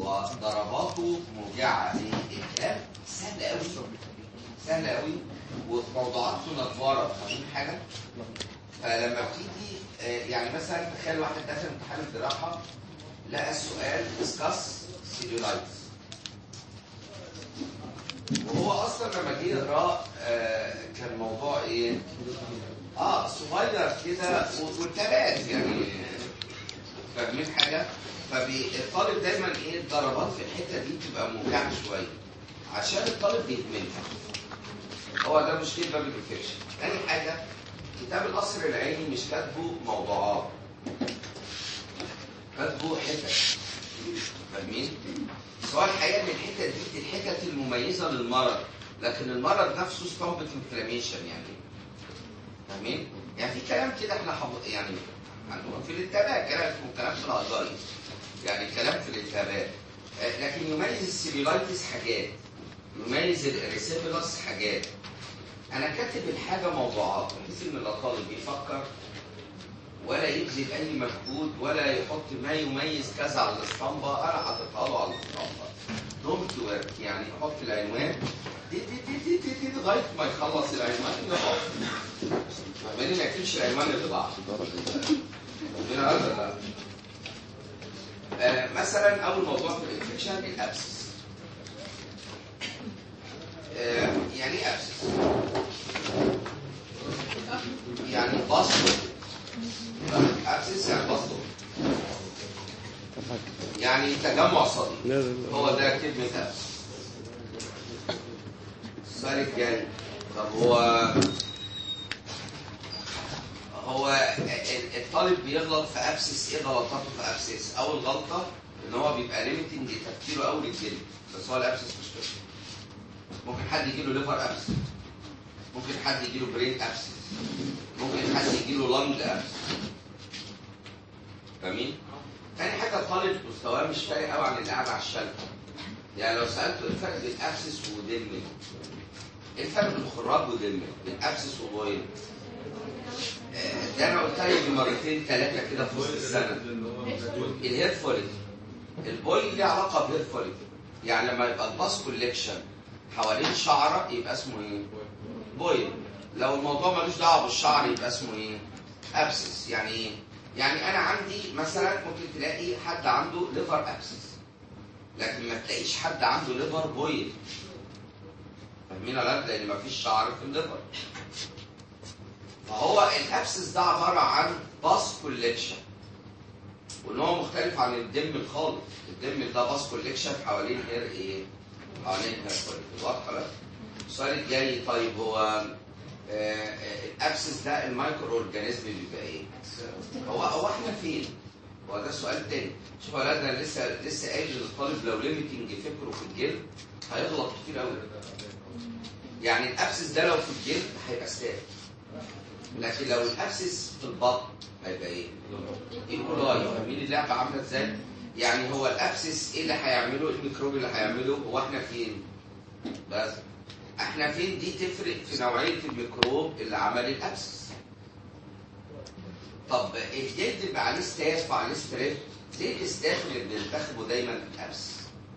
وضرباته موجعه الكلام سهل قوي سهل قوي وموضوعاته نظاره فاهمين حاجه؟ فلما بتيجي آه، يعني مثلا تخيل واحد داخل امتحان الجراحه لقى السؤال ديسكاس سيلولايتس وهو اصلا لما جه يقراه آه، كان موضوع ايه؟ اه صغير كده و- والتبات يعني فاهمين حاجه؟ فالطالب دايما ايه الضربات في الحته دي بتبقى موجعه شويه عشان الطالب بيهملها هو ده مشكله باب الانفكشن تاني حاجه كتاب القصر العيني مش كاتبه موضوعات كاتبه حتت فاهمين؟ سواء الحقيقه ان الحتت دي الحتت المميزه للمرض لكن المرض نفسه ستامبت انفلاميشن يعني فاهمين؟ يعني في كلام كده احنا حب... يعني عندنا في الالتهابات كلام اسمه كلام في الهجاري يعني كلام في الالتهابات آه، لكن يميز السيلولايتس حاجات يميز الريسيبلس حاجات انا كاتب الحاجه موضوعات بحيث ان لا طالب بيفكر ولا يبذل اي مجهود ولا يحط ما يميز كذا على الاسطمبه انا حاططها له على الاسطمبه دونت ورك يعني يحط العنوان دي دي دي دي دي, دي لغايه ما يخلص العنوان يقف فاهماني ما يكتبش العنوان اللي بعده فاهمين ولا لا؟ آه، مثلا اول موضوع في الانفكشن الابسس آه، يعني ايه ابسس يعني بسط ابسس يعني بسط يعني تجمع صديق لا لا لا هو ده كلمة أبس السؤال الجاي طب هو هو ال- الطالب بيغلط في أبسس إيه غلطاته في أبسس؟ أول غلطة إن هو بيبقى ليميتنج تفكيره أول الجلد بس هو الأبسس مش كده ممكن حد يجيله ليفر أبسس ممكن حد يجيله برين أبسس ممكن حد يجيله لانج أبسس فاهمين؟ تاني حاجة الطالب مستواه مش فارق قوي عن اللي قاعد على الشلفة. يعني لو سألته ايه الفرق بين ابسس ودمج؟ ايه الفرق بين خراج ودمج؟ بين ابسس وبويل؟ آه، ده انا قلتها يجي مرتين ثلاثة كده في وسط السنة. الهيد فوليك. البويل ليه علاقة بهيد فوليك. يعني لما يبقى الباس كوليكشن حوالين شعرة يبقى اسمه ايه؟ بويل. لو الموضوع ملوش دعوة بالشعر يبقى اسمه ايه؟ ابسس يعني ايه؟ يعني انا عندي مثلا ممكن تلاقي حد عنده ليفر ابسس لكن ما تلاقيش حد عنده ليفر بويل فاهمين ولا لا؟ لان ما فيش شعر في الليفر فهو الابسس ده عباره عن باس كوليكشن وان هو مختلف عن الدم خالص الدم ده باس كوليكشن حوالين هير ايه؟ حوالين هير فوليكل واضحه لا؟ السؤال الجاي طيب هو آه، آه، الابسس ده المايكرو اورجانيزم بيبقى ايه؟ هو هو احنا فين؟ هو ده السؤال التاني شوف يا ولاد انا لسه لسه قايل للطالب لو ليميتنج فكره في الجلد هيغلط كتير قوي يعني الابسس ده لو في الجلد هيبقى ستاب لكن لو الابسس في البطن هيبقى ايه؟ ايكولاي فاهمين اللعبه عامله ازاي؟ يعني هو الابسس ايه اللي هيعمله؟ إيه الميكروب اللي هيعمله؟ هو احنا فين؟ بس احنا فين دي تفرق في نوعيه الميكروب اللي عمل الابسس طب الجلد يبقى عليه ستاف وعليه ستريب ليه الاستاف اللي بننتخبه دايما الابس؟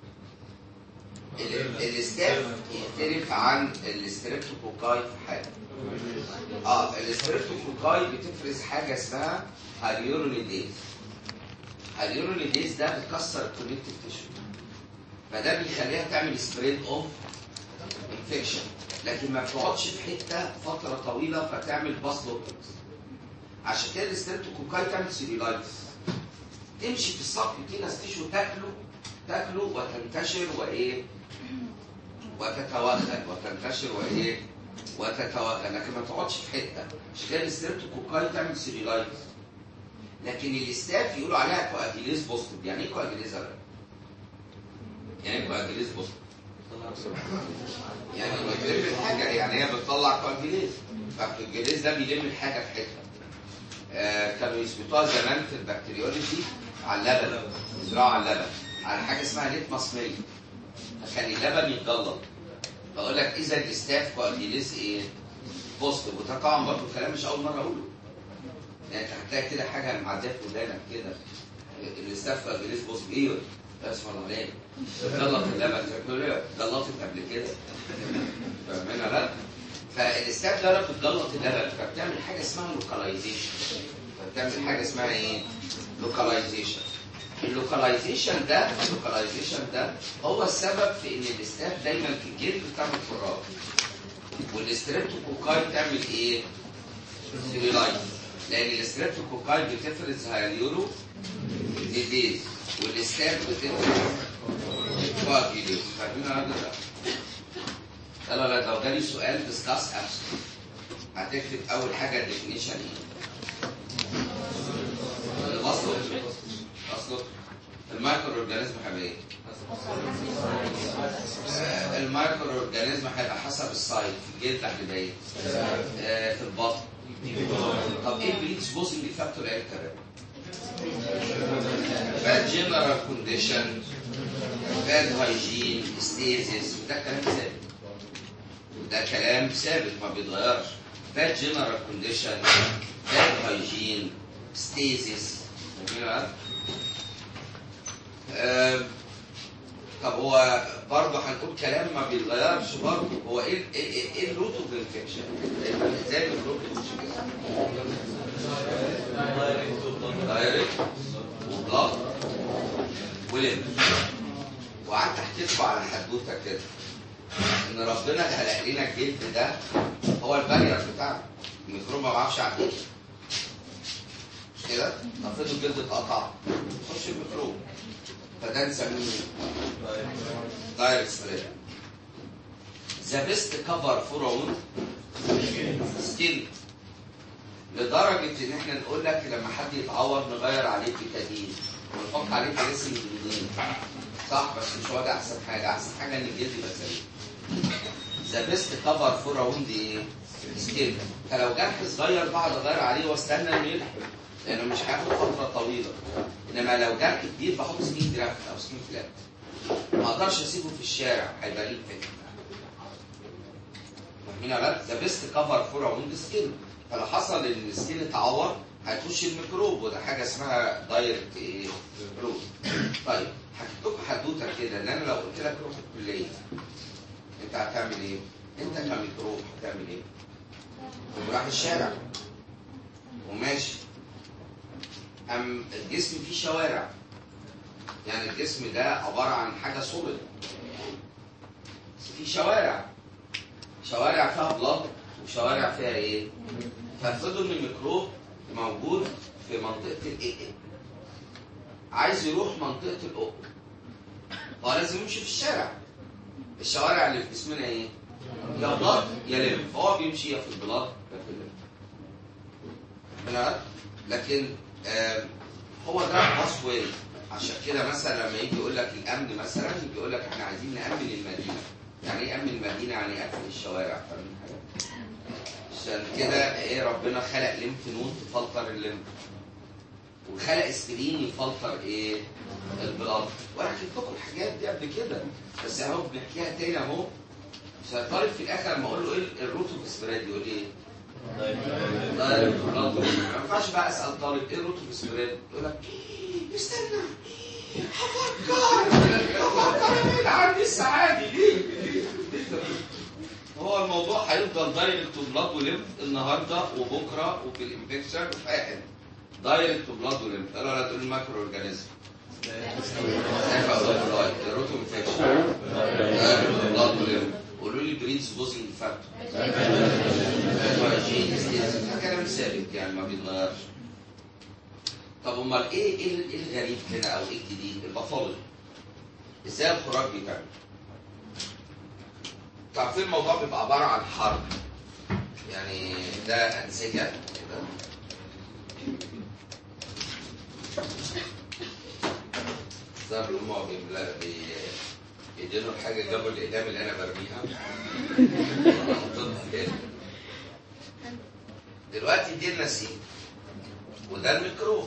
ال- الاستاف يختلف عن الستريبتوكوكاي في حاجه اه الستريبتوكوكاي بتفرز حاجه اسمها هاليورونيديز هاليورونيديز ده بتكسر الكونكتيف تيشو فده بيخليها تعمل سبريد اوف انفكشن لكن ما بتقعدش في حته فتره طويله فتعمل باثولوجيكس عشان كده الستريبتوكوكاي تعمل سيلولايتس تمشي في السطح كده تيشو تاكله تاكله وتنتشر وايه وتتوغل وتنتشر وايه وتتوغل لكن ما تقعدش في حته عشان كده الستريبتوكوكاي تعمل سيلولايتس لكن الاستاف يقولوا عليها كواجيليز بوستيف يعني ايه كواجيليز يا ولاد؟ يعني ايه كواجيليز بوستيف يعني بتلم الحاجه يعني هي بتطلع كواجيليز فالكواجيليز ده بيلم الحاجه في حته آه، كانوا يثبتوها زمان في البكتيريولوجي على اللبن يزرعوا على اللبن على حاجه اسمها ليتماس ميل عشان اللبن يتجلط بقول لك اذا الاستاف كواجيليز ايه؟ بوزيتيف وده طبعا برضه كلام مش اول مره اقوله يعني انت هتلاقي كده حاجه معديه في ودانك كده الاستاف كواجيليز بوزيتيف ايه اسمع الله عليك غلط اللبن تقول له غلطت قبل كده فاهمين لا فالاستاف ده بتغلط اللبن فبتعمل حاجه اسمها لوكاليزيشن فبتعمل حاجه اسمها ايه؟ لوكاليزيشن اللوكاليزيشن ده اللوكاليزيشن ده هو السبب في ان الاستاف دايما في الجلد بتعمل فراغ والستريبتوكوكاي بتعمل ايه؟ سيريلايز لان الستريبتوكوكاي بتفرز هايليورو ديديز والاستاف بتفرز كواجيليز فاهمين هذا ده؟ لا لا لا لو جالي سؤال ديسكاس ابسولوت هتكتب اول حاجه ديفينيشن ايه؟ اصله اصله المايكرو اورجانيزم هيبقى ايه؟ آه، المايكرو اورجانيزم هيبقى حسب السايت في الجلد هتبقى ايه؟ آه، في البطن طب ايه البليتش بوزنج فاكتور ايه الكلام؟ باد جنرال كونديشن باد هايجين ستيزيس وده كلام ثابت وده كلام ثابت ما بيتغيرش باد جنرال كونديشن باد هايجين ستيزيس طب هو برضه هنقول كلام ما بيتغيرش برضه هو ايه ايه ايه الروت اوف انفكشن؟ ازاي الروت اوف دايركت وبلاط ولم وقعدت احكي لكم على حدوته كده ان ربنا خلق لنا الجلد ده هو البارير بتاعنا الميكروب ما بعرفش يعدي مش كده؟ افرض الجلد اتقطع يخش الميكروب فده نسميه دايركت سبريد ذا بيست كفر فور ووند سكين لدرجه ان احنا نقول لك لما حد يتعور نغير عليه بتادين ونحط عليه دريسنج جديد صح بس مش هو ده احسن حاجه احسن حاجه ان الجلد يبقى سليم ذا بيست كفر فور ووند ايه؟ سكين فلو جرح صغير بقعد اغير عليه واستنى انه يلحق لانه مش هياخد فتره طويله انما لو جرح كبير بحط سكين جرافت او سكين فلات ما اقدرش اسيبه في الشارع هيبقى ليه فكره فاهمين ولا لا؟ ذا بيست كفر فور ووند سكين فلو حصل ان السكين اتعور هتخش الميكروب وده حاجه اسمها دايركت ايه؟ روت طيب حكيت لكم حدوته كده ان انا لو قلت لك روح الكليه انت هتعمل ايه؟ انت كميكروب هتعمل ايه؟ راح الشارع وماشي أم الجسم فيه شوارع يعني الجسم ده عبارة عن حاجة سوليد في شوارع شوارع فيها بلاد وشوارع فيها ايه؟ فافرضوا ان الميكروب موجود في منطقة الايه عايز يروح منطقة الأوك هو لازم يمشي في الشارع الشوارع اللي في جسمنا ايه؟ يا بلاد يا ليمف هو بيمشي يا في البلاد يا في الليمف لكن آه هو ده باس واي عشان كده مثلا لما يجي يقول لك الامن مثلا يجي يقول لك احنا عايزين نامن المدينه يعني ايه امن المدينه يعني اقفل الشوارع فاهمين حاجه عشان كده ايه ربنا خلق ليمف نود تفلتر الليمف وخلق سكرين يفلتر ايه البلاد وانا حكيت لكم الحاجات دي قبل كده بس اهو بنحكيها تاني اهو عشان الطالب في الاخر لما اقول له ايه الروت اوف سبريد يقول ايه دايركت بلاد ما ينفعش بقى اسال طالب ايه الروت اوف سبريد يقول لك إيه، استنى هفكر هفكر مين عندي السعادي ليه هو الموضوع هيفضل دايركت بلاد وليمف النهارده وبكره وفي الانفكشن وفي اي حته دايركت بلاد وليمف لا لا تقول المايكرو اورجانيزم كيف اقول لك الروت انفكشن دايركت بلاد وليمف قولوا لي بريدز بوزنج فاكتور ده كلام ثابت يعني ما بيتغيرش طب امال ايه ايه ال- إيه الغريب هنا او ايه الجديد الباثولوجي ازاي الخراج بيتعمل تعرفين الموضوع بيبقى عباره عن حرب يعني ده انسجه كده ظهر ان هم بيملا- بي- بيدينوا الحاجه جابوا الاقلام اللي انا برميها حطيتها كده دلوقتي دي النسيج وده الميكروب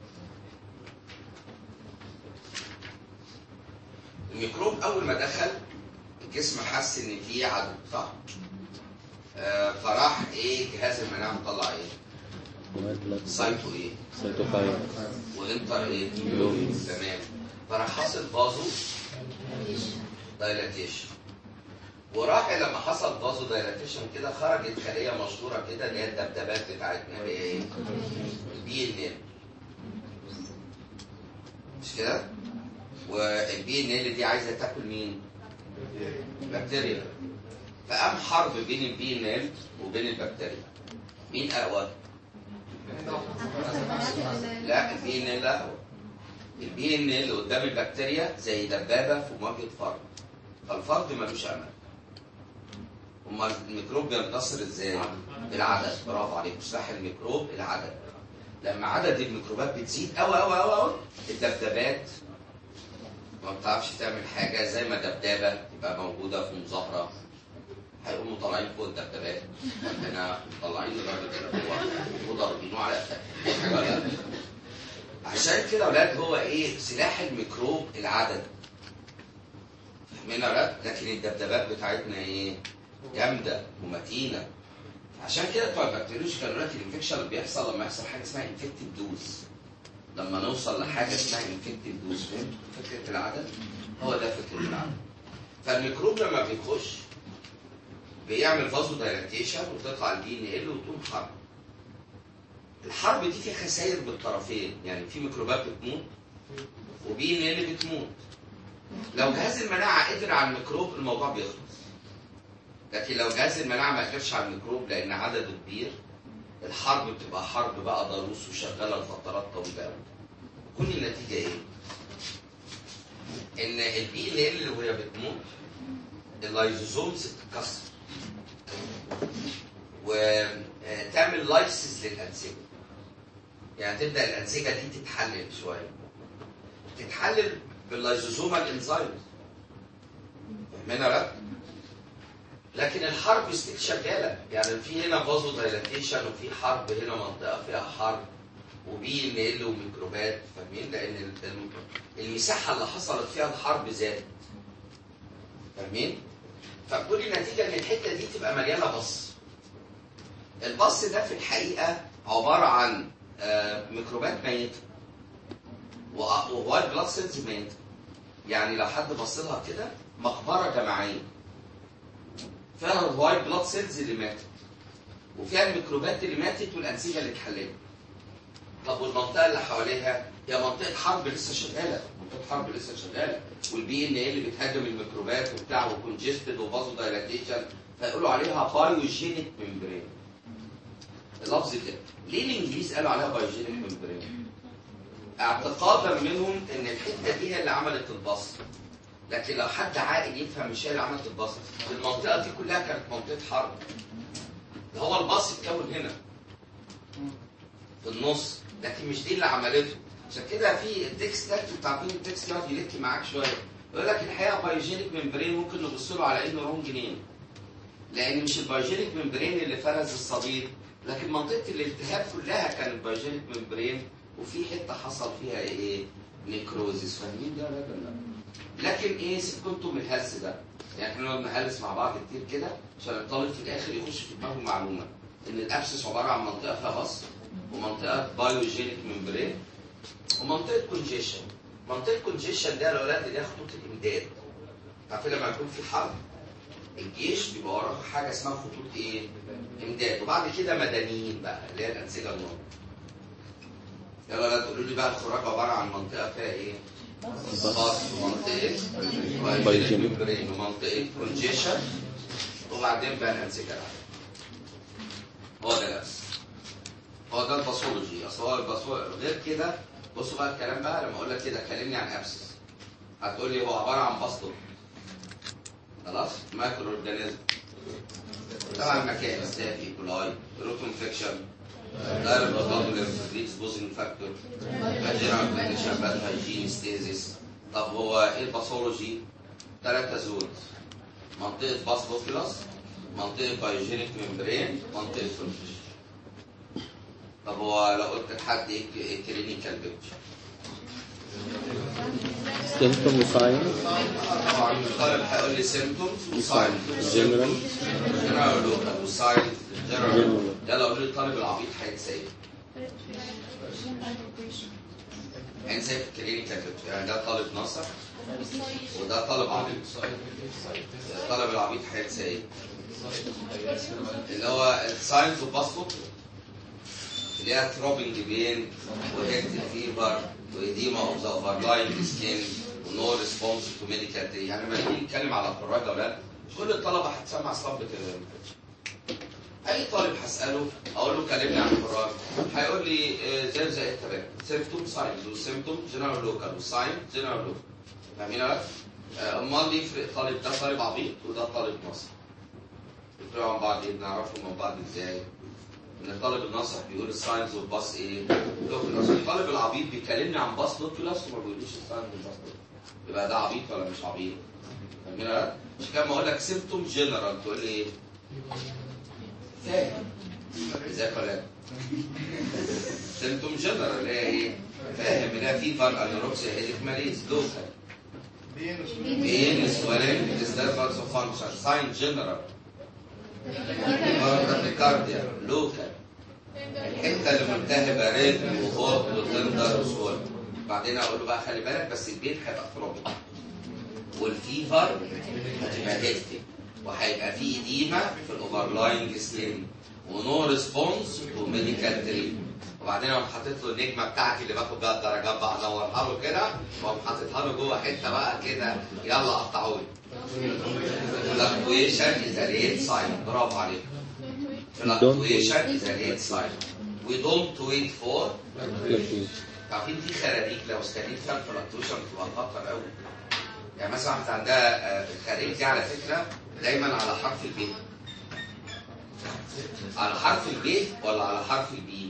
الميكروب اول ما دخل الجسم حس ان في عدو صح آه فراح ايه جهاز المناعه مطلع ايه سايتو ايه سيتوكاين وانتر ايه لومين. تمام فراح حاصل فازو دايلاتيشن وراح لما حصل فازو دايلاتيشن كده خرجت خليه مشهوره كده اللي هي الدبدبات بتاعتنا اللي هي ايه؟ البي ان ال مش كده؟ والبي ان ال دي عايزه تاكل مين؟ بكتيريا فقام حرب بين البي ان ال وبين البكتيريا مين اقوى؟ لا البي ان ال اقوى البي ان ال قدام البكتيريا زي دبابه في مواجهه فرد فالفرد ملوش امل امال الميكروب بينتصر ازاي؟ بالعدد برافو عليك سلاح الميكروب العدد لما عدد الميكروبات بتزيد قوي قوي قوي قوي الدبدبات ما بتعرفش تعمل حاجه زي ما دبدابه تبقى موجوده في مظاهره هيقوموا طالعين فوق الدبدبات عندنا مطلعين الراجل كده هو وضاربينه على قفاه حاجه ولا لا؟ عشان كده يا اولاد هو ايه سلاح الميكروب العدد فاهمين يا اولاد لكن الدبدبات بتاعتنا ايه جامده ومتينه عشان كده بتوع البكتيريولوجي كانوا لك الانفكشن اللي بيحصل لما يحصل حاجه اسمها انفكتيف دوز لما نوصل لحاجه اسمها انفكتيف دوز فهمت فكره العدد هو ده فكره العدد فالميكروب لما بيخش بيعمل فازو دايلاتيشن وتطلع البي ان ال وتقوم حرب الحرب دي فيها خسائر بالطرفين يعني في ميكروبات بتموت وبي ان ال بتموت لو جهاز المناعه قدر على الميكروب الموضوع بيخلص لكن لو جهاز المناعه ما قدرش على الميكروب لان عدده كبير الحرب بتبقى حرب بقى ضروس وشغاله لفترات طويله قوي كل النتيجه ايه؟ ان البي ان ال وهي بتموت اللايزوزومز بتتكسر وتعمل لايسز للانسجه يعني تبدا الانسجه دي تتحلل شويه تتحلل باللايزوزومال انزيم فاهمين ولا لا؟ لكن الحرب ستيل شغاله يعني في هنا فازو دايلاتيشن وفي حرب هنا منطقه فيها حرب وبي ان ال وميكروبات فاهمين لان ال- ال- المساحه اللي حصلت فيها الحرب زادت فاهمين فكل النتيجه ان الحته دي تبقى مليانه بص البص ده في الحقيقه عباره عن آه، ميكروبات ميته وأ- ووايت بلاد سيلز ميته يعني لو حد بص لها كده مقبره جماعيه فيها الوايت بلاد سيلز اللي ماتت وفيها الميكروبات اللي ماتت والانسجه اللي اتحللت طب والمنطقه اللي حواليها هي منطقه حرب لسه شغاله منطقه حرب لسه شغاله والبي ان اللي بتهاجم الميكروبات وبتاع وكونجستد وفازو دايلاتيشن فيقولوا عليها بايوجينيك ممبرين اللفظ كده ليه الانجليز قالوا عليها بايوجينيك ممبرين اعتقادا منهم ان الحته دي هي اللي عملت البص لكن لو حد عاقل يفهم مش هي اللي عملت البص المنطقه دي كلها كانت منطقه حرب ده هو البص اتكون هنا في النص لكن مش دي اللي عملته عشان كده في التكست ده انتوا عارفين التكست يقعد يلك معاك شويه يقول لك الحقيقه بايوجينيك ممبرين ممكن نبص له على انه رونج نيم لان مش البايوجينيك ممبرين اللي فرز الصديد لكن منطقه الالتهاب كلها كانت بايوجينيك ممبرين وفي حته حصل فيها ايه نيكروزيس فاهمين ده ولا لا لكن ايه سيبكم انتم من الهلس ده يعني احنا نقعد نهلس مع بعض كتير كده عشان الطالب في الاخر يخش في دماغه معلومه ان الابسس عباره عن منطقه فيها بص ومنطقه بايوجينيك ممبرين ومنطقه كونجيشن منطقه كونجيشن ده الاولاد اللي هي خطوط الامداد عارفين لما يكون في حرب الجيش بيبقى وراه حاجه اسمها خطوط ايه؟ امداد وبعد كده مدنيين بقى اللي هي الانسجه النار يلا لا تقولوا لي بقى الخراج عباره عن منطقه فيها ايه؟ باص ومنطقه بايوجينيك ممبرين ومنطقه كونجيشن وبعدين بقى الانسجه العاديه هو ده الأساس. هو ده الباثولوجي اصل هو الباثولوجي غير كده بصوا بقى الكلام بقى لما اقول لك كده كلمني عن ابسس هتقول لي هو عباره عن باسطور خلاص مايكرو اورجانيزم طبعا مكان ستافي كولاي روت انفكشن دايركت بلاد اكسبوزنج فاكتور جنرال كونديشن باد هايجين ستيزيس طب هو ايه الباثولوجي؟ ثلاثة زونز منطقة باسبوفيلاس منطقة بايوجينيك ممبرين منطقة كونفيشن طب هو لو قلت لحد ايه ايه كلينيكال بيكتشر symptom وساين طبعا الطالب هيقول لي سيمتومز وساين General. جنرال لوكال وساين جنرال General. يلا قول لي الطالب العبيط هيتسال يعني زي في الكلينيكال يعني ده طالب ناصح وده طالب عبيط الطالب العبيط هينسى ايه؟ اللي هو الساينز اوف باسبورت اللي هي ثروبنج بين وهيكتد فيبر وإديما اوف ذا اوفرلاين سكين ونو ريسبونس تو ميديكال يعني لما نيجي نتكلم على القراء ده ولا كل الطلبه هتسمع صلبة اي طالب هساله اقول له كلمني عن القراء هيقول لي آه، زي زي التمام سيمتوم ساينز والسيمتوم جنرال لوكال والساين جنرال لوكال فاهمين ولا لا؟ آه، امال يفرق طالب ده طالب عبيط وده طالب ناصح يفرقوا عن بعض ايه بنعرفهم من بعض ازاي ان الطالب الناصح بيقول الساينز والباص ايه لوكولاس الطالب العبيط بيكلمني عن باص لوكولاس وما بيقوليش الساينز والباص لوكولاس. يبقى ده عبيط ولا مش عبيط فاهمين ولا لا؟ مش كده لما اقول لك سيمتوم جنرال تقول لي ايه فاهم ازيك ولا لا؟ سيمتوم جنرال اللي هي ايه فاهم اللي هي فيفر انوركسيا هيديك ماليز لوكال بين سوالين disturbance of function sign general كارديا لوكال الحته اللي ملتهبه ريتم وهوت وتندر وسول بعدين اقول له بقى خلي بالك بس البيت هيبقى ثروبي والفيفر هتبقى هيفتي وهيبقى في اديمه في الاوفرلاينج سكين ونو ريسبونس تو ميديكال تريتمنت وبعدين اقوم حاطط له النجمه بتاعتي اللي باخد بقى الدرجات بقى انورها له كده واقوم حاططها له جوه حته بقى كده يلا قطعوا لي fluctuation is a late sign برافو عليك fluctuation is a late sign we don't wait for عارفين في خراريج لو استنيت فيها الفلكتويشن بتبقى خطر قوي يعني مثلا واحده عندها آه، الخراريج دي على فكره دايما على حرف الب على حرف الب ولا على حرف البي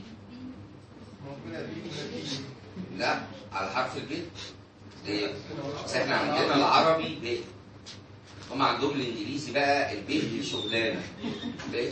لا على حرف الب ليه؟ بس احنا عندنا العربي ب هم عندهم الانجليزي بقى الب دي شغلانه ليه؟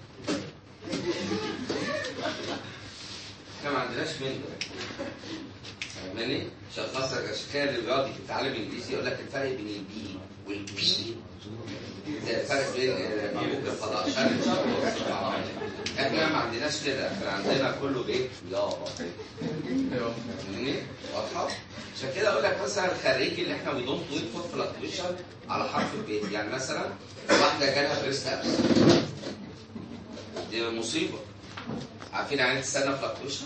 احنا ما عندناش منه فاهماني؟ عشان خاطر عشان كده اللي بيقعد يتعلم انجليزي يقول لك الفرق بين البي والبي زي الفرق بين آه، مبروك الفضاء شرق احنا ما عندناش كده احنا عندنا كله بيت يابا فاهمني؟ واضحه؟ عشان كده اقول لك مثلا الخريج اللي احنا وي دونت ويت فور فلكتويشن على حرف البيت يعني مثلا واحده جالها بريست ابس دي مصيبه عارفين يعني تستنى فلكتويشن؟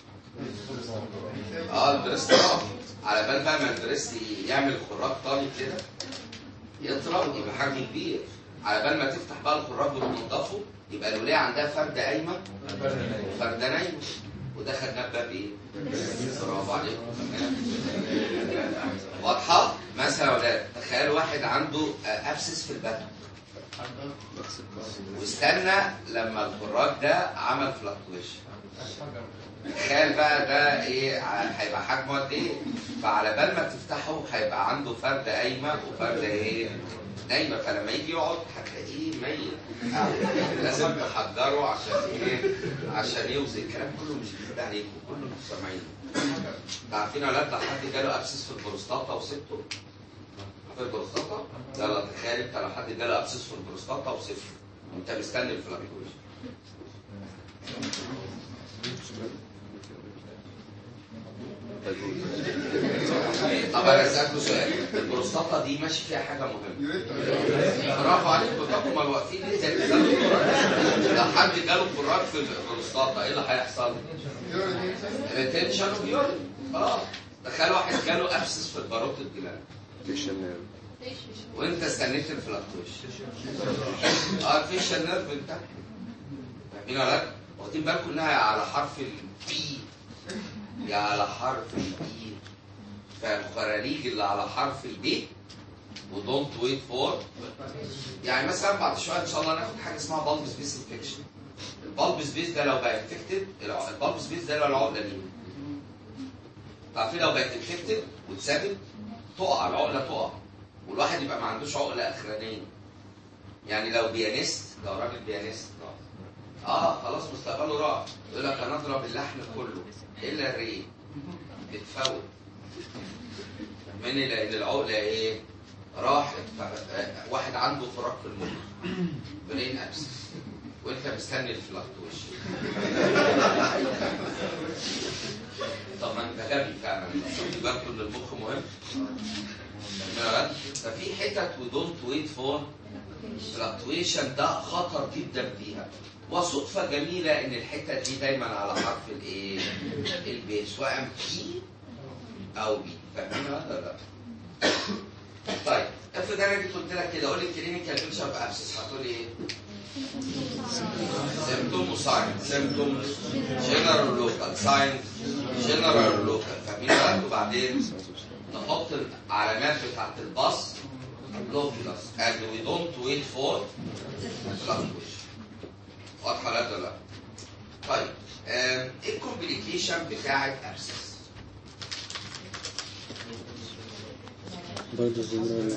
اه البريست اه على بال بقى ما البريست يعمل خراج طري كده يطرى يبقى حجمه كبير على بال ما تفتح بقى الخراج وتنضفه يبقى الولايه عندها فرده قايمه وفرده نايمه وده خدناه باب ايه؟ برافو عليكم واضحه؟ مثلا يا ولاد تخيل واحد عنده ابسس في البطن واستنى لما الخراج ده عمل فلكتويشن تخيل بقى ده ايه ع- هيبقى حجمه قد ايه فعلى بال ما تفتحه هيبقى عنده فرده قايمه وفرده ايه نايمه فلما يجي يقعد هتلاقيه ميت لازم تحضره عشان ايه عشان يوزن الكلام كله مش جديد عليكم كله انتوا سامعينه انتوا عارفين يا ولاد لو حد جاله ابسس في البروستاتا وسبته في البروستاتا لا لا تخيل انت لو حد جاله ابسس في البروستاتا وسبته وانت مستني الفلاكتويشن طب انا اسالكوا سؤال البروستاتا دي ماشي فيها حاجه مهمه برافو عليكم بتاعكم ما واقفين ليه زي الكلام لو حد جاله كراج في البروستاتا ايه اللي هيحصل؟ ريتنشن اوف يورين اه تخيل واحد جاله ابسس في الباروت الجلاند وانت استنيت الفلكتويشن اه الفيشال نيرف بتاعك فاهمين ولا لا؟ واخدين بالكم انها على حرف البي يا على حرف البي فالخراريج اللي على حرف البي ودونت ويت فور يعني مثلا بعد شويه ان شاء الله ناخد حاجه اسمها بالب سبيس انفكشن البالب سبيس ده لو بقى انفكتد البالب سبيس ده لو العقده دي عارفين لو بقت انفكتد واتثبت تقع العقله تقع والواحد يبقى ما عندوش عقله اخرانيه يعني لو بيانيست لو راجل بيانيست اه خلاص مستقبله راح يقول لك انا اضرب اللحن كله الا الريق بتفوت فاهماني لان العقله ايه راحت ف- واحد عنده فراغ في المخ برين ابسس وانت مستني الفلكتويشن طب ما انت غبي فعلا خد بالك ان المخ مهم تمام؟ ففي حتت ودونت ويت فور فلكتويشن ده خطر جدا فيها وصدفة جميلة إن الحتة دي دايما على حرف الإيه؟ البي سواء بي أو بي فاهمين ولا لا؟ طيب افرض أنا جيت قلت لك كده قول لي كلينيكال بيكشر بأبسس هتقول لي إيه؟ سيمتوم وساين سيمتوم جنرال لوكال ساين جنرال لوكال فاهمين ولا وبعدين نحط العلامات بتاعت الباص لوكيلاس and we don't wait for fluctuation واضحه ولا لا؟ طيب آم، ايه الكومبليكيشن بتاعت ابسس؟ برضه جنرال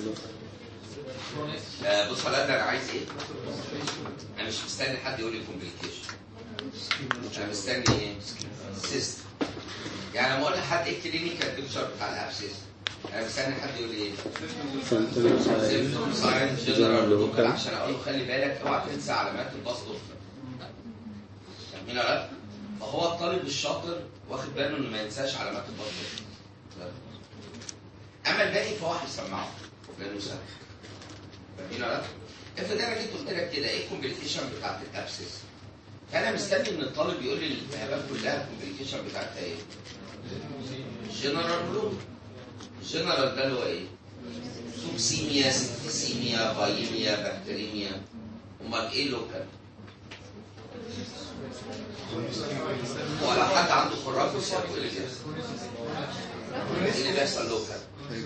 آه، بص على انا عايز ايه؟ انا مش مستني حد يقول لي كومبليكيشن انا مستني ايه؟ سيستم يعني لما اقول لحد ايه الكلينيكال بيكتشر بتاع الابسس انا مستني حد يقول لي ايه؟ سيمتوم ساين سيمتوم ساين جنرال لوكال عشان اقول له خلي بالك اوعى تنسى علامات الباص لوكال فاهمين ولا لا؟ فهو الطالب الشاطر واخد باله انه ما ينساش علامات الباص لوكال اما الباقي فهو هيسمعه لانه سهل فاهمين ولا لا؟ افرض انا جيت قلت لك كده ايه الكومبليكيشن بتاعت الابسس؟ فانا مستني ان الطالب يقول لي الالتهابات كلها الكومبليكيشن بتاعتها ايه؟ جنرال بلو جنرال ده اللي هو ايه؟ توكسيميا سيبتيسيميا بايميا بكتيريميا امال ايه لوكال؟ ولا حد عنده خراج وسيرك ايه اللي بيحصل؟ ايه اللي بيحصل لوكال؟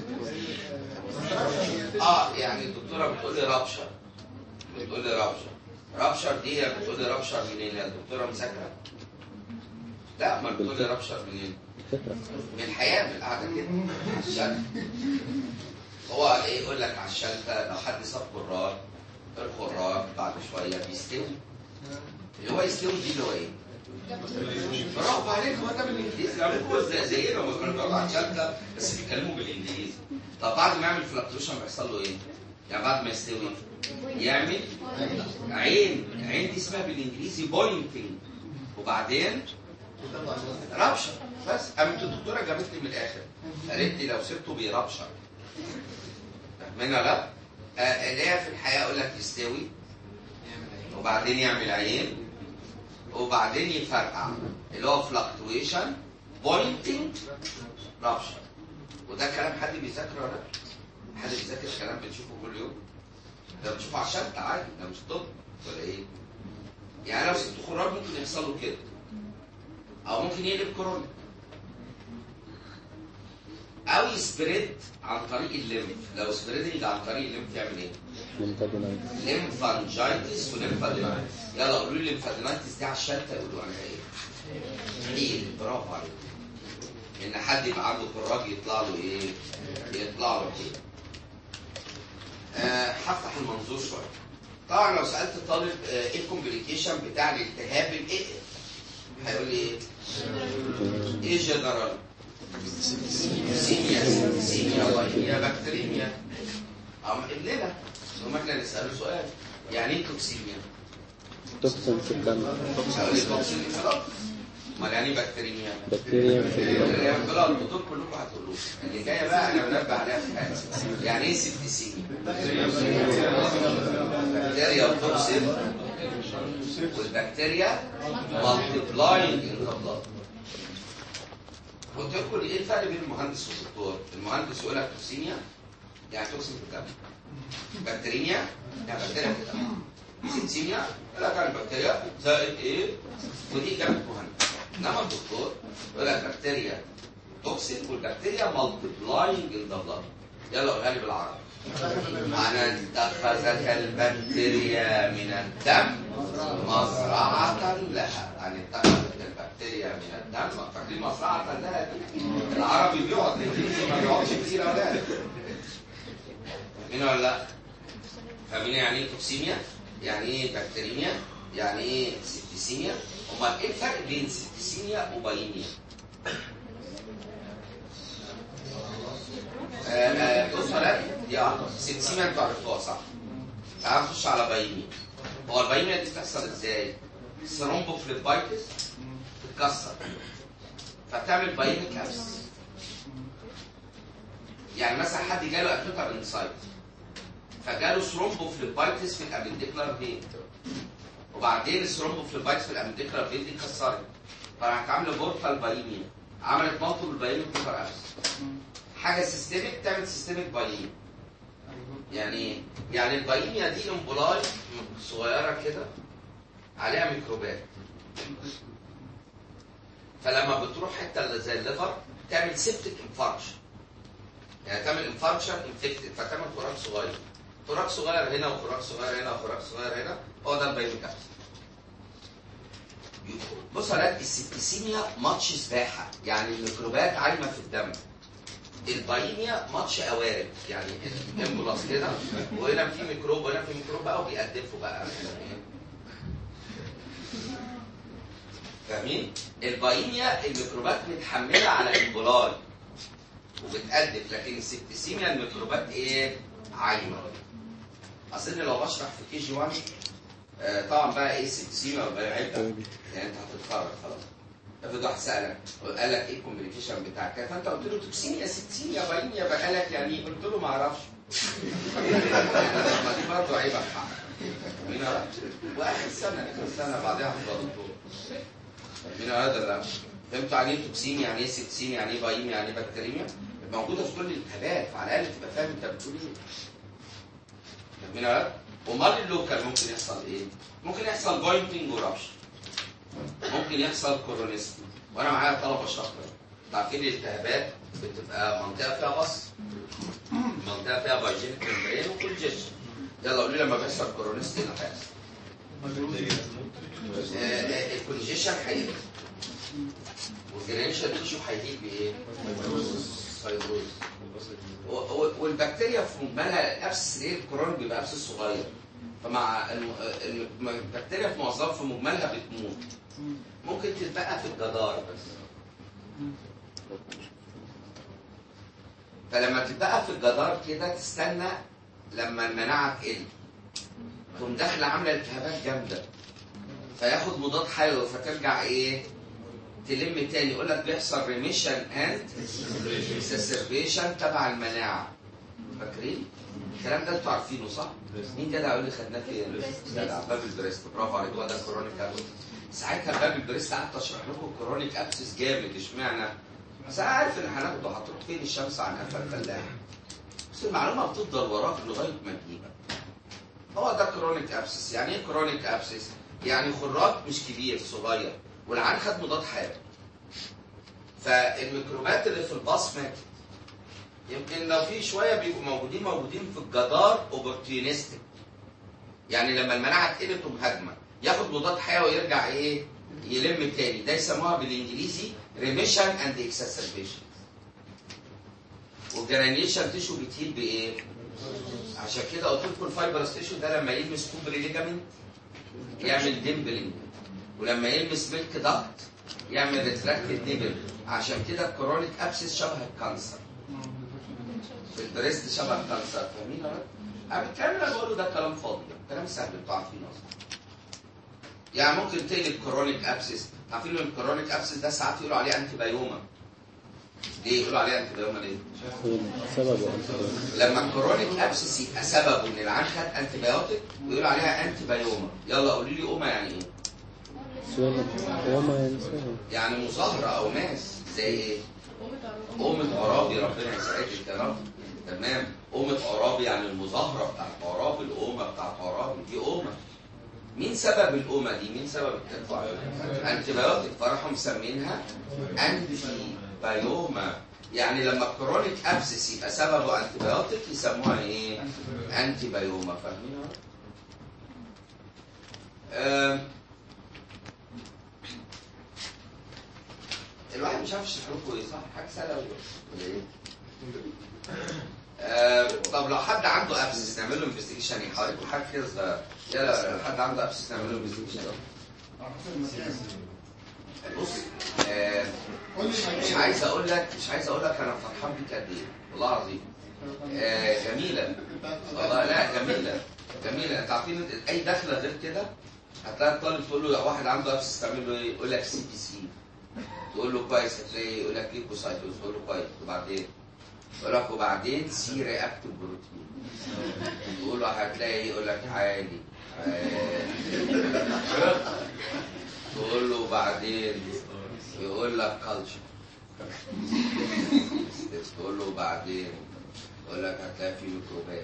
اه يعني الدكتوره بتقول لي رابشر بتقول لي رابشر رابشر دي بتقول لي رابشر منين يا دكتوره مذاكره؟ لا ما بتقول لي رابشر منين؟ فكرة من الحياه من القعده كده على الشلته هو ايه يقول لك على الشلته لو حد ساب خراج الخراج بعد شويه بيستوي اللي هو يستوي دي اللي هو ايه؟ برافو عليك هو ده بالانجليزي يعني هو زي زينا لما كانوا بيقعدوا على الشلته بس بيتكلموا بالانجليزي طب بعد ما يعمل فلكتويشن بيحصل له ايه؟ يعني بعد ما يستوي يعمل عين عين دي اسمها بالانجليزي بوينتنج وبعدين رابشر بس قامت الدكتوره جابت لي من الاخر قالت لي لو سبته بيرابشر فاهمين ولا لا؟ آه، اللي هي في الحياه اقول لك يستوي وبعدين يعمل عين وبعدين يفرقع اللي هو فلكتويشن بوينتنج رابشر وده كلام حد بيذاكره ولا لا؟ حد بيذاكر كلام بنشوفه كل يوم ده بنشوفه على الشنطه عادي ده مش طب ولا ايه؟ يعني لو سبت خراج ممكن يحصل له كده او ممكن يقلب كورونا او يسبريد عن طريق الليمف لو سبريدنج عن طريق الليمف يعمل ايه؟ ليمفادينايت ليمفانجايتس وليمفادينايتس يلا قولوا لي الليمفادينايتس دي على الشلته يقولوا انا ايه؟ ايه برافو عليك ان حد يبقى عنده كراج يطلع له ايه؟ يطلع له كده آه، هفتح المنظور شويه طبعا لو سالت طالب آه، ايه الكومبليكيشن بتاع الالتهاب الايه؟ هيقول لي ايه؟ ايه جنرال؟ سيميا سيميا وهي بكتيريميا أم الليلة ثم احنا نسأله سؤال يعني ايه توكسيميا؟ توكسين في الدم هقول لي توكسين انفلات امال يعني ايه بكتيريميا؟ بكتيريا في الدم الانفلات ودول كلكم هتقولوه اللي جايه بقى انا بنبه عليها في حاجه يعني ايه سيبتيسيميا؟ بكتيريا وتوكسين والبكتيريا multiplying in the blood قلت لكم ايه الفرق بين المهندس والدكتور؟ المهندس يقول لك توكسيميا يعني توكسين في الدم بكتيريميا يعني بكتيريا في الدم سيبسيميا يقول لك يعني بكتيريا زائد ايه؟ ودي اجابه مهندس انما الدكتور يقول لك بكتيريا توكسين والبكتيريا multiplying in the blood يلا قولها لي بالعربي معنى اتخذت البكتيريا من الدم مزرعة لها يعني اتخذت البكتيريا من الدم فاكرين مزرعة لها دي العربي بيقعد الانجليزي ما بيقعدش كتير يا ولاد فاهمين ولا لا؟ فاهمين يعني ايه توكسيميا؟ يعني ايه بكتيريميا؟ يعني ايه سيبتيسيميا؟ امال ايه الفرق بين سيبتيسيميا وبايميا؟ آه، آه، بص يا ولاد دي واحدة سيبتيسيميا انتوا عرفتوها صح؟ تعالوا نخش على بايميا هو البايميا دي بتحصل ازاي؟ ثرومبوفليبايتس تتكسر فتعمل بايميك ابس يعني مثلا حد جاله اكيوتر انسايت فجاله ثرومبوفليبايتس في الابنديكولار فين وبعدين الثرومبوفليبايتس في الابنديكولار فين دي اتكسرت فراحت عامله بورتال بايميا عملت مالتيبل بايميك ليفر ابس حاجه سيستميك تعمل سيستميك بايميا يعني ايه؟ يعني البايميا دي امبولاي صغيره كده عليها ميكروبات فلما بتروح حته زي الليفر تعمل سيبتك انفاركشن يعني تعمل انفاركشن انفكتد فتعمل خراج صغير خراج صغير هنا وخراج صغير هنا وخراج صغير هنا هو ده البايميك ابس بص على السبتسيميا ماتش سباحه يعني الميكروبات عايمه في الدم البايميا ماتش قوارب يعني امبولاس كده وهنا في ميكروب وهنا في ميكروب بقى وبيقدفوا بقى فاهمين؟ البايميا الميكروبات متحمله على الامبولاي وبتقدف لكن السبتسيميا الميكروبات ايه؟ عايمه اصل لو بشرح في كي جي 1 آه، طبعا بقى ايه سبتسيميا وبقى عيب يعني انت هتتخرج خلاص افرض واحد سالك قال لك ايه الكوميونيكيشن بتاعك فانت قلت له توكسيميا ستيميا بايميا بقى قال لك يعني ايه قلت له ما اعرفش ما دي برضه عيب الحق مين عرف واخر سنه اخر سنه بعدها هتبقى دكتور مين هذا لا فهمتوا يعني ايه توكسيميا يعني ايه سبتسيميا يعني ايه بايميا يعني ايه بكتيريميا موجوده في كل الالتهابات فعلى الاقل تبقى فاهم انت بتقول ايه مين عرف امال اللوكال ممكن يحصل ايه ممكن يحصل بوينتنج ورابشن ممكن يحصل كورونيستي وانا معايا طلبه شاطره عارفين الالتهابات بتبقى منطقه فيها بص منطقه فيها بايجينيك ممبرين وكونجيشن يلا قولوا لي لما بيحصل كورونيستي اللي هيحصل آه، آه، الكونجيشن هيقل والجرينشن تيشو هيهيل بايه؟ فايبروز و- و- والبكتيريا في مجملها الابسس ليه الكورونا بيبقى ابسس صغير فمع الم- الم- البكتيريا في معظمها في مجملها بتموت ممكن تتبقى في الجدار بس فلما تتبقى في الجدار كده تستنى لما المناعه تقل تقوم داخله عامله التهابات جامده فياخد مضاد حيوي فترجع ايه تلم تاني يقول لك بيحصل ريميشن اند سيرفيشن تبع المناعه فاكرين؟ الكلام ده انتوا عارفينه صح؟ مين جدع يقول لي خدناه فين؟ جدع باب البريست برافو عليك هو ده كورونيك ابسس ساعتها باب البريست قعدت اشرح لكم كورونيك ابسس جامد اشمعنى؟ بس انا عارف ان هناخده هتروح فين الشمس عن قفا الفلاح بس المعلومه بتفضل وراك لغايه ما تجيبك هو ده كورونيك ابسس يعني ايه كورونيك ابسس؟ يعني خراج مش كبير صغير والعيان خد مضاد حيوي فالميكروبات اللي في الباص ماتت يمكن لو في شويه بيبقوا موجودين موجودين في الجدار اوبورتيونستيك يعني لما المناعه تقلت ومهاجمه ياخد مضاد حيوي يرجع ايه يلم تاني ده يسموها بالانجليزي ريميشن اند اكسسربيشن والجرانيشن تيشو بتهيل بايه؟ عشان كده قلت لكم الفايبرس تيشو ده لما يلمس كوبري ليجامنت يعمل ديمبلينج ولما يلمس ميلك داكت يعمل ريتراكتد نيبل عشان كده الكرونيك ابسس شبه الكانسر في البريست شبه الكانسر فاهمين ولا لا؟ انا الكلام اللي أنا بقوله ده كلام فاضي كلام سهل انتوا عارفينه اصلا يعني ممكن تقلب كرونيك ابسس عارفين ان الكرونيك ابسس ده ساعات يقولوا عليه انتي بايوما ليه يقولوا عليه انتي بايوما ليه؟ سببه أنت لما الكرونيك ابسس يبقى سببه ان العيان خد انتي بايوتيك ويقولوا عليها انتي بايوما يلا قولوا لي اوما يعني ايه؟ سؤال هو ما ينساه يعني مظاهرة أو ناس زي إيه؟ أمة عرابي ربنا يسعدك يا رب تمام أمة عرابي يعني المظاهرة بتاعت عرابي الأمة بتاعت عرابي دي أمة مين سبب الأمة دي؟ مين سبب التدفع؟ أنتي بايوتيك فراحوا مسمينها أنتي بايوما يعني لما الكرونيك أبسس يبقى سببه أنتي بايوتيك يسموها إيه؟ أنتي بايوما فاهمين؟ آم، الواحد مش عارف يشرح لكم ايه صح؟ حاجه سهله قوي ولا ايه؟ آه، طب لو حد عنده ابسس نعمل له انفستيجيشن ايه؟ حواليكم حاجه كده صغيره يلا لو حد عنده ابسس نعمل له انفستيجيشن بص آه، مش عايز اقول لك مش عايز اقول لك انا فرحان بيك قد ايه والله العظيم آه، جميله والله لا جميله جميل انت عارفين اي دخله غير كده هتلاقي الطالب تقول له واحد عنده ابسس تعمل له ايه؟ يقول لك سي بي سي تقول له كويس هتلاقي يقول لك ليكوسايتوز تقول له كويس وبعدين يقول لك وبعدين سي رياكتيف بروتين تقول له هتلاقي ايه؟ يقول لك عالي عالي. تقول له بعدين يقول لك كلتشر تقول له بعدين يقول لك هتلاقي فيه ميكروبات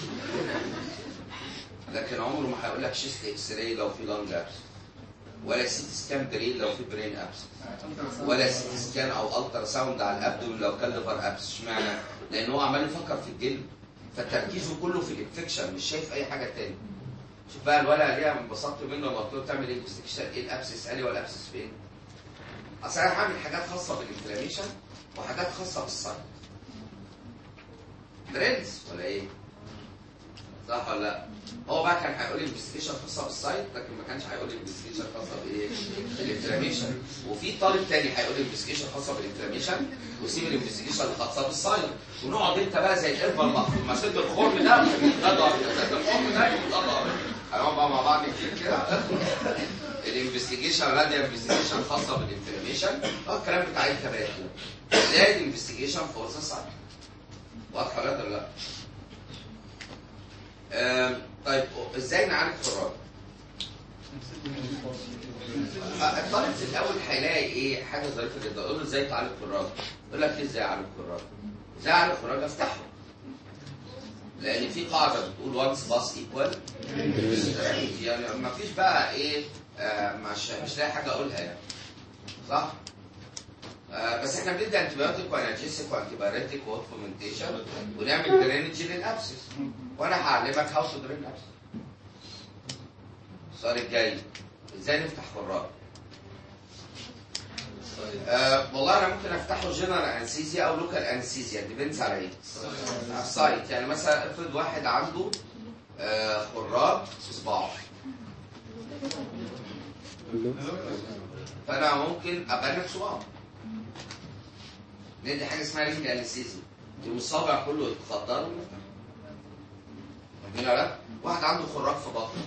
لكن عمره ما هيقول لك شيست اكس راي لو في لانج ابس ولا سي تي سكان برين لو في برين ابس ولا سي تي سكان او الترا ساوند على الابدومين لو كان ليفر ابس اشمعنى؟ لان هو عمال يفكر في الجلد فتركيزه كله في الانفكشن مش شايف اي حاجه تاني شوف بقى الولد ليه انبسطت منه لما قلت له تعمل ايه انفستيجيشن ايه الابسس قال لي هو الابسس فين؟ اصل انا هعمل حاجات خاصه بالانفلاميشن وحاجات خاصه بالسايت برنس ولا ايه؟ صح ولا لا؟ هو بقى كان هيقول لي انفستيجيشن خاصه بالسايت لكن ما كانش هيقول لي انفستيجيشن خاصه بايه؟ بالانفلاميشن وفي طالب تاني هيقول لي انفستيجيشن خاصه بالانفلاميشن وسيب الانفستيجيشن الخاصه بالسايت ونقعد انت بقى زي القرفه المقفول ما سد الخرم ده غدر سد الخرم ده غدر هنقعد بقى مع بعض كتير كده الانفستيجيشن راديو انفستيجيشن خاصه بالانفلاميشن هو الكلام بتاع الكبات زائد انفستيجيشن فور ذا سايت واضحه ولا لا؟ آم، طيب ازاي نعالج خراج؟ الطالب في الاول هيلاقي ايه حاجه ظريفه جدا اقول له ازاي تعالج خراج؟ يقول لك ازاي اعالج خراج؟ ازاي اعالج خراج افتحه لان في قاعده بتقول وانس باس ايكوال يعني ما فيش بقى ايه آه مش مش لاقي حاجه اقولها يعني صح؟ آه بس احنا بندي انتيبيوتيك وانالجيسيك وانتيبيوتيك وفومنتيشن ونعمل درينج للابسس وانا هعلمك هاو تو درين ابسس السؤال الجاي ازاي نفتح خراج؟ آه والله انا ممكن افتحه جنرال انستيزيا او لوكال انستيزيا ديبينز على ايه؟ على السايت يعني مثلا افرض واحد عنده آه خراج في صباعه كله فانا ممكن ابلغ صباعه ندي حاجه اسمها رينج انستيزيا يقوم الصابع كله يتخدر ونفتح فاهمين ولا لا؟ واحد عنده خراج في بطنه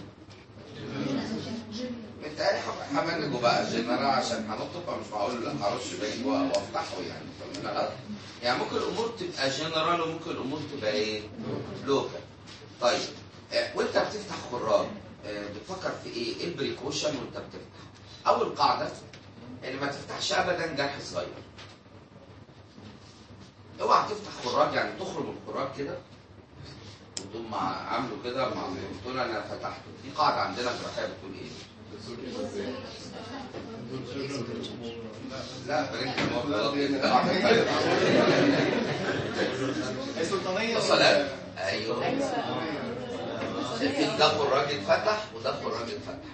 بالتالي همنجه بقى جنرال عشان هنطق فمش معقول هرش باقي وافتحه يعني فاهمين ولا لا؟ يعني ممكن الامور تبقى جنرال وممكن الامور تبقى ايه؟ لوكال طيب آه، وانت بتفتح خراج آه، بتفكر في ايه؟ ايه البريكوشن وانت بتفتح؟ اول قاعده ان ما تفتحش ابدا جرح صغير اوعى تفتح خراج يعني تخرج الخراج كده وتقوم مع عامله كده مع تقول انا فتحته دي قاعده عندنا جراحيه بتقول ايه؟ لا برنك الموت غلط كده قاعدة السلطانية وصلت ايوه شايفين ده خراج اتفتح وده خراج اتفتح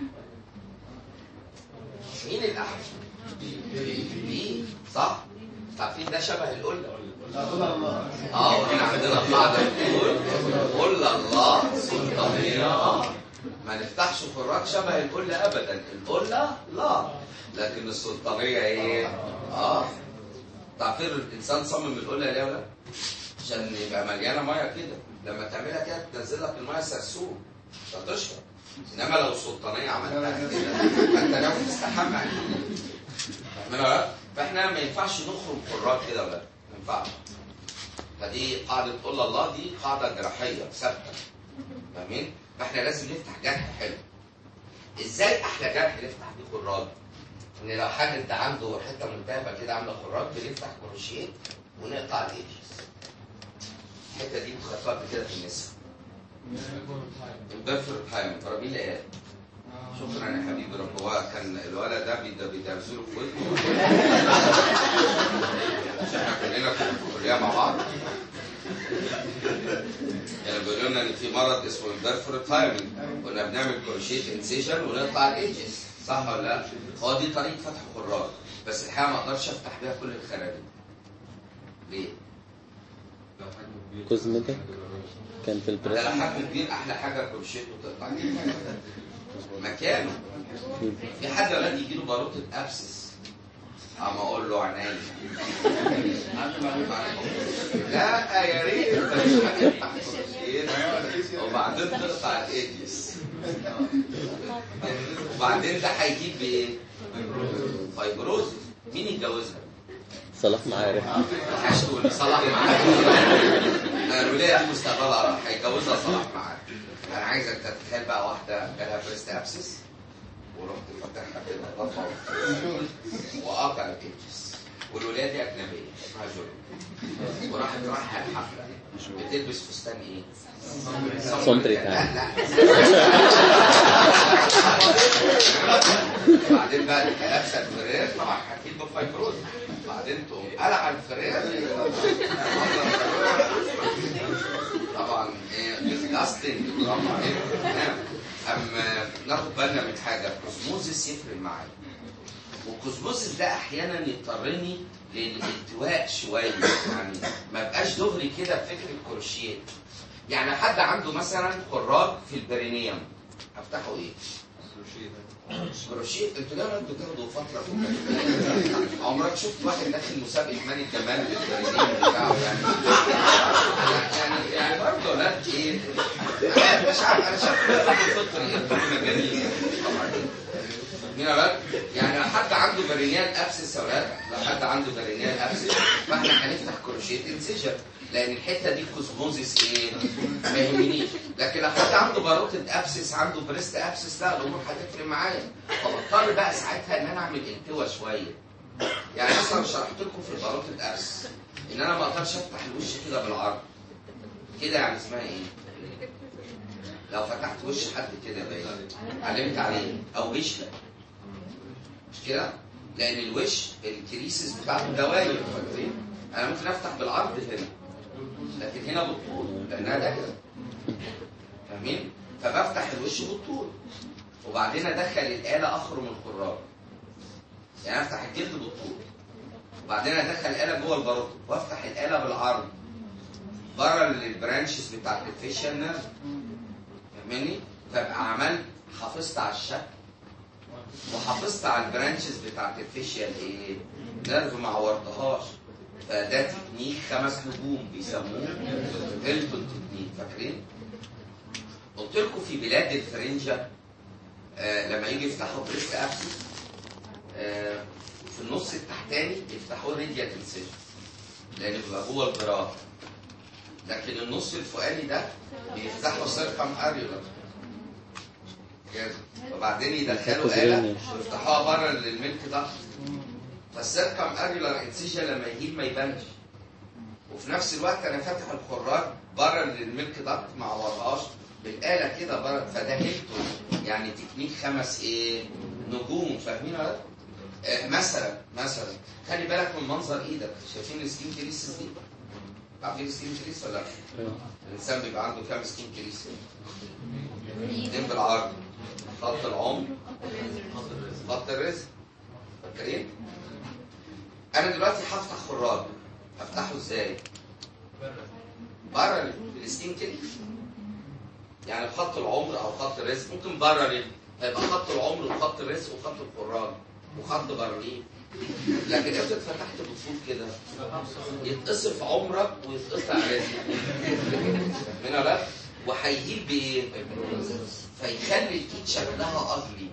مين الاحسن؟ بي صح؟ عارفين ده شبه القله اه وهنا عندنا قاعده بتقول قل الله سلطانيه ما نفتحش خراج شبه القله ابدا القله لا لكن السلطانيه ايه؟ اه تعرفين الانسان صمم القله ليه ولا؟ عشان يبقى مليانه ميه كده لما تعملها كده تنزل لك الميه سرسوب فتشرب انما لو السلطانيه عملتها كده فانت ناوي تستحمى اكيد فاهمين ولا لا؟ فاحنا ما ينفعش نخرج خراج كده ولا ما ينفعش فدي قاعده قول الله دي قاعده جراحيه ثابته فاهمين؟ فاحنا لازم نفتح جرح حلو ازاي احلى جرح نفتح بيه خراج؟ ان لو حد انت عنده حته ملتهبه كده عامله خراج بنفتح كروشيه ونقطع الايدجز الحته دي بتخطط كده في النساء البفر تايم ربيل ايه شكرا يا حبيبي رب هو كان الولد ده بيد- بيدرسوا له في ودنه عشان احنا كلنا كنا في الكليه مع بعض يعني بيقولوا لنا ان في مرض اسمه البرفور تايمنج كنا بنعمل كروشيت انسيشن ونقطع الايدجز صح ولا لا؟ هو دي طريقه فتح خراج بس الحقيقه ما اقدرش افتح بيها كل الخراج ليه؟ كوزمتك كان في ده لو البريس حجم كبير احلى حاجه كروشيت وتقطع مكانه في حد ولاد يجي له باروت ابسس اما اقول له عينيا لا يا ريت مش هتفتح كروشيت وبعدين تقطع الايديس وبعدين ده هيجيب بايه؟ فايبروز مين يتجوزها؟ صلاح معارف ملهاش تقول صلاح معاك انا الولايه دي مستقبلها راح هيتجوزها صلاح معاك انا عايزك تتخيل بقى واحده جالها بريست ابسس ورحت فاتحها كده رفع وقاطع الايديس والولايه دي اجنبيه اسمها جولي وراحت رايحه الحفله بتلبس فستان ايه؟ سمبري لا تاني. لا بعدين بقى لابسه الفرير طبعا هتجيب بفايبروز بعدين تقوم قلع الفرير طبعا ايه ديسجاستنج برافو عليك تمام. اما ناخد بالنا من حاجه الكوزموزيس يفرق معايا والكوزموزيس ده احيانا يضطرني للالتواء شويه يعني ما بقاش دغري كده بفكره كروشيه يعني حد عنده مثلا خراج في البرينيوم افتحه ايه؟ كروشيه انتوا دايما بتاخدوا فتره في البرينيوم. عمرك شفت واحد داخل مسابقه مال الجمال بالبرينيوم بتاعه يعني يعني يعني برضه لا ايه انا مش عارف انا شايف الفطري الفطري جميل مين يا ولاد؟ يعني حد عنده برينيال ابسس يا ولاد لو حد عنده برينيال ابسس فاحنا هنفتح كروشيه انسجن لان الحته دي كوزموزيس ايه؟ ما يهمنيش لكن لو حد عنده باروتد ابسس عنده بريست ابسس لا الامور هتفرق معايا فبضطر بقى ساعتها ان انا اعمل انتوا شويه يعني مثلا شرحت لكم في الباروتد ابسس ان انا ما اقدرش افتح الوش كده بالعرض كده يعني اسمها ايه؟ لو فتحت وش حد كده باين علمت عليه او غشله مش كده؟ لان الوش الكريسس بتاعته دواير فاكرين؟ انا ممكن افتح بالعرض هنا لكن هنا بالطول لانها دايره فاهمين؟ فبفتح الوش بالطول وبعدين ادخل الاله اخرم الخراج يعني افتح الجلد بالطول وبعدين ادخل الاله جوه الباروت وافتح الاله بالعرض بره البرانشز بتاعت الفيشال نيرف فاهمني؟ فابقى عملت حافظت على الشكل وحافظت على البرانشز بتاعت الفيشيال ايه؟ نيرف ما عورتهاش فده تكنيك خمس نجوم بيسموه هيلتون تكنيك فاكرين؟ قلت لكم في بلاد الفرنجة آه لما يجي يفتحوا بريست ابسس آه في النص التحتاني يفتحوه ريديال انسيجن لان بيبقى جوه الجراح لكن النص الفوقاني ده بيفتحوا سيركم اريولار كده وبعدين يدخلوا آلة ويفتحوها بره للملك ده فالسيركم اريولار انسيجن لما يجيب ما يبانش وفي نفس الوقت انا فاتح الخراج بره للملك ضغط ما عورهاش بالآلة كده بره فده هيلتون يعني تكنيك خمس ايه نجوم فاهمين ولا لا؟ آه مثلا مثلا خلي بالك من منظر ايدك شايفين السكين كريسس دي؟ عارفين السكين كريس ولا لا؟ الانسان بيبقى عنده كام سكين كريس؟ اتنين بالعرض خط العمر خط الرزق فاكرين؟ انا دلوقتي هفتح خراج هفتحه ازاي؟ بره السكين كريس يعني بخط العمر او خط الرزق ممكن بره ليه؟ هيبقى خط العمر وخط الرزق وخط الخراج وخط برلين لكن افرض فتحت بطول كده يتقصف عمرك ويتقطع رزقك من لا وهيجيب بايه؟ فيخلي الايد شكلها اغلي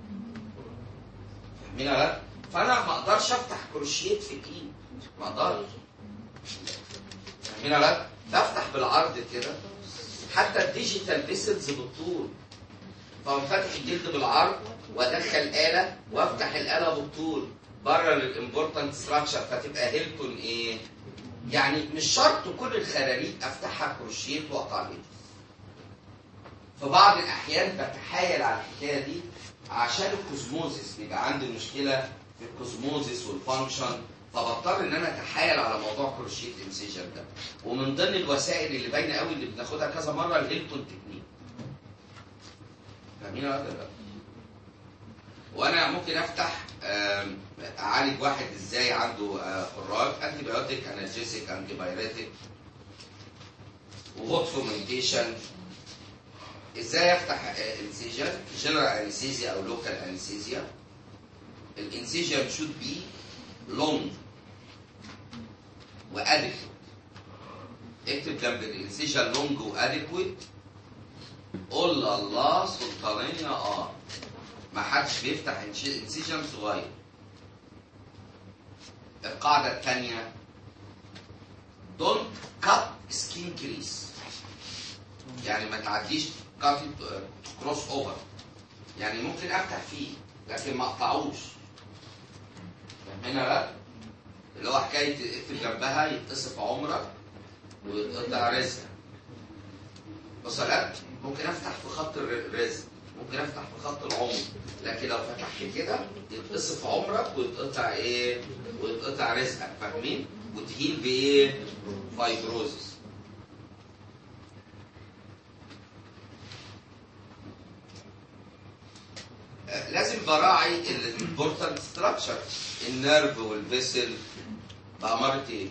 فاهمين لا؟ فانا ما اقدرش افتح كروشيت في الايد ما اقدرش فاهمين لا؟ بفتح بالعرض كده حتى الديجيتال بيسلز بالطول فاقوم فاتح الجلد بالعرض وادخل آلة وافتح الآلة بالطول بره للامبورتنت ستراكشر فتبقى هيلتون ايه؟ يعني مش شرط كل الخراريج افتحها كروشيت واقطع الايد. في بعض الاحيان بتحايل على الحكايه دي عشان الكوزموزيس بيبقى عندي مشكله في الكوزموزيس والفانكشن فبضطر ان انا اتحايل على موضوع كروشيت انسيجن ده ومن ضمن الوسائل اللي باينه قوي اللي بناخدها كذا مره الهيلتون تكنيك فاهمين ولا لا؟ وانا ممكن افتح آم، اعالج واحد ازاي عنده آه، خراج انتي بايوتيك انالجيسيك انتي بايريتيك وهوت فومنتيشن ازاي افتح انسيجن جنرال انستيزيا او لوكال انستيزيا الانسيجن شود بي لونج وادكوت اكتب جنب الانسيجن لونج وادكوت قول الله سلطانية اه ما حدش بيفتح انسيجن صغير القاعدة الثانية don't cut skin crease يعني ما تعديش cut كروس اوفر يعني ممكن افتح فيه لكن ما اقطعوش فاهمين بقى اللي هو حكايه اكتب جنبها يتقصف عمرك ويتقطع رزق وصلت ممكن افتح في خط الرزق ممكن افتح في خط العمر لكن لو فتحت كده يتقصف عمرك ويتقطع ايه ويتقطع رزقك فاهمين وتهيل بايه فايبروزس آه، لازم براعي الامبورتنت ستراكشر النيرف والفيسل بأمارة ايه؟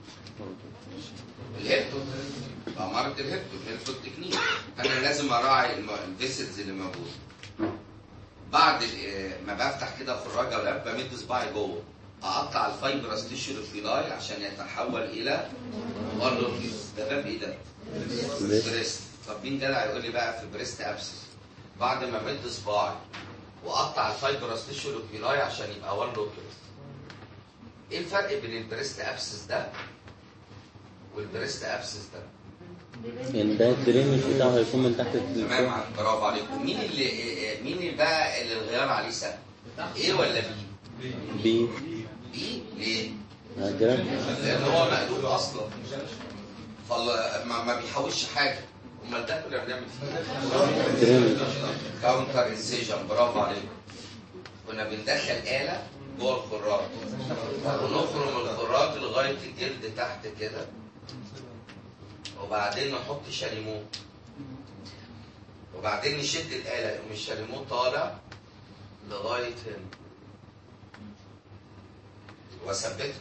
الهيبتون بأمارة الهيبتون الهيبتون تكنيك فأنا لازم أراعي الم- الفيسلز اللي موجودة بعد ال- ما بفتح كده خراجة ولا بمد صباعي جوه أقطع الفايبرس تيشو الفيلاي عشان يتحول إلى أورلوكيوس ده باب إيه ده؟ بريست طب مين جدع يقول لي بقى في بريست أبسس بعد ما مد صباعي واقطع الفايبرس تيشو لوكيلاي عشان يبقى وان لوكيوس ايه الفرق بين البريست ابسس ده والبريست ابسس ده يعني ده الدرينج بتاعه هيكون من تحت تمام الفوق برافو عليكم مين اللي إيه- مين اللي بقى اللي الغيار عليه سهل ايه ولا بي بي بي ليه جرام لان هو مقلوب اصلا فال ما, ما بيحوش حاجه امال ده كنا بنعمل فيه درينج كاونتر انسيجن برافو عليكم كنا بندخل آلة جوه الخراج ونخرم الخراج لغاية الجلد تحت كده وبعدين نحط شاليمو وبعدين نشد الآلة يقوم الشاليمو طالع لغاية هنا واثبته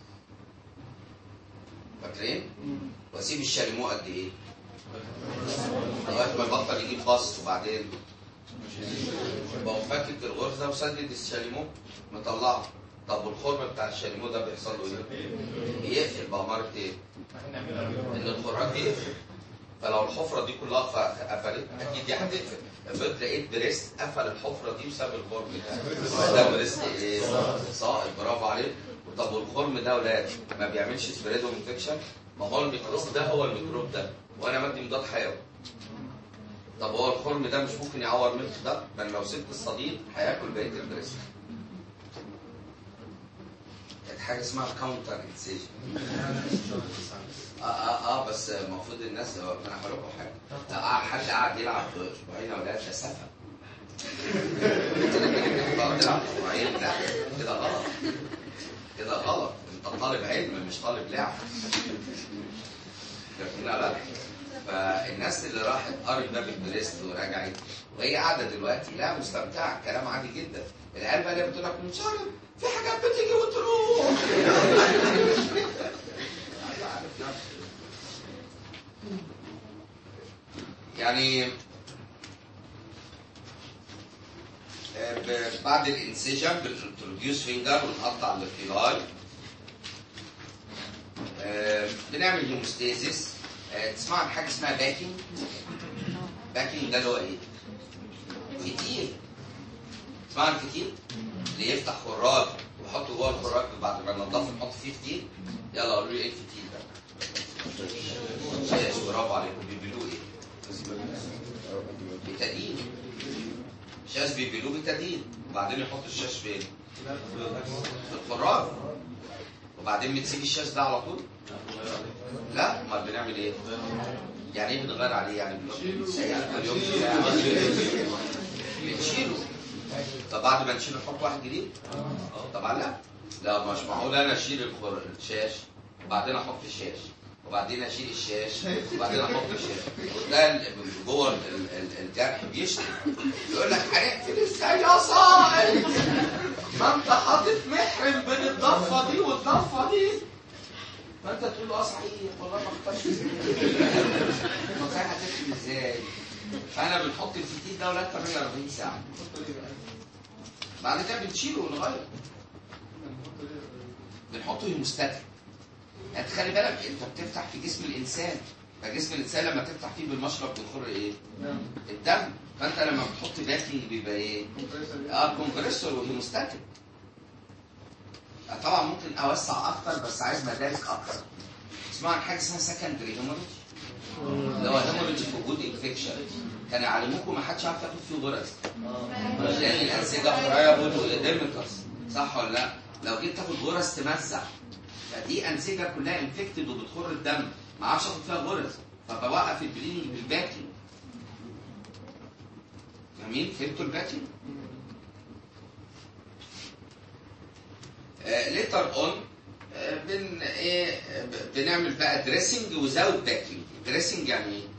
فاكرين؟ واسيب الشاليمو قد ايه؟ لغاية ما يبطل يجيب بص وبعدين بقوم فاكك الغرزه وسدد الشاليمو مطلعه طب والخرم بتاع الشاليمو ده بيحصل له ايه؟ يقفل بأمارة ايه؟ ان الخراج بيقفل فلو الحفره دي كلها ف- قفلت اكيد دي هتقفل افرض لقيت بريست قفل الحفره دي وساب الخرم ده ده بريست ايه؟ صائب برافو عليك طب والخرم ده ولاد ما بيعملش سبريدو انفكشن ما هو الميكروب ده هو الميكروب ده وانا مدي مضاد حيوي طب هو الخرم ده مش ممكن يعور ملك ده بل لو سبت الصديد هياكل بقيه البريست كانت حاجه اسمها كاونتر انسيجن اه اه اه بس المفروض الناس ما انا هقول لكم حاجه آه حد قاعد يلعب اسبوعين ولا ده سفه تقعد تلعب اسبوعين لا كده غلط كده غلط انت طالب علم مش طالب لعب لا لا فالناس اللي راحت قرت باب البريست ورجعت وهي قاعده دلوقتي لا مستمتعه كلام عادي جدا العيال بقى اللي بتقول لك مش عارف في حاجات بتيجي وتروح عارف نفسه. يعني آه، ب- بعد الانسجن بنتروديوس فينجر ونقطع الفيلاي آه، بنعمل هيموستاسيس آه، تسمع عن حاجه اسمها باكينج باكينج ده اللي هو ايه؟ فتيل تسمع عن فتيل؟ اللي يفتح خراج ويحطه جوه الخراج بعد ما ننضفه نحط فيه فتيل يلا قولوا لي ايه الفتيل ده؟ شاش برافو عليكم بيبيلوه ايه؟ بتدين شاش بيبيلوه بتدين وبعدين يحط الشاش فين؟ في الخراج وبعدين بتسيب الشاش ده على طول؟ لا امال بنعمل ايه؟ يعني ايه بنغير عليه يعني بنقول يعني كل يوم بنشيله طب بعد ما نشيله نحط واحد جديد؟ طبعا لا لا مش معقول انا اشيل الخر- الشاش وبعدين احط الشاش وبعدين اشيل الشاش وبعدين احط الشاش وتلاقي ال- جوه ال- ال- ال- الجرح بيشتم يقول لك هنقفل ازاي يا صائب ما انت حاطط محرم بين الضفه دي والضفه دي فانت تقول له اه صحيح والله ما اخترتش ما كان هتكتب ازاي فانا بنحط الفتيل ده ولاد 48 ساعه بعد كده بنشيله ونغير بنحطه هيموستاتيك يعني تخلي بالك انت بتفتح في جسم الانسان فجسم الانسان لما تفتح فيه بالمشرب بيخر ايه؟ الدم فانت لما بتحط باكينج بيبقى ايه؟ اه كومبريسور وهيموستاتيك آه، طبعا ممكن اوسع اكتر بس عايز مدارك اكتر اسمعوا عن حاجه اسمها سكندري هيموريج اللي هو هيموريج في وجود انفكشن كان يعلموكم ما حدش عارف ياخد فيه غرز لان الانسجه قريبه وديرميكس صح ولا لا؟ لو جيت تاخد غرز تمزع فدي انسجه كلها انفكتد وبتخر الدم ما اعرفش اخد فيها غرز فبوقف البلينج بالباكينج فاهمين؟ فهمتوا الباكينج؟ ليتر اون بن ايه آه، ب- بنعمل بقى دريسنج وزاوت باكينج دريسنج يعني ايه؟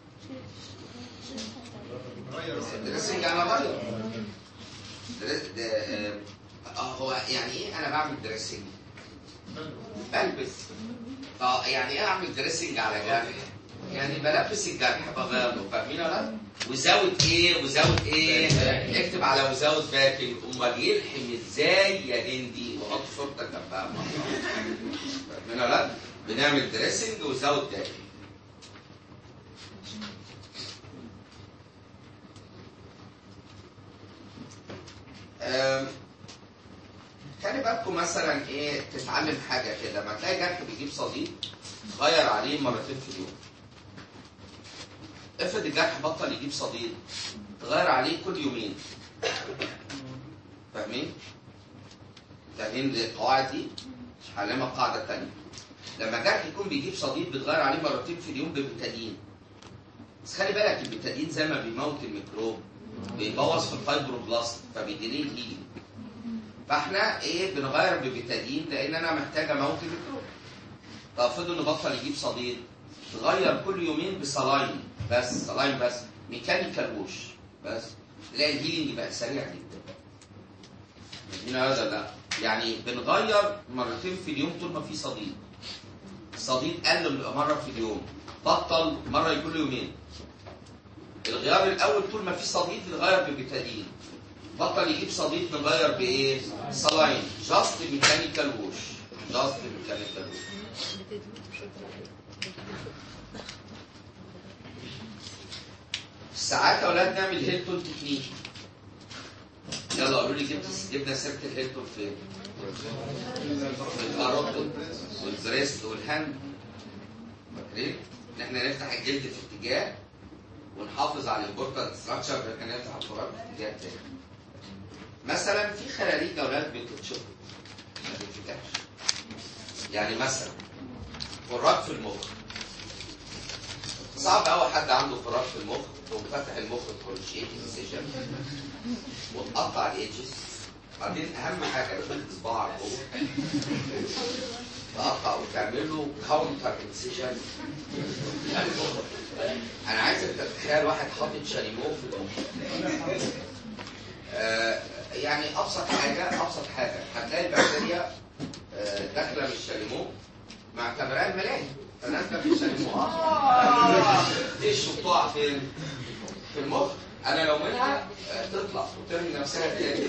دريسنج يعني اغير دريس- د- آه، آه، هو يعني ايه انا بعمل دريسنج؟ بلبس اه يعني ايه اعمل دريسنج على جرح؟ يعني بلبس الجرح بغيره فاهمين ولا لا؟ وزاوت ايه وزاوت ايه؟ اكتب على وزاوت باكينج امال يلحم ازاي يا هندي وحط صورتك جنبها فاهمين ولا لا؟ بنعمل دريسنج وزاوت باكينج أم، خلي بالكم مثلا ايه تتعلم حاجه كده لما تلاقي جرح بيجيب صديد غير عليه مرتين في اليوم افرض الجرح بطل يجيب صديد تغير عليه كل يومين فاهمين؟ فاهمين القواعد دي؟ هعلمها قاعده تانية لما جرح يكون بيجيب صديد بتغير عليه مرتين في اليوم ببتادين بس خلي بالك البتادين زي ما بيموت الميكروب بيبوظ في الفايبروبلاست فبيديليه الهيلينج فاحنا ايه بنغير ببتادين لان انا محتاج اموت الميكروب طب افرض انه بطل يجيب صديد تغير كل يومين بصلاين بس صلاين بس ميكانيكال ووش بس تلاقي الهيلينج بقى سريع جدا هنا هذا لا يعني بنغير مرتين في اليوم طول ما في صديد الصديد قل مره في اليوم بطل مره كل يومين الغيار الاول طول ما في صديد نغير ببتادين بطل يجيب صديد نغير بايه؟ صلاين جاست ميكانيكال ووش جاست ميكانيكال ووش ساعات يا اولاد نعمل هيلتون تكنيك يلا قولوا لي جبت جبنا سيره الهيلتون فين؟ في الكاروتيد والبريست والهاند فاكرين؟ ان احنا نفتح الجلد في اتجاه ونحافظ على الامبورتنت ستراكشر لكن نفتح الفراغ في اتجاه تاني. مثلا في خلاليق يا اولاد بتتشق ما بتتفتحش. يعني مثلا فراغ في المخ صعب قوي حد عنده فراغ في المخ تقوم فاتح المخ تخش انسيجن وتقطع الايدجز بعدين اهم حاجه تحط صباعك جوه تقطع وتعمل له كاونتر انسيجن انا عايزك تتخيل واحد حاطط شاليمو في المخ آه يعني ابسط حاجه ابسط حاجه هتلاقي البكتيريا آه، داخله من الشاليمو معتبراه الملاهي فنازله في الشاليمو اه ايش بتقع فين؟ في المخ انا لو منها آه، تطلع وترمي نفسها تاني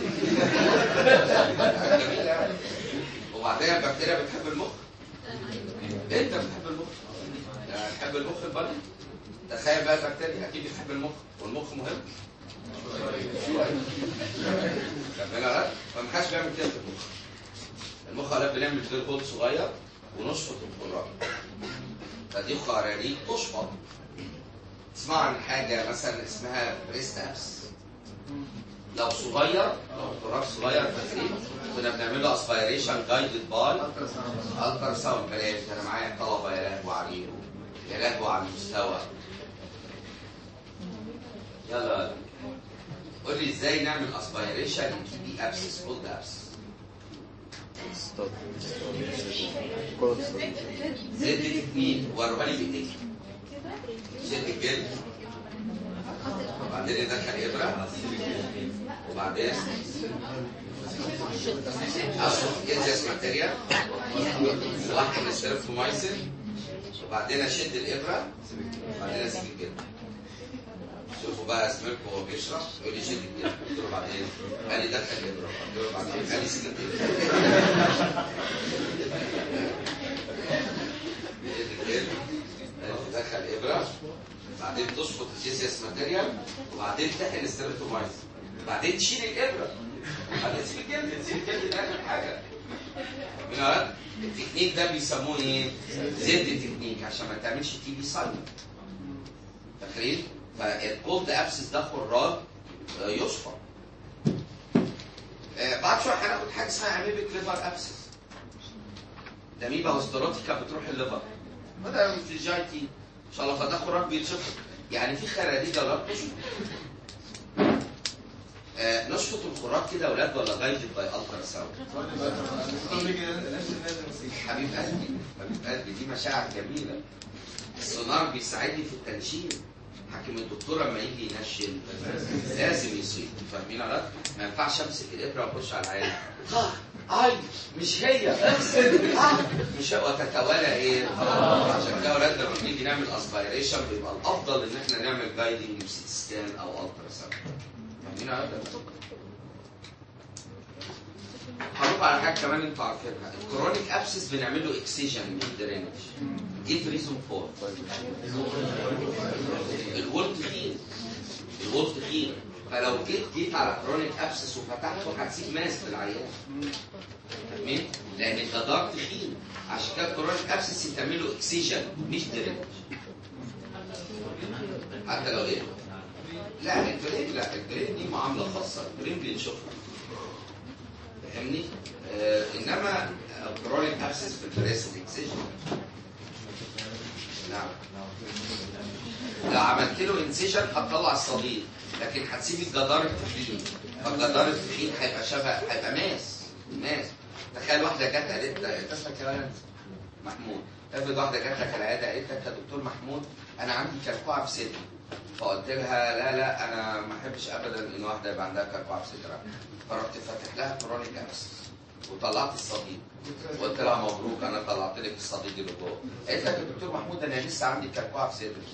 جميل أوي. وبعدين البكتيريا بتحب المخ انت بتحب المخ يعني بتحب المخ البلد تخيل بقى البكتيريا اكيد بتحب المخ والمخ مهم كملها غلط ما حدش بيعمل كده في المخ المخ قال بنعمل بير هول صغير ونشفط الخراج فدي خراريق تشفط تسمع عن حاجه مثلا اسمها بريست ابس لو صغير لو الخراج صغير فاكرين كنا بنعمل له اسبيريشن جايدد باي الترا ساوند بلاش ده انا معايا طلبه يا لهوي عليه يا لهوي على المستوى يلا قول لي ازاي نعمل اسبيريشن دي ابسس كولد ابسس زد تكنيك وروها لي بايديك شد الجلد وبعدين ندخل ابره وبعدين اشرب جزيس ماتيريال واحد السيرفومايسين وبعدين اشد الابره وبعدين اسيب الجلد شوفوا بقى سميرك وهو بيشرب يقول لي شد الجلد قلت له بعدين قال لي دخل الابره قلت له بعدين قال لي سيب الجلد شد الجلد قال لي دخل الابره الابره بعدين تشفط الجيسيس ماتيريال وبعدين تحقن الستريبتومايسين بعدين تشيل الابره بعدين تسيب الجلد تسيب الجلد ده اخر حاجه من عرفت؟ التكنيك ده بيسموه ايه؟ زد تكنيك عشان ما تعملش تي بي سايلنت فاكرين؟ فالكولد ابسس ده خراج آه، يصفى آه، بعد شويه هناخد حاجه اسمها اميبك ليفر ابسس ده ميبا هوستروتيكا بتروح الليفر وده في الجاي تي ان شاء الله فده خراج بيتشفط يعني في خراريج اولاد تشفط آه نشفط الخراج كده يا اولاد ولا جايدد باي الترا ساوند حبيب قلبي حبيب قلبي دي مشاعر جميله السونار بيساعدني في التنشيل حكم الدكتور لما يجي ينشل لازم يصيب فاهمين يا ولاد؟ ما ينفعش امسك الابره واخش على العين ها اي مش هي اغسل آه، مش هي وتتوالى ايه؟ عشان كده يا ولاد لما بنيجي نعمل اسبيريشن بيبقى الافضل ان احنا نعمل جايدنج بسيت سكان او الترا ساوند فاهمين يا ولاد؟ هروح على حاجه كمان انتوا عارفينها الكرونيك ابسس بنعمل له اكسيجن مش درينج ايه ريزون فور الولد تخين الولد تخين فلو جيت جيت على كرونيك ابسس وفتحته هتسيب ماس في العيان فاهمين؟ لان الجدار تخين عشان كده الكرونيك ابسس يتعمل له اكسيجن مش درينج حتى لو ايه لا الدرين لا الدرين دي معامله خاصه الدرين بنشوفها فاهمني؟ آه انما كرونيك ابسس في البريس اكسيجن نعم لو عملت له انسيجن هتطلع الصديد لكن هتسيب الجدار التخين فالجدار التخين هيبقى شبه هيبقى ماس ماس تخيل واحده جت قالت انت اسمك يا ولد؟ محمود افرض واحده جت لك العياده قالت لك يا دكتور محمود انا عندي كركوعه في صدري فقلت لها لا لا انا ما احبش ابدا ان واحده يبقى عندها كركوعه في صدرها فرحت فاتح لها كرونيك ابس وطلعت الصديد قلت لها مبروك انا طلعت لك الصديد اللي جوه قالت لك يا دكتور محمود انا لسه عندي كركوعه في صدري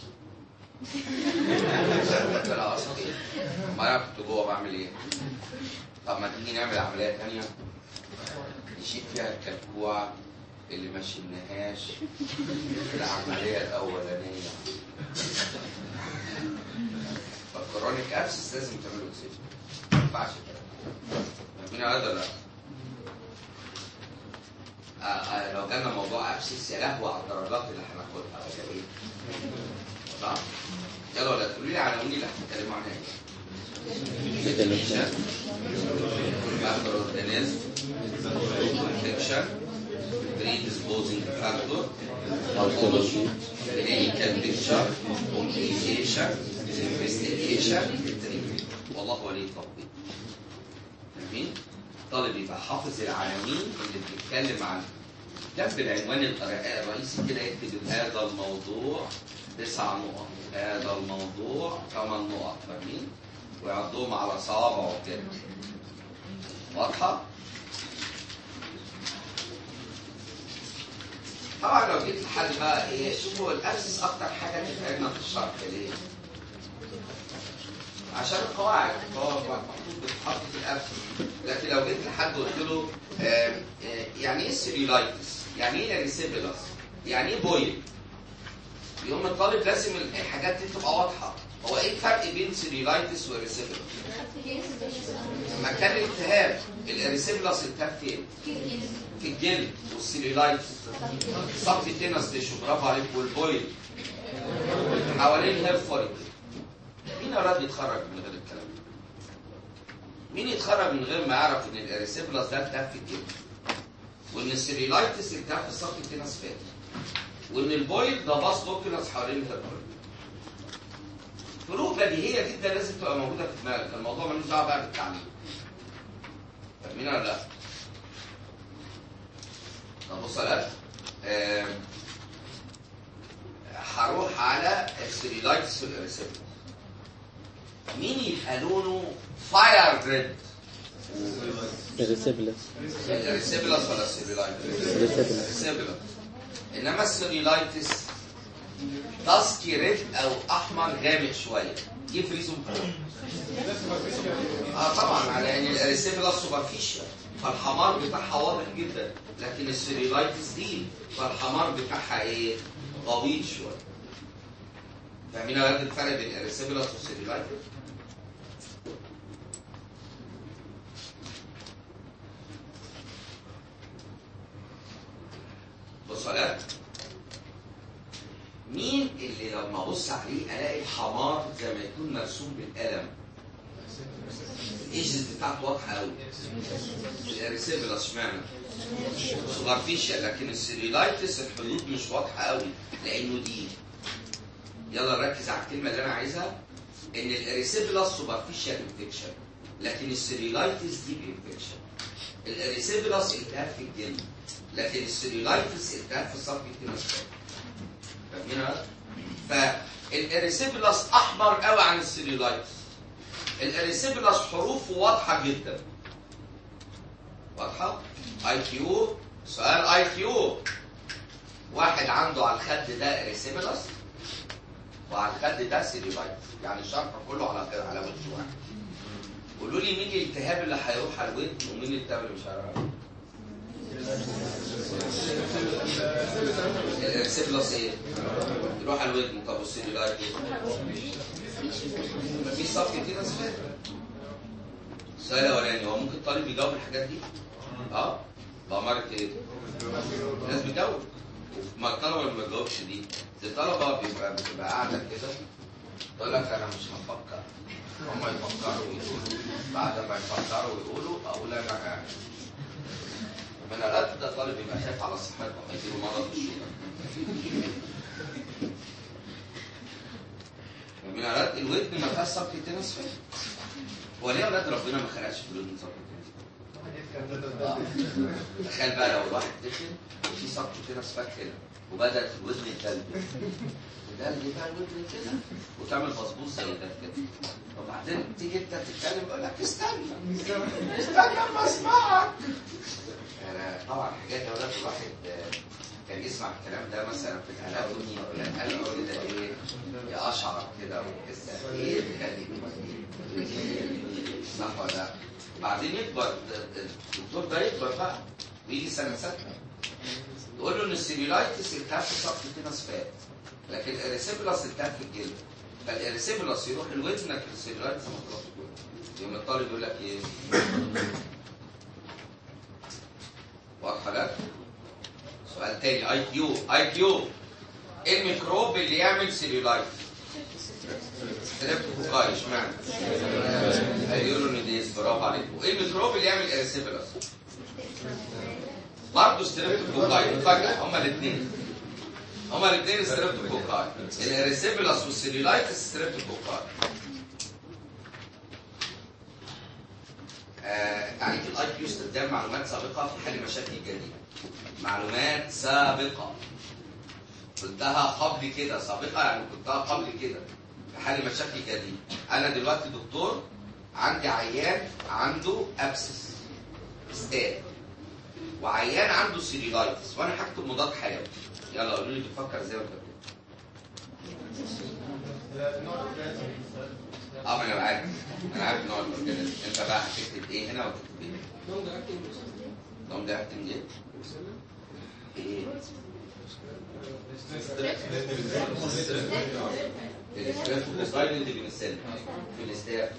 قلت لها اصلا ايه؟ ما انا كنت جوه بعمل ايه؟ طب ما تيجي نعمل عمليه ثانيه نشيل فيها الكركوعه اللي ما شلناهاش في العمليه الاولانيه فالكرونيك ابسس لازم تعمله اكسجين ما ينفعش كده فاهمين هذا ولا لا؟ آه آه لو جالنا موضوع ابسس يا لهوي على الدرجات اللي هناخدها يا ايه؟ صح؟ يلا ولا تقولوا لي عناوين اللي هنتكلموا عنها ايه؟ ماكروورجانيزم انفكشن predisposing factor pathology clinical picture complication investigation treatment والله ولي التوفيق فاهمين؟ الطالب يبقى حافظ العناوين اللي بنتكلم عنها جنب العنوان الر- الرئيسي كده يكتب هذا الموضوع تسع نقط هذا الموضوع ثمان نقط فاهمين؟ ويعضهم على صوابعه كده واضحة؟ طبعا لو جيت لحد بقى ايه شوفوا الابسس اكتر حاجه تتعبنا في الشرح ليه؟ عشان القواعد القواعد محطوط بتتحط في الابسس لكن لو جيت لحد وقلت له آم، آه، يعني ايه سيريلايتس؟ يعني ايه ريسيبيلاس؟ يعني ايه بويل؟ يقوم الطالب لازم الحاجات دي تبقى واضحه هو ايه الفرق بين سيريلايتس وريسيبيلاس؟ مكان الالتهاب الريسيبيلاس التهاب فين؟ في الجلد والسيلولايتس صف التنس تيشو برافو عليك والبويل حوالين الهير فوليكل مين اراد يتخرج من غير الكلام ده؟ مين يتخرج من غير ما يعرف ان الاريسيبلاس ده التهاب في الجلد وان السيلولايتس التهاب في صف التنس فات وان البويل ده باص دوكينس حوالين الهير فوليكل فروق بديهيه جدا لازم تبقى موجوده في دماغك الموضوع ملوش دعوه بقى بالتعليم فاهمين ولا لا؟ طب بص يا آه، هروح على السيريلايتس والريسبتور مين يبقى لونه فاير ريد الريسيبلس الريسبلاس ولا السيريلايتس الريسيبلس الريسبلاس انما السيريلايتس داسكي ريد او احمر غامق شويه جيب ريزون فور اه طبعا على ان الريسبلاس سوبرفيشال فالحمار بتاعها واضح جدا لكن السيريلايتس دي فالحمار بتاعها ايه غويط شويه فاهمين يا ولاد الفرق بين اريسيبلس والسيلولايتس؟ بص يا ولاد مين اللي لما ابص عليه الاقي الحمار زي ما يكون مرسوم بالقلم الايجز بتاعته واضحه قوي الاريسيبلس اشمعنى سوبرفيشال لكن السيريلايتس الحدود مش واضحه قوي لانه دي يلا نركز على الكلمه اللي انا عايزها ان الاريسيبلس سوبرفيشال انفكشن لكن السيريلايتس دي انفكشن الاريسيبلس التهاب في الجلد لكن السيريلايتس التهاب في الصف التنفسي فاهمين يا ولاد؟ فالاريسيبلس احمر قوي عن السيلولايتس الاريسيبلس حروفه واضحه جدا واضحه اي كيو سؤال اي كيو واحد عنده على الخد ده اريسيبلس وعلى الخد ده سيلولايتس يعني الشرح كله على كده على وش واحد قولوا لي مين الالتهاب اللي هيروح على الودن ومين الالتهاب اللي مش هيروح على الودن الاريسيبلس ايه؟ يروح على الودن طب والسيلولايت ايه؟ مفيش صف كتير ناس فاهم السؤال الاولاني هو ممكن طالب يجاوب الحاجات دي؟ اه بأمارة ايه؟ الناس بتجاوب ما الطلبه اللي ما بتجاوبش دي دي الطلبه بيبقى بتبقى قاعده كده تقول لك انا مش هفكر هم يفكروا ويقولوا بعد ما يفكروا ويقولوا اقول انا قاعد من الألف ده طالب يبقى خايف على صحته هيجيله مرض في الشغل من الألف الودن ما فيهاش صبغة تنس فيه هو ليه أولاد ربنا ما خلقش في الودن صبغة تنس؟ تخيل بقى لو الواحد دخل وفي صبغة تنس فات كده وبدأت الودن تلبي تلبي بقى الودن كده وتعمل بصبوص زي ده كده وبعدين تيجي انت تتكلم يقول لك استنى استنى اما اسمعك انا طبعا حاجات يا ولاد الواحد آه، كان يسمع الكلام ده مثلا في الاناتومي ولا الاناتومي ده ايه يقشعر كده ويحس ايه بيخلي صح ولا لا؟ بعدين يكبر الدكتور ده يكبر بقى ويجي سنه سته يقول له ان السيلولايتس التهاب في سطح التنس فات لكن الاريسيبلس التهاب في الجلد فالاريسيبلس يروح الودن لكن السيلولايتس ما تروحش الودن يوم الطالب يقول لك ايه واضحه لك سؤال تاني اي كيو اي كيو ايه الميكروب اللي يعمل سيلولايت ستريبتوكوكاي اشمعنى هيورونيديز برافو عليكم ايه الميكروب اللي يعمل اريسيبلس برضه ستريبتوكوكاي مفاجاه هما الاثنين هما الاثنين ستريبتوكوكاي الاريسيبلس والسيلولايتس ستريبتوكوكاي آه، تعريف الاي كيو استخدام معلومات سابقه في حل مشاكل جديده معلومات سابقه قلتها قبل كده سابقه يعني قلتها قبل كده في حل مشاكل جديده انا دلوقتي دكتور عندي عيان عنده ابسس استاذ وعيان عنده سيريلايتس وانا هكتب مضاد حيوي يلا قولوا لي بتفكر ازاي وانت بتكتب اه ما انا عارف انا عارف نوع الاورجانيزم انت بقى هتكتب ايه هنا وتكتب ايه نوم ده اكتب ايه ايه الاستاف اللي بنسل في الاستاف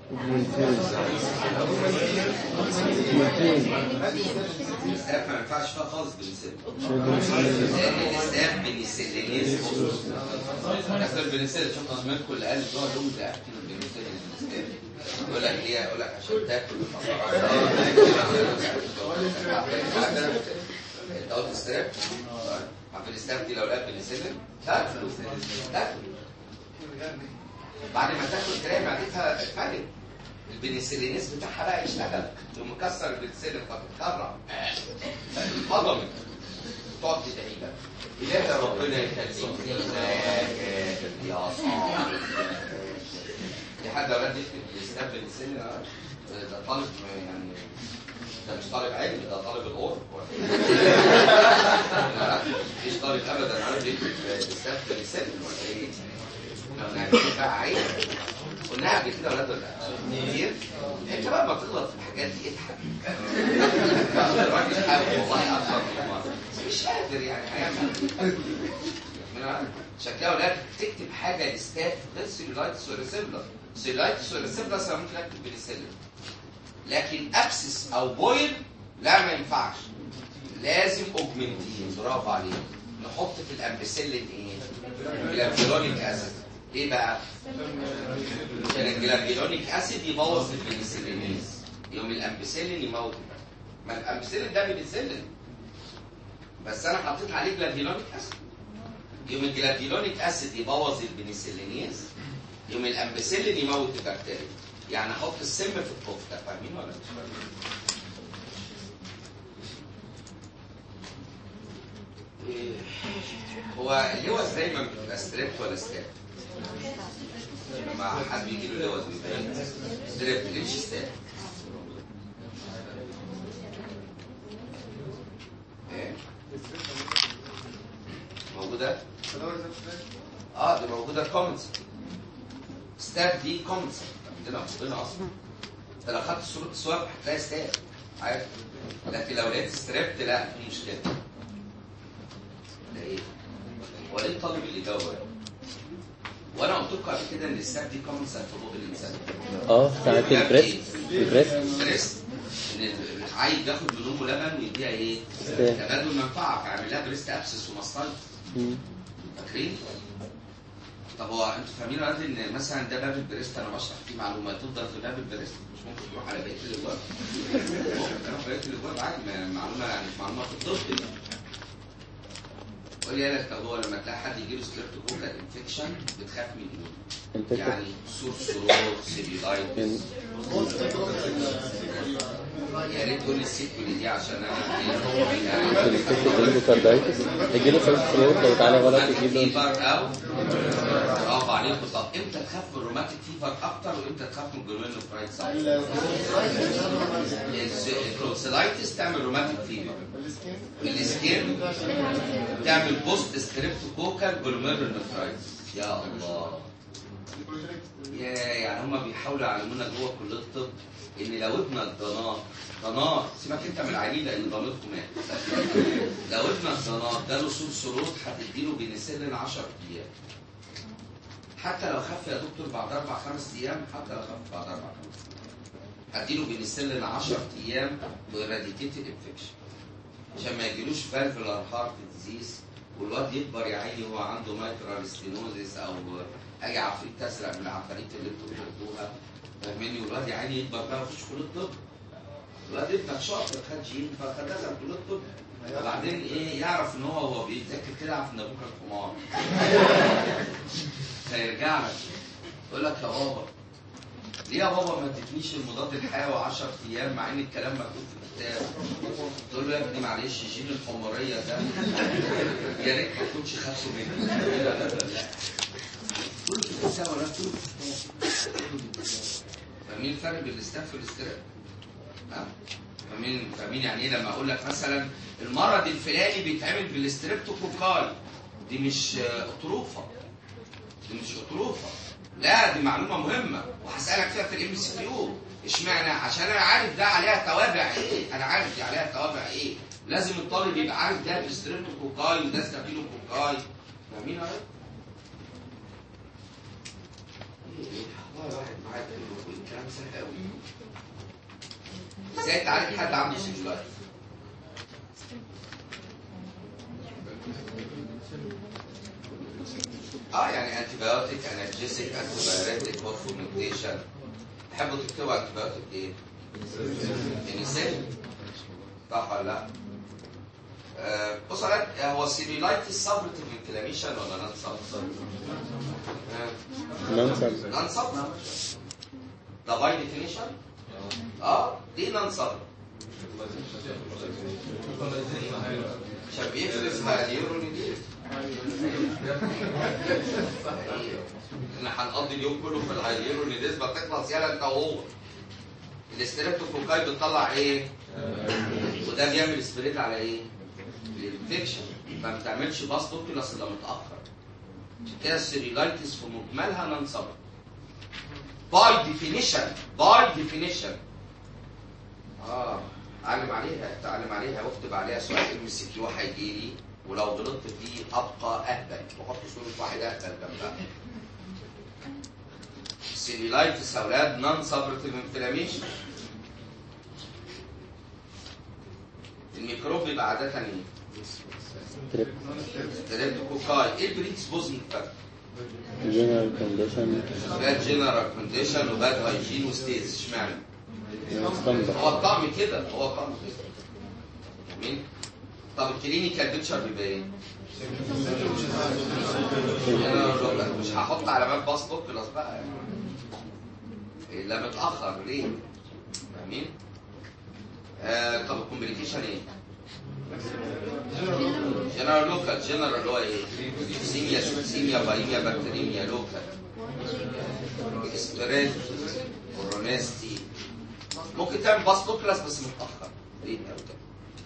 الاستاف ما ينفعش فيها خالص بنسل لان الاستاف بنسلينيز اصل البنسل شوف زمانكم اللي قال جوه لهم ده اكتب البنسل الاستاف يقول لك ايه يقول لك عشان تاكل انت قلت استاف عارف الاستاف دي لو لقيت بنسلين تاكل تاكل بعد ما تاكل تلاقي معدتها اتفرد البنسلينيز بتاعها بقى يشتغل يقوم مكسر البنسلين فتتكرر هضمت تقعد تدعي بقى إله ربنا يخليك لينا يا صاحبي في حد اولاد يكتب الاستاف بنسلين ده طالب يعني ده مش طالب علم ده طالب الأور مفيش طالب ابدا عارف يكتب الاستاف بنسلين ولا ايه لو نعمل بقى عين قلناها قبل كده ولا لا كتير انت بقى ما تغلط في الحاجات دي اضحك الراجل حاول والله اكبر من مره مش قادر يعني هيعمل من فاهمين عشان كده اولاد تكتب حاجه لستاف غير سيلولايتس وريسيبلر سيلولايتس وريسيبلر انا ممكن اكتب بنسلين لكن ابسس او بويل لا ما ينفعش لازم اوجمنتين برافو عليك نحط في الامبسلين ايه؟ جلابيولونيك اسيد ايه بقى؟ عشان الجلابيولونيك اسيد يبوظ البنسلينيز يوم الامبسلين يموت ما الامبسلين ده بنسلين بس انا حطيت عليه جلابيولونيك اسيد يوم الجلابيولونيك اسيد يبوظ البنسلينيز يوم الامبسلين يموت البكتيريا يعني احط السم في الكفته فاهمين ولا مش فاهمين؟ إيه، هو اللوز دايما بتبقى ستريبت ولا ستاب؟ لما حد بيجي له لوز بيبقى ستريبت ليه مش ستاب؟ ايه؟ موجودة؟ اه دي موجودة كومنتس ستاب دي كومنتس عندنا عندنا اصلا انت لو خدت صورة السواب هتلاقي ستاب عارف لكن لو لقيت ستريبت لا في مشكلة ده ايه؟ هو ليه الطالب اللي جاوب وانا قلت لكم قبل كده ان الستاب دي كومنتس في بق الانسان اه ساعة البريست البريست بريست ان العيل ياخد من امه لبن ويديها ايه؟ ستاب. تبادل منفعه فيعمل لها بريست ابسس ومصطلح مم. فاكرين؟ طب هو انتوا فاهمين يا ولاد ان مثلا ده باب البريست انا بشرح فيه معلومات تفضل في باب البريست مش ممكن تروح على بقيه الابواب ممكن تروح بقيه الابواب عادي ما- معلومه يعني مش معلومه في الطب يعني. قول لي يا طب هو لما تلاقي حد يجي له ستريبتوكوكال انفكشن بتخاف من ايه؟ انت يعني سور سرور سيبيلايتس يا ريت تقول لي السيكول دي عشان انا يعني الفكرة الاندوكاردايتس يجيله سيلز فلويد لو تعالى غلط روماتيك يجيله فيفر او برافو عليكم طب امتى تخاف من الروماتيك فيفر اكتر وامتى تخاف من الجلوميرولوفرايتس الكلوسيلايتس تعمل روماتيك فيفر والسكين تعمل بوست ستريبتوكوكال جلوميرولوفرايتس يا الله يا يعني هما بيحاولوا يعلمونا جوه كليه الطب ان لو ابنك ضنار ضنار سيبك انت من العينين لان ضميركم مات لو ابنك ضنار جاله سور سرود هتديله بنسلين 10 ايام حتى لو خف يا دكتور بعد اربع خمس ايام حتى لو خف بعد اربع خمس ايام هديله بنسلين 10 ايام وإراديكيتد انفكشن عشان ما يجيلوش فالفولار هارت ديزيز والواد يكبر يا عيني وهو عنده مايكرال ستينوزيس او اي عفريت تسرق من العفاريت اللي انتوا بتاخدوها فاهمني والواد يا عيني يكبر بقى يخش كليه الطب الواد ابنك شاطر خد جين فخدها كليه الطب وبعدين ايه يعرف ان هو هو بيذاكر كده يعرف ان ابوك الحمار فيرجع لك يقول لك يا بابا ليه يا بابا ما ادتنيش المضاد الحيوي 10 ايام مع ان الكلام مكتوب في الكتاب تقول له يا ابني معلش جين الحماريه ده يا ريت ما كنتش خدته مني لا لا لا لا كله في الكتاب ولا كله في الكتاب فاهمين الفرق بين الاستاف والاستراف؟ ها؟ فاهمين فاهمين يعني ايه لما اقول لك مثلا المرض الفلاني بيتعمل بالستريبتوكوكال دي مش آه، اطروفه دي مش اطروفه لا دي معلومه مهمه وهسالك فيها في الام سي كيو اشمعنى عشان انا عارف ده عليها توابع ايه انا عارف دي عليها توابع ايه لازم الطالب يبقى عارف ده ستريبتوكوكاي وده ستافيلوكوكاي فاهمين يا ولاد؟ إيه، والله واحد معاك الكلام سهل قوي ازاي تعالج حد عنده سيلولايت اه يعني انتي بايوتيك انرجيسيك انتي بايوريتيك فورميتيشن تحبوا تكتبوا انتي بايوتيك ايه؟ بنسلين صح ولا لا؟ آه، بص يا ولاد، هو السيلولايتس سبرتيف انفلاميشن ولا نون سبرتيف؟ نون سب نون سبرتيف ده باي ديفينيشن؟ اه دي نون سبرتيف عشان بيفرز هاليورونيديز احنا هنقضي اليوم كله في الهاليورونيديز ما تخلص يلا انت وهو الاستريبتوكوكاي بتطلع ايه؟ وده بيعمل سبريد على ايه؟ الانفكشن ما بتعملش باس توكيولاس الا متاخر عشان كده السيريلايتس في مجملها نون سبب باي ديفينيشن باي ديفينيشن اه اعلم عليها اتعلم عليها واكتب عليها سؤال ام سي كيو هيجي لي ولو غلطت فيه ابقى اهبل وحط صوره واحد اهبل جنبها سيلولايتس يا اولاد نون سابرتيف انفلاميشن الميكروب بيبقى عاده ايه؟ تريب ستريبتوكوكاي ايه البريكسبوزنج فاكتور؟ جنرال كونديشن باد جنرال كونديشن وباد هايجين وستيز اشمعنى؟ هو ستاندرد الطعم كده هو الطعم كده جميل طب الكلينيكال بيكتشر بيبقى ايه؟ أنا مش هحط علامات باص بوكلس بقى يعني إيه، لا متاخر ليه؟ فاهمين؟ آه طب الكومبليكيشن ايه؟ جنرال لوكال جنرال اللي هو ايه؟ سيميا سيميا بايميا بكتيريميا لوكال اسبريد كورونيستي ممكن تعمل باص بوكلس بس متاخر ليه أوي كده؟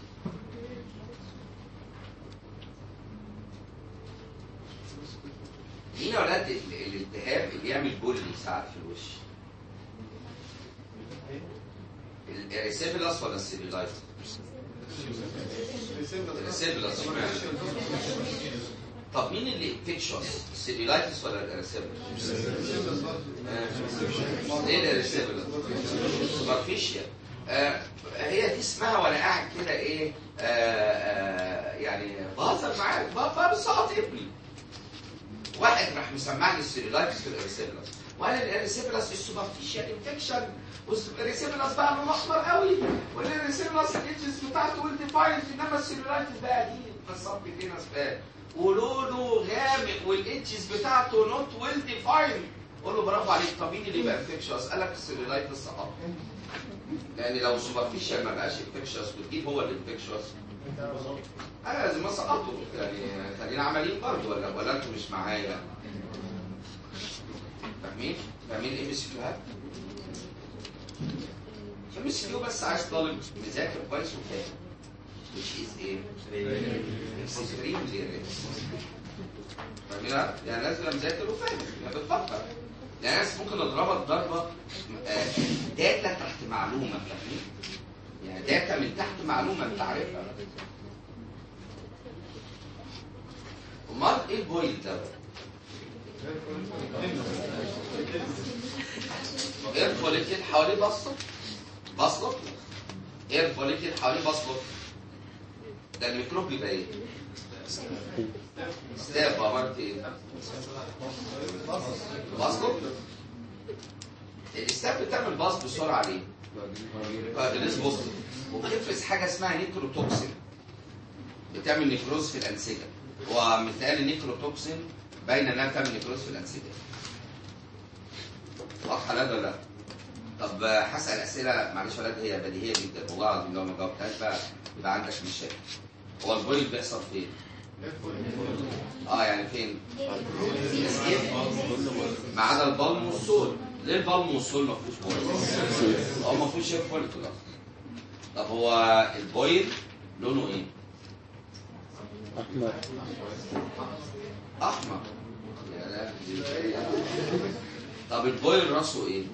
مين يا ولاد ال- الالتهاب اللي يعمل بولي ساعات في الوش؟ الريسيبيلاس ولا السيبيلايت؟ الريسيبيلاس اشمعنى؟ طب مين اللي انفكشوس؟ السيبيلايتس ولا الريسيبيلاس؟ ايه الريسيبيلاس؟ سوبرفيشيال آه هي دي اسمها وانا قاعد كده ايه آه آه يعني بهزر معاك ب- بسقط ابني واحد راح مسمع لي السيلولايتس في الاريسيبلاس وقال الاريسيبلاس السوبرفيشال انفكشن والاريسيبلاس بقى لونه احمر قوي والاريسيبلاس الايدجز بتاعته ويل ديفايند انما السيلولايتس بقى دي فالصب فينا سبان ولونه غامق والايدجز بتاعته نوت ويل ديفايند قول له برافو عليك طب مين اللي بقى انفكشوس قال لك السيلولايتس سقط لان لو سوبرفيشال ما بقاش انفكشوس وتجيب هو الانفكشوس انا لازم اسقطه يعني خلينا عمليين برضه ولا ولا انتوا مش معايا فاهمين؟ فاهمين ايه مش فيها؟ مش فيه بس عايز طالب مذاكر كويس وفاهم which is ايه؟ extremely rare فاهمين؟ يعني لازم مذاكر وفاهم يعني بتفكر يعني ناس ممكن اضربك ضربه آه، داتا تحت معلومه فاهمين؟ يعني داتا من تحت معلومه انت عارفها امال ايه البويل ده؟ اير فوليكل حواليه بصه بصله اير فوليكل حواليه بصله ده الميكروب بيبقى ايه؟ ستاب عملت ايه؟ بصله الستاب بتعمل باص بسرعه ليه؟ كوادريس بوزيتيف وبتفرز حاجه اسمها نيكروتوكسين بتعمل نيكروز في الانسجه ومثال النيكروتوكسين باينه انها بتعمل نيكروز في الانسجه واضحه لا ولا لا؟ طب هسال اسئله معلش يا ولاد هي بديهيه جدا والله العظيم لو ما جاوبتهاش بقى يبقى عندك مشاكل هو البويل بيحصل فين؟ اه يعني فين؟ السكين ما عدا البالم والسول ليه البالم والسول ما فيهوش بويل؟ هو ما فيهوش شيف فوليكل اصلا طب هو البويل لونه ايه؟ احمر احمر يا لهوي طب البويل راسه ايه؟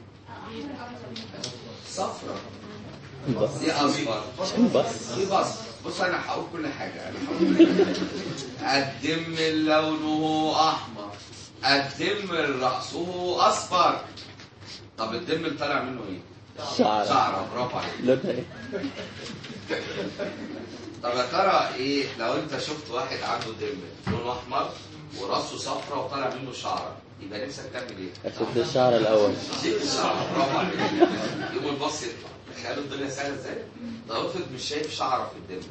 صفرة بس دي اصفر بس دي بص بص انا هقول كل حاجه انا هقول كل حاجة. الدم لونه احمر الدم راسه اصفر طب الدم اللي طالع منه ايه؟ شعر شعره برافو عليك لونها ايه؟ طب يا ترى ايه لو انت شفت واحد عنده دم لونه احمر وراسه صفرة وطالع منه شعره يبقى نفسك تعمل ايه؟ اشد الشعر الاول شيل الشعر برافو عليك يوم الباص يطلع تخيلوا الدنيا سهله ازاي؟ ده افرض مش شايف شعره في الدم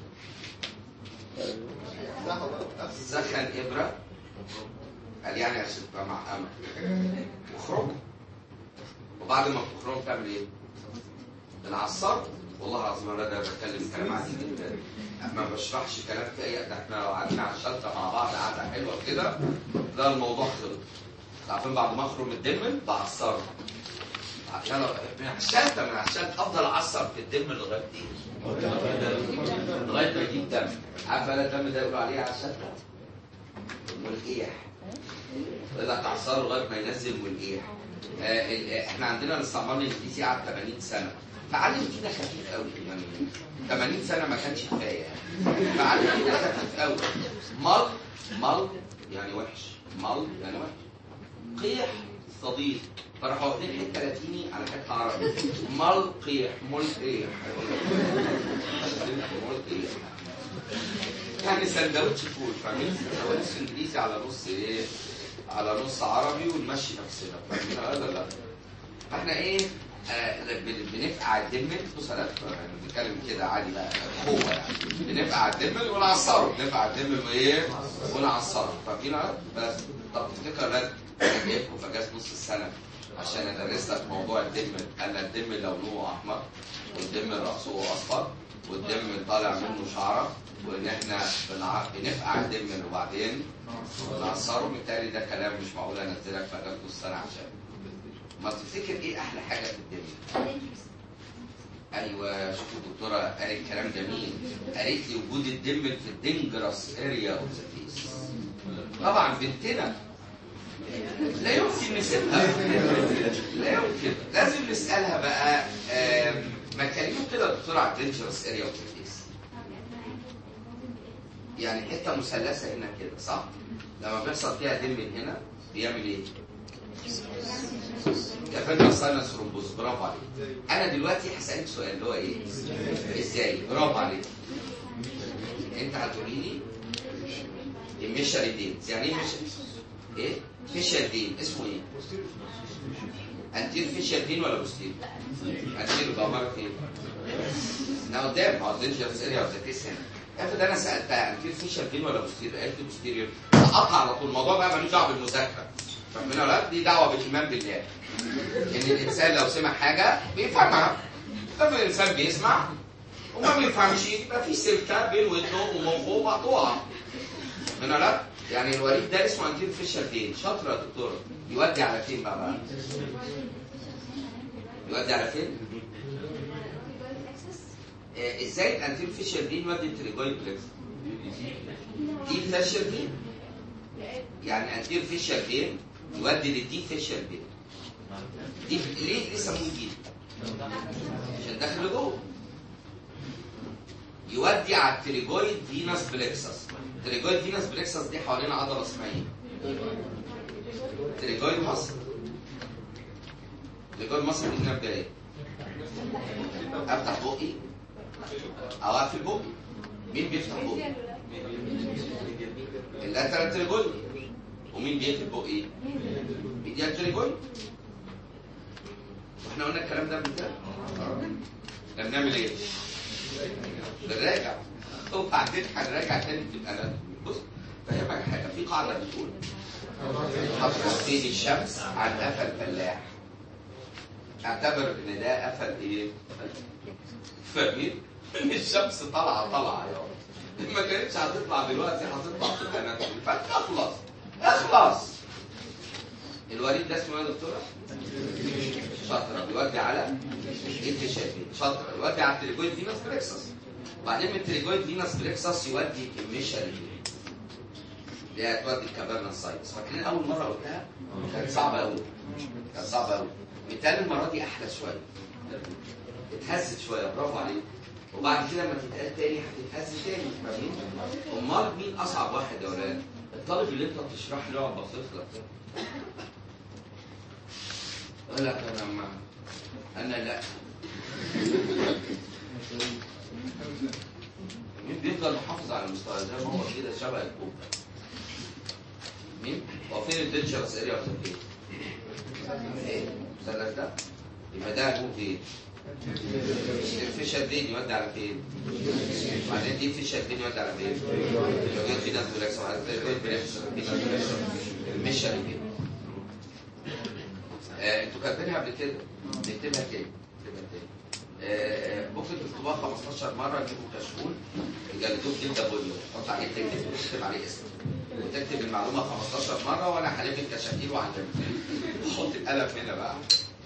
سخن ابره قال يعني عشان تبقى معقمه واخرج وبعد ما تخرج تعمل ايه؟ بنعصر والله العظيم انا ده بتكلم كلام عادي جدا ما بشرحش كلام في اي ده احنا لو قعدنا على الشلته مع بعض قعده حلوه كده ده الموضوع خلص عارفين بعد ما اخرج من الدم بعصره عشان من على الشلته من على الشلته افضل اعصر في الدم لغايه ايه؟ لغايه ما يجيب دم عارف انا الدم ده يقولوا عليه على الشلته ملقيح يقول لك تعصره لغايه ما ينزل ملقيح آه ال- آه، احنا عندنا الاستعمار الانجليزي قعد 80 سنه تعلم فينا خفيف قوي يعني 80 سنه ما كانش كفايه يعني تعلم فينا خفيف قوي مال مال يعني وحش مال يعني وحش قيح صديق فراحوا واخدين حته لاتيني على حته عربي مال قيح مول قيح مول قيح يعني سندوتش فول فاهمين سندوتش انجليزي على نص ايه على نص عربي ونمشي نفسنا فاهمين هذا لا فاحنا ايه آه بن- بنفقع الدمل بص انا يعني بنتكلم كده عادي بقى هو يعني بنفقع الدمل ونعصره بنفقع الدمل وايه ونعصره فاهمين هذا؟ بس طب تفتكر لا انا جايبكم في اجازه نص السنه عشان ادرس لك موضوع الدمل قال لك الدمل لونه احمر والدمل راسه اصفر والدم طالع منه شعره وان احنا بنع- بنفقع الدم وبعدين نعصره بالتالي ده كلام مش معقول انزلك في اجازه نص سنه عشان ما تفتكر ايه احلى حاجه في الدم ايوه شوفوا الدكتوره قالت كلام جميل قالت لي وجود الدم في الدنجرس اريا اوف ذا فيس طبعا بنتنا لا يمكن نسيبها لا يمكن لازم نسالها بقى آم، ما تكلموا كده يا دكتوره على الدنجرس اريا اوف ذا فيس يعني حته مثلثه هنا كده صح؟ لما بيحصل فيها دم من هنا بيعمل ايه؟ كفانا ساينس ثرومبوز برافو عليك انا دلوقتي هسالك سؤال اللي هو ايه؟ ازاي؟ برافو عليك انت هتقولي لي الميشري دينز يعني ايه ميشري؟ ايه؟ فيشر دين اسمه ايه؟ انتير فيشر دين ولا بوستير؟ انتير يبقى عباره ايه؟ انا قدام ما هو دينجرس اريا اوف ذا فيس هنا افرض انا سالتها انتير فيشر دين ولا بوستير؟ قالت لي بوستيريور قطع على طول الموضوع بقى ملوش دعوه بالمذاكره فاهمين ولا لا؟ دي دعوه بالايمان بالله ان الانسان لو سمع حاجه بيفهمها طب الانسان بيسمع وما بيفهمش يبقى في سلكه بين ودنه ومخه مقطوعه من لا يعني الوريد ده اسمه انتير فيشر فين شاطر يا دكتور يودي على فين بقى, بقى يودي على فين آه، ازاي الانتير فيشر فين يودي التريجويد بلكس دي فيشر فين يعني انتير فيشر فين يودي للدي فيشر فين دي ليه ليه سموه دي عشان داخل لجوه يودي على التريجويد فينس بلكسس التريجويد فينس بلكسس دي حوالين عضله اسمها ايه؟ تريجويد مصر تريجويد مصر دي نبدا ايه؟ افتح بقي او اقفل بقي مين بيفتح بقي؟ اللاترال تريجويد ومين بيقفل بقي؟ ميديال تريجويد واحنا قلنا الكلام ده قبل كده؟ احنا بنعمل ايه؟ بنراجع وبعدين هنراجع تاني في الاناتومي بص فاهمك حاجه في قاعده بتقول حط ايد الشمس عن قفا الفلاح اعتبر ان ده قفا ايه؟ فاهمين؟ ان الشمس طالعه طالعه يا رب. ما كانتش هتطلع دلوقتي هتطلع في الاناتومي فاخلص اخلص الوريد ده اسمه ايه يا دكتوره؟ شاطره بيودي على انت شايفين شاطره يودي على التريجويد فينس بريكسس وبعدين من التريجويد فينس بريكسس يودي الميشري اللي هي تودي الكابرنا سايتس فاكرين اول مره قلتها كانت صعبه قوي كانت صعبه قوي بالتالي المره دي احلى شويه اتهزت شويه برافو عليك وبعد كده لما تتقال تاني هتتهز تاني فاهمين؟ امال مين اصعب واحد يا ولاد؟ الطالب اللي انت بتشرح له يقعد باصص لك يقول لك انا ما انا لا مين بيفضل محافظ على المستوى زي ما هو كده شبه الكوب مين؟ هو فين الدنجرس اريا اوف ذا ايه؟ المثلث ده؟ يبقى ده هيكون فين؟ الفيشر دي يودي على فين؟ بعدين دي الفيشر دي يودي على فين؟ يودي في ناس بلاكس المشر دي آه، انتوا كاتبينها قبل كده نكتبها تاني نكتبها تاني آه، ممكن تكتبوها 15 مره تجيبوا كشكول يجلدوه جلده بني تحط عليه تكتب وتكتب عليه اسمك وتكتب المعلومه 15 مره وانا هلم الكشاكيل وهعلمك حط القلم هنا بقى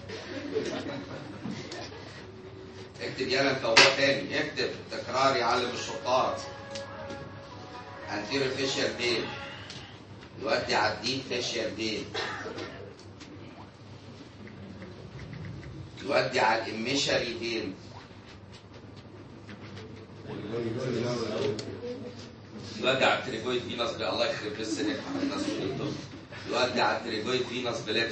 اكتب يلا انت وهو تاني اكتب تكرار يعلم الشطار anterior facial vein يودي على الديب facial vein يودي على الاميشري فين يودي على التريجويد فينس بلا الله يخرب بس سنك الناس كلهم يودي على التريجويد فينس بلكس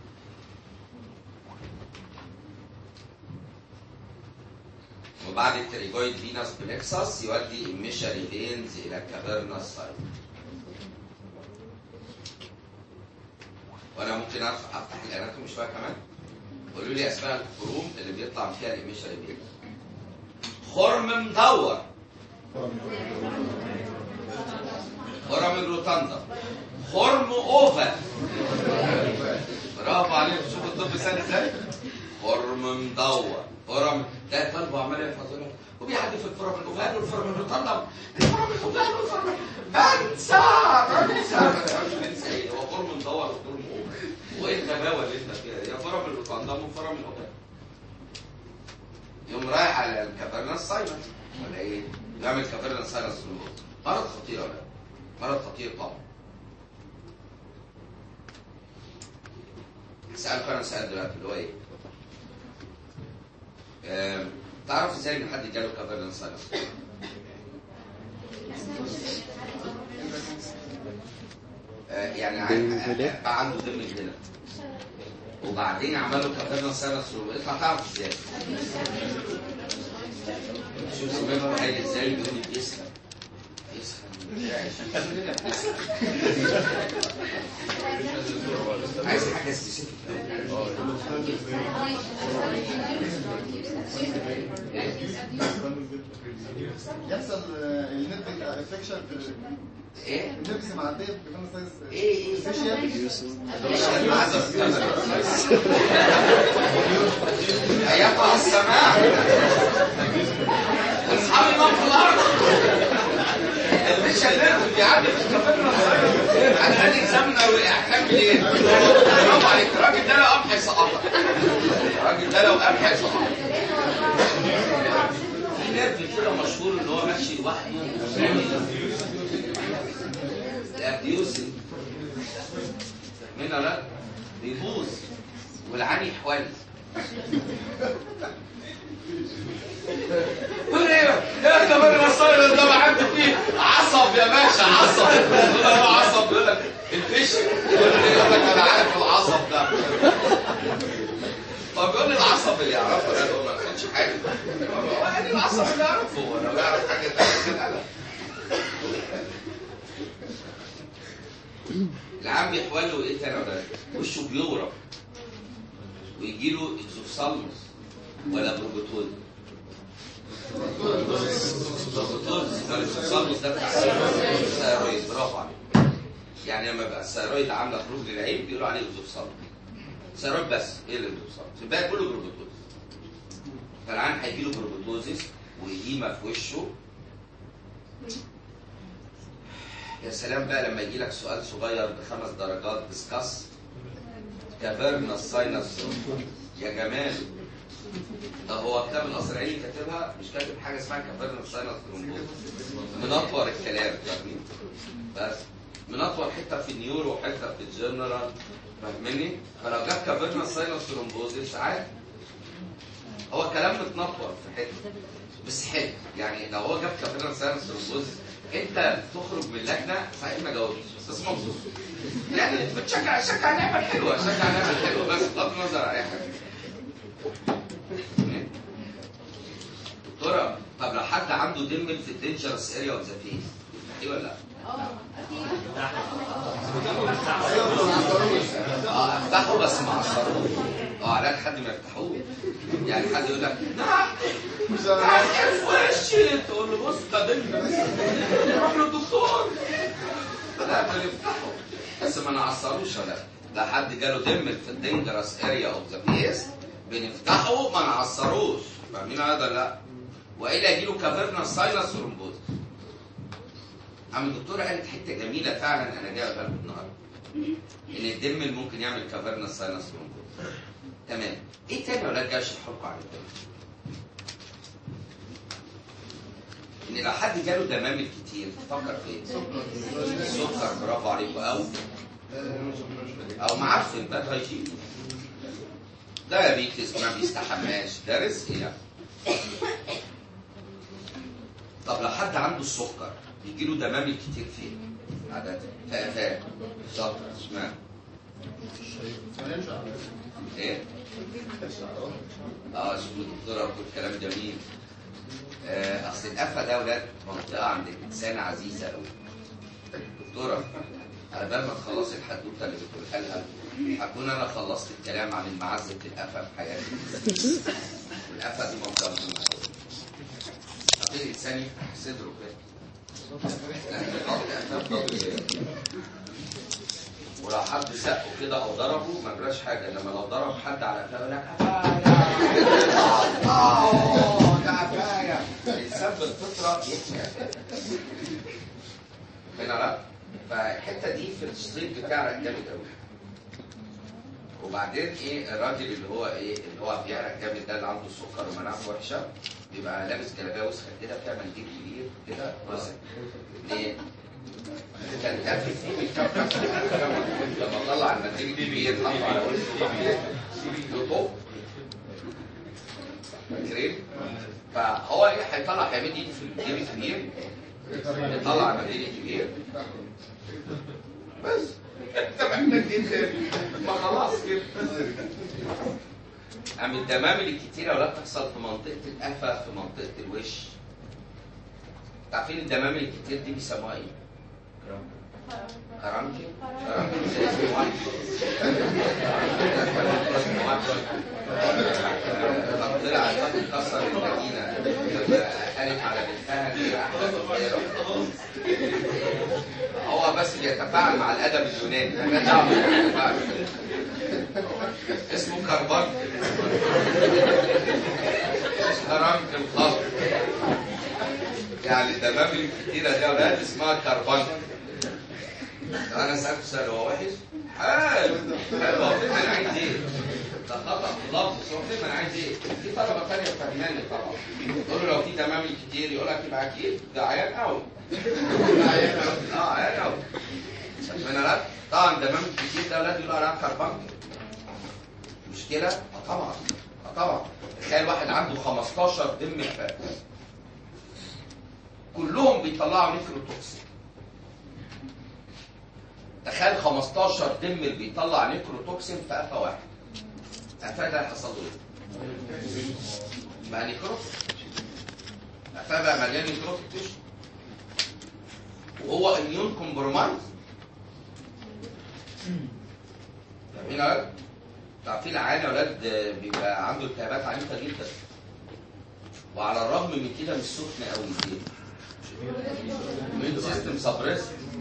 وبعد التريجويد فينس بلكسس يودي الميشري فينز الى كافيرنس سايت وانا ممكن أف- افتح الاناتومي شويه كمان قولوا لي اسماء الخروم اللي بيطلع فيها الميشري فينز خرم مدور خرم الروتاندا خرم اوفر برافو عليك شوفوا الطب سهل ازاي خرم مدور خرم ده طالب عمال يحفظ لك وبيعدي في الفرم الاوفال والفرم الروتاندا الفرم الاوفال والفرم بنسى بنسى بنسى ايه هو خرم مدور وخرم اوفر وايه الغباوه اللي انت فيها يا فرم الروتاندا وفرم الاوفال يوم رايح على الكافرنس سايلنس ولا ايه؟ يعمل كافرنس سايلنس في الوقت مرض خطير ولا لا؟ مرض خطير طبعا هسألك انا سؤال دلوقتي اللي هو ايه؟ آم، تعرف ازاي ان حد جاله كافرنس سايلنس؟ آه، يعني عن- بقى عنده دم هنا وبعدين عملوا كافرنس سايلنس يطلع تعرف ازاي؟ شوف سمعت قايل ازاي بيقول لي بيسخن يسخن عايز حاجه سبيسيفيك يحصل النت انفكشن في ايه؟ النفس معديه في خمس سايز ايه ايه فيشيال ايقع السماء اصحابي ما في الارض مش النرف بيعدي في الكافيرنا انا هديك سمنه واحكام ايه؟ برافو عليك الراجل ده لو قام هيسقطك الراجل ده لو قام هيسقطك في نرف كده مشهور ان هو ماشي لوحده الابيوسف منها لا بيبوظ والعاني حوالي تقول ايه يا كمان الرسائل ده ما عندي فيه عصب يا باشا عصب يقول لك هو عصب يقول لك الفيش يقول لك انا عارف العصب ده طب يقول لي العصب اللي يعرفه ده هو ما ياخدش حاجه هو يعني العصب اللي يعرفه هو لو يعرف حاجه تانيه كده لا العام بيحول له ايه تاني يا ولاد؟ وشه بيورم ويجي له اكزوسالموس ولا بروبوتول بروبوتول الاكزوسالموس ده بتاع الثيرويد برافو عليك يعني لما يبقى الثيرويد عامله خروج للعين بيقولوا عليه اكزوسالموس الثيرويد بس ايه اللي اكزوسالموس الباقي كله بروبوتول فالعين هيجي له بروبوتوزيس وإديمة في وشه يا سلام بقى لما يجي لك سؤال صغير بخمس درجات ديسكاس كافيرنا ساينس يا جمال ده هو كتاب القصر العيني كاتبها مش كاتب حاجه اسمها كافيرنا ساينس ترومبوز منطور الكلام فاهمين بس منطور حته في النيورو وحته في الجنرال فاهمني فلو جاب كافيرنا ساينس ترومبوز عادي هو كلام متنطور في حته بس حلو يعني لو هو جاب كافيرنا ساينس ترومبوز انت تخرج من اللجنه صحيح ما جاوبتش بس مبسوط يعني بتشجع شجع نعمل حلوه شجع نعمل حلوه بس بغض النظر عن اي حاجه دكتوره طب لو حد عنده دمل في الدينجرس اريا اوف ذا فيس ايه ولا لا؟ اه افتحه بس ما عصروش اه علاج حد ما يفتحوه يعني حد يقول لك نعم عايز في وشي تقول له بص ده دمل روح للدكتور لا بنفتحه بس ما نعصروش ولا لا حد جاله دمل في الدينجرس اريا اوف ذا فيس بنفتحه ما نعصروش فاهمين هذا ولا لا والا يجي له كافيرنا سايلس ثرومبوز عم الدكتوره قالت حته جميله فعلا انا جاي اقولها لكم النهارده ان الدمل ممكن يعمل كافيرنا سايلس ثرومبوز تمام ايه تاني يا ولاد جاي اشرح لكم عن الدمل ان لو حد جاله دمامل كتير تفكر في ايه؟ سكر برافو عليكم او او معفن باد هايجين دايابيتس ما بيستحماش ده رزق يعني طب لو حد عنده السكر بيجي له دمامل كتير فين؟ عادة فاهم بالظبط اشمعنى؟ ايه؟ اه شوفوا الدكتوره بتقول كلام جميل آه اصل القفا ده يا ولاد منطقه عند الانسان عزيزه قوي دكتوره على بال ما تخلصي الحدوته اللي بتقولها لها هكون انا خلصت الكلام عن المعزه القفا في حياتي والقفا دي منطقه مهمه قوي هتلاقي الانسان يفتح صدره كده ولو حد سقه كده او ضربه ما جراش حاجه انما لو ضرب حد على قفاه يقول لك كفايه آه، ده كفايه الانسان بالفطره يحمي هنا لا فالحته دي في الصيد بتعرق جامد قوي وبعدين ايه الراجل اللي هو ايه اللي هو بيعرق جامد ده اللي عنده السكر ومناعته وحشه بيبقى لابس جلابيه وسخه كده فيها منديل كبير كده وسخ ليه؟ كان كافي فيه بيكفي لما طلع المنديل الكبير حطه على وشه يطب فاكرين؟ فهو ايه هيطلع هيمد ايده في المنديل الكبير يطلع المنديل الكبير بس انت محتاج ايه تاني؟ ما خلاص كده عم الدمامل الكتيرة ولا بتحصل في منطقة القفا في منطقة الوش عارفين الدمامل الكتير دي بيسموها ايه؟ كرامكي كرامكي زي اسمه واحد طب طلع الفخ كسر المدينة لما قالت على بنتها ان هي احلى صغيرة هو بس بيتفاعل مع الادب اليوناني ما دعوه بالتفاعل. اسمه كربون كرامك الخلق يعني الدمامل الكتيرة دي يا ولاد اسمها كربون انا سألت سؤال هو وحش؟ حلو حلو هو فين انا عايز ايه؟ ده خطأ في لفظ هو فين انا عايز ايه؟ في طلبة تانية فاهماني طبعا تقول له لو في دمامل كتير يقول لك يبقى اكيد ده عيان قوي اه عيان قوي شايفين لا طبعا دمامل كتير ده ولاد يقولوا عليها كربون مشكلة؟ اه طبعا اه طبعا تخيل واحد عنده 15 دم فات كلهم بيطلعوا نيكروتوكسين تخيل 15 دم اللي بيطلع نيكروتوكسين في قفا واحد قفا ده هيحصل له ايه؟ بقى نيكروتيك قفا بقى مليان نيكروتيك تيشو وهو اميون كومبرومايز فاهمين يا ولاد؟ تعرفين العيان يا ولاد بيبقى عنده التهابات عنيفه جدا وعلى الرغم من كده مش سخن قوي ليه؟ الميون سيستم سبريس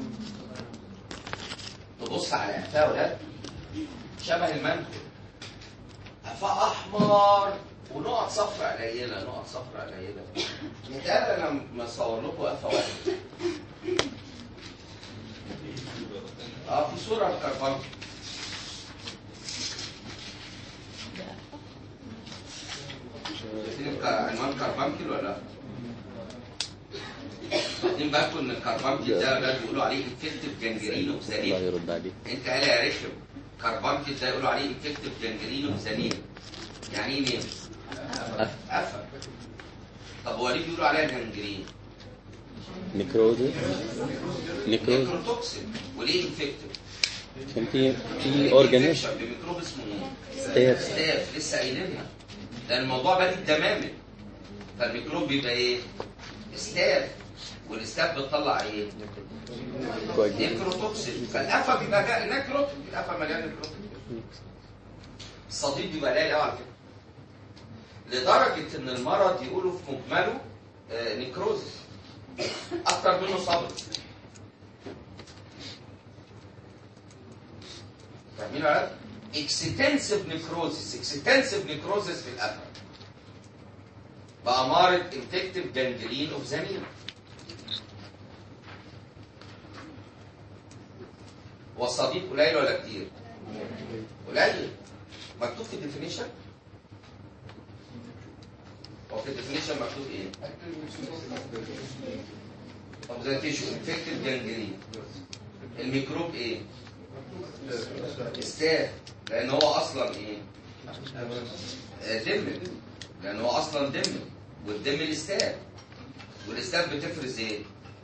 تبص على قفاه يا ولاد شبه المنجو قفاه احمر ونقط صفرا قليله نقط صفرا قليله متهيألي انا مصور لكم قفا واحد اه في صوره الكربون شايفين الك- عنوان كربانكل ولا لا؟ واخدين بالكم ان الكربانكل ده ده بيقولوا عليه انفكتيف جانجرين اوف ذا الله يرد عليك انت قال يا رخم كربانكل ده يقولوا عليه انفكتيف جانجرين اوف ذا يعني ايه نيم؟ قفا طب هو ليه بيقولوا عليها جانجرين؟ نيكروزس نيكروز نيكروتوكسين وليه انفكتيف؟ عشان في في اورجانيزم بميكروب اسمه ايه؟ ستاف ستاف لسه قايلينها لان الموضوع بادئ دمامل فالميكروب بيبقى ايه؟ ستاف والستاف بتطلع ايه؟ نيكروتوكسين فالقفا بيبقى جا- نيكروتيك القفا مليان نيكروتيك الصديد بيبقى قليل قوي على فكره لدرجه ان المرض يقولوا في مجمله آه، نيكروزس اكتر منه صبر فاهمين ولا لا؟ اكستنسيف نيكروزس اكستنسيف نيكروزس في القفا بأمارة انفكتيف جانجلين اوف زميل والصديق قليل ولا كتير؟ قليل مكتوب في الديفينيشن هو في الديفينيشن مكتوب ايه؟ طب زي تيشو انفكتيف جانجلين الميكروب ايه؟ ستاف لان هو اصلا ايه؟ آه، دم لان هو اصلا دم والدم الاستاب والاستاب بتفرز ايه؟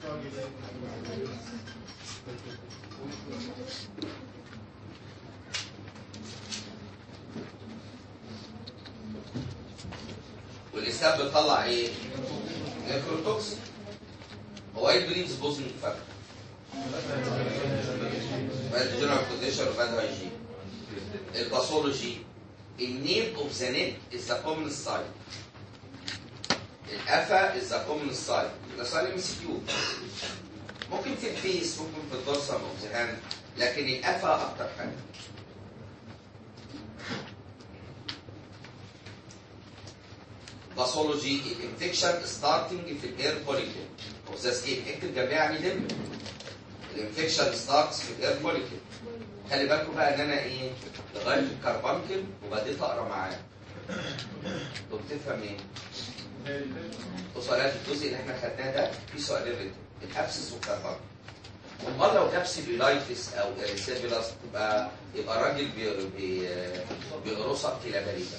والاستاب بتطلع ايه؟ نيكروتوكسين هو ايه البريمز بوزنج فاكتور؟ باد جنرال كونديشن وباد هايجين الباثولوجي النيم اوف ذا نيت از ذا كومن سايت القفا از ذا كومن سايت ده سؤال ام سي كيو ممكن في الفيس ممكن في الدورسال اوف ذا هاند لكن القفا اكتر حاجه باثولوجي الانفكشن ستارتنج في الاير فوليكل اوف ذا سكين اكتب جنبها يعني دم الانفكشن ستارتس في الاير فوليكل خلي بالكم بقى ان انا ايه لغايه الكربانكل وبديت اقرا معاه طب تفهم ايه؟ بصوا على الجزء اللي احنا خدناه ده في سؤالين ريتم الابسس والكربانكل امال لو جاب سيبيلايتس او اريسيبيلاس تبقى يبقى الراجل بي بي بيقرصك كده بريده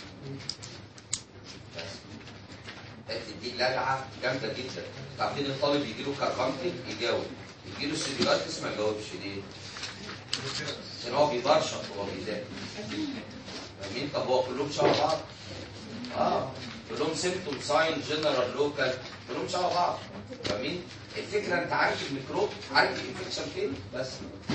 دي لدعه جامده جدا عارفين الطالب يجي له كربانكل يجاوب يجي له سيبيلايتس ما يجاوبش ليه؟ عشان هو بيبرشط وهو بيذاكر فاهمين طب هو كلهم شبه بعض اه كلهم سيمتوم ساين جنرال لوكال كلهم شبه بعض فاهمين الفكره انت عارف الميكروب عارف الانفكشن فين بس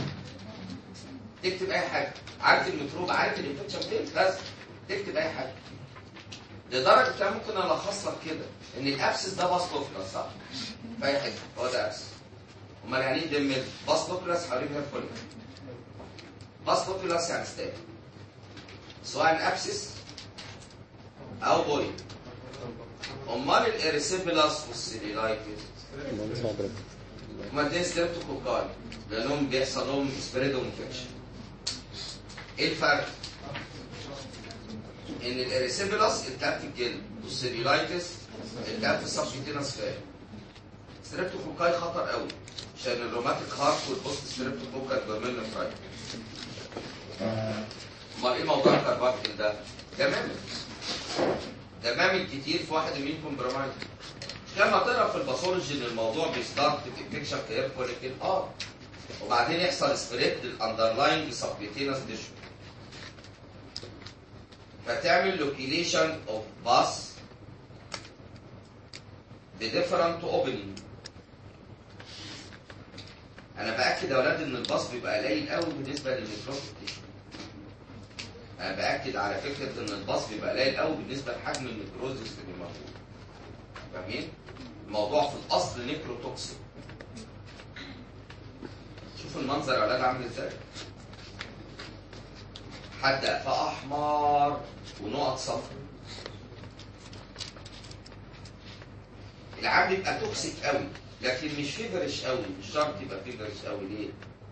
تكتب اي حاجه عارف الميكروب عارف الانفكشن فين بس تكتب اي حاجه لدرجه كان ممكن الخص لك كده ان الابسس ده باستوفلاس صح؟ في اي حته هو ده ابسس امال يعني ايه دم باستوفلاس حوالين هيرفوليك باستوفلاس يعني ستاب سواء ابسس او بولي امال الاريسيبيلاس والسيليلايتس من صدرك هما الاثنين ستريبتوكوكاي لانهم بيحصل لهم سبريد انفكشن ايه الفرق؟ ان الاريسيبيلاس التهاب في الجلد والسيليلايتس التهاب في السبشيتينس فات ستريبتوكوكاي خطر قوي عشان الروماتيك هارت والبوست ستريبتوكوكال جورميل فرايت امال ايه موضوع الكرباكتل ده؟ تمام تمام كتير في واحد مين كومبرومايز لما تقرا في الباثولوجي ان الموضوع بيستارت في انفكشن في اير فوليكل اه وبعدين يحصل سبريد للاندرلاينج سبكيوتينس تيشو فتعمل لوكيليشن اوف باس بديفرنت اوبننج انا باكد يا اولاد ان الباص بيبقى قليل قوي بالنسبه للميكروب تيشو انا باكد على فكره ان الباص بيبقى قليل قوي بالنسبه لحجم الميكروزس اللي موجود فاهمين؟ الموضوع في الاصل نيكروتوكسين شوفوا المنظر يا اولاد عامل ازاي حد قفاه احمر ونقط صفر العام بيبقى توكسيك قوي لكن مش فيفرش قوي مش شرط يبقى فيفرش قوي ليه؟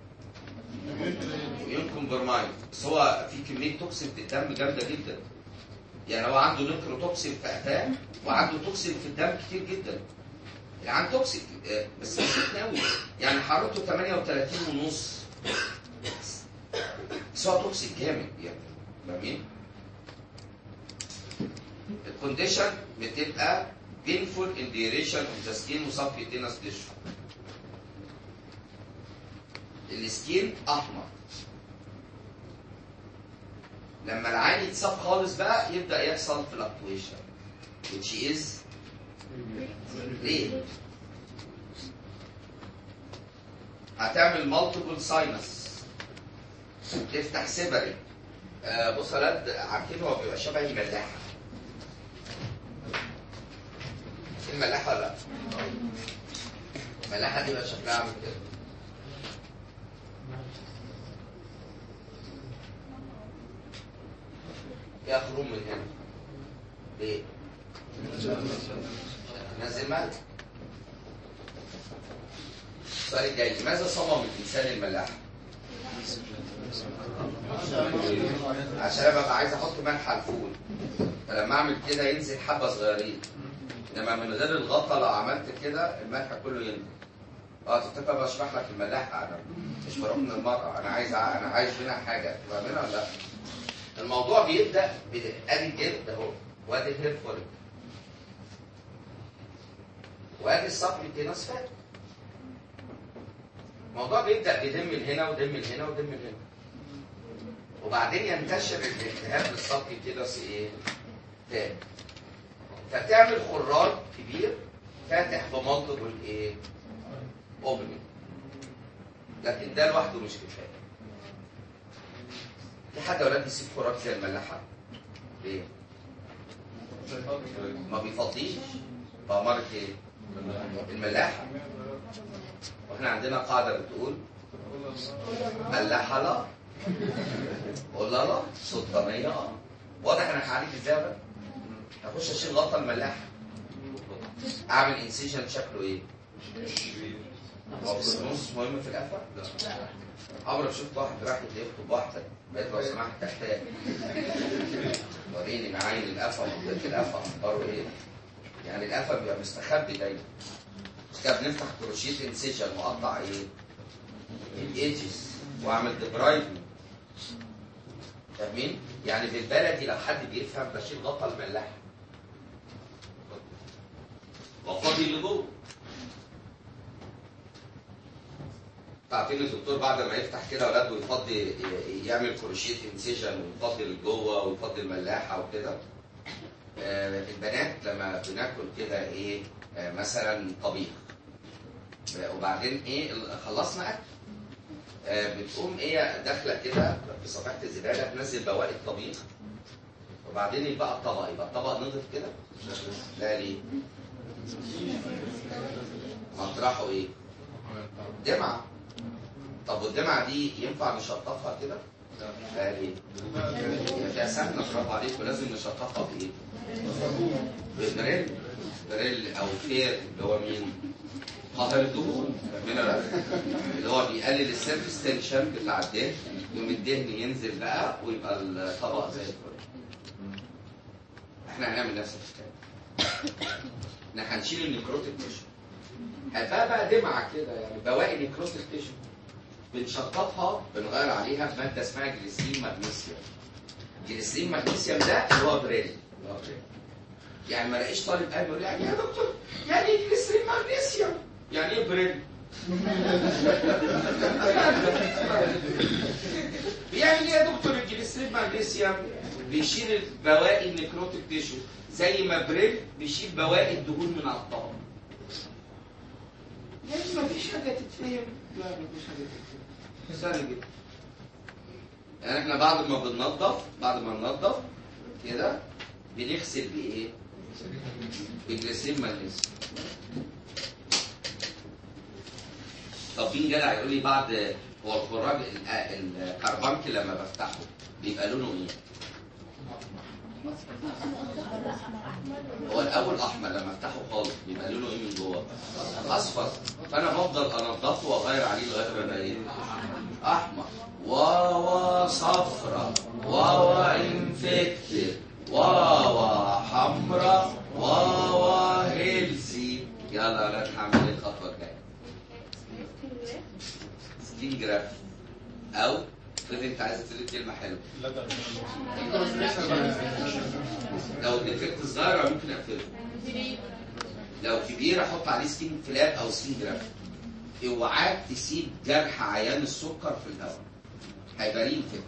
يمكن برماين بس هو في كميه توكسين في الدم جامده جدا يعني هو عنده نيكروتوكسين في قفاه وعنده توكسين في الدم كتير جدا العام توكسيك آه، بس مش سخن قوي يعني حرارته 38 ونص بس هو توكسيك جامد يعني فاهمين؟ الكونديشن بتبقى painful in duration of the skin وسبكيوتينس tissue السكين احمر لما العين يتصاب خالص بقى يبدا يحصل فلكتويشن which is ليه؟ هتعمل مالتيبل ساينس تفتح سيبري آه بص يا ولاد عارفين هو بيبقى شبه الملاحه الملاحه ولا لا؟ الملاحه دي بقى شكلها عامل كده فيها خروم من هنا ليه؟ نزل مال السؤال الجاي لماذا صمم الانسان الملاحه؟ عشان انا ببقى عايز احط ملح على الفول فلما اعمل كده ينزل حبه صغيرين انما من غير الغطا لو عملت كده الملح كله ينزل اه تفتكر بشرح لك الملاحه انا مش بروح من المرأة انا عايز انا عايز منها حاجه تبقى منها ولا لا؟ الموضوع بيبدا بد- ادي الجلد اهو وادي الهير فوليك وادي السبليتينس فات الموضوع بيبدا بدم من هنا ودم من هنا ودم من هنا وبعدين ينتشر الالتهاب للسبليتينس ايه؟ تاني فتعمل خراج كبير فاتح بمالتيبل ايه؟ اوبننج لكن ده لوحده مش كفايه في حد اولاد يسيب خراج زي الملاحه ليه؟ ما بيفضيش بأمارة ايه؟ الملاحه واحنا عندنا قاعده بتقول ملاحه لا قول لا سلطانيه اه واضح انك عارف ازاي بقى اخش اشيل غطا الملاحه اعمل انسيجن شكله ايه؟ هو في النص مهم في القفا؟ عمرك شفت واحد راح يخطب واحده بقيت لو سمحت تحتاج وريني معاين القفا منطقه القفا اخباره ايه؟ يعني القفا بيبقى مستخبي دايما مش كده بنفتح كروشيه انسيجن واقطع ايه؟ الايدجز واعمل ديبرايفنج فاهمين؟ يعني بالبلدي لو حد بيفهم بشيل غطا الملاحه وفاضي اللي جوه عارفين الدكتور بعد ما يفتح كده ولاده ويفضي يعمل كروشيه انسيجن ويفضي لجوه ويفضي الملاحه وكده آه، البنات لما بناكل كده ايه آه، مثلا طبيخ آه، وبعدين ايه ال- خلصنا اكل آه، بتقوم ايه داخله كده في صفحه الزباله تنزل بواقي الطبيخ وبعدين يبقى الطبق يبقى الطبق نضف كده لا ليه مطرحه ايه دمعه طب والدمعه دي ينفع نشطفها كده لا ليه يبقى فيها سمنه برافو عليك ولازم نشطفها بايه ببريل بريل او فير اللي هو مين قاهر الدهون فاهمين ولا لا؟ اللي هو بيقلل السيرفيس تنشن بتاع الدهن يوم الدهن ينزل بقى ويبقى الطبق زي الفل احنا هنعمل نفس الحكايه احنا هنشيل النيكروتيك تيشو هتبقى بقى دمعه كده يعني بواقي نيكروتيك تيشو بنشطفها بنغير عليها بماده اسمها جليسرين مغنيسيوم جليسرين مغنيسيوم ده اللي هو بريل اللي هو بريل. يعني ما لاقيش طالب قلب يقول يعني يا دكتور يعني ايه جليسرين مغنيسيوم يعني ايه بريل بيعمل ايه يا دكتور الجليسرين مغنيسيوم بيشيل بواقي النيكروتيك تيشو زي ما بريل بيشيل بواقي الدهون من على الطبق يعني ما فيش حاجه تتفهم لا ما فيش حاجه تتفهم سهل جدا يعني احنا بعد ما بننظف بعد ما ننظف كده بنغسل بايه؟ بجليسرين مغنيسيوم طب في جدع يقول لي بعد هو الخراج ال- الكربنك لما بفتحه بيبقى لونه ايه؟ هو الاول احمر لما افتحه خالص بيبقى لونه ايه من جوه؟ اصفر فانا بفضل انضفه واغير عليه لغايه ما يبقى ايه؟ احمر واوا صفرة واوا انفكتد واوا حمرا واوا هيلسي يلا يا ولاد هعمل ايه الخطوه الجايه؟ سكين جراف او افرض انت عايز تقول كلمه حلوه لو الديفكت صغير ممكن اقفله لو كبير احط عليه سكين فلاب او سكين جراف اوعاك تسيب جرح عيان السكر في الهواء هيبقى ليه فكره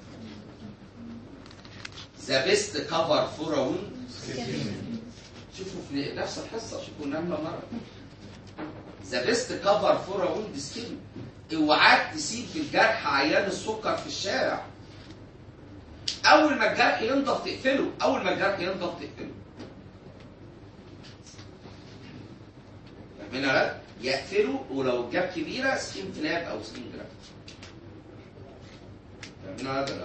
ذا بيست كفر فور ووند شوفوا في نفس الحصه شوفوا النمله مره ذا بيست كفر فور ووند سكين اوعاك تسيب في الجرح عيان السكر في الشارع اول ما الجرح ينضف تقفله اول ما الجرح ينضف تقفله فاهمين يا ولاد؟ يقفلوا ولو الجاب كبيره سكين فلاب او سكين جراف فاهمين يا ولاد ولا لا؟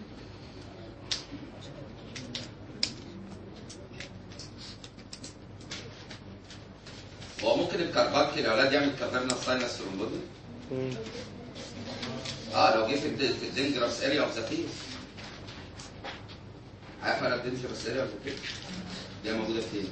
هو ممكن الكرباك يا ولاد يعمل كافيرنا ساينس ثرومبوزيس اه لو جه في الد- في الدنجرس اريا اوف ذا فيس عارف انا الدنجرس اريا اوف ذا فيس دي موجوده فين؟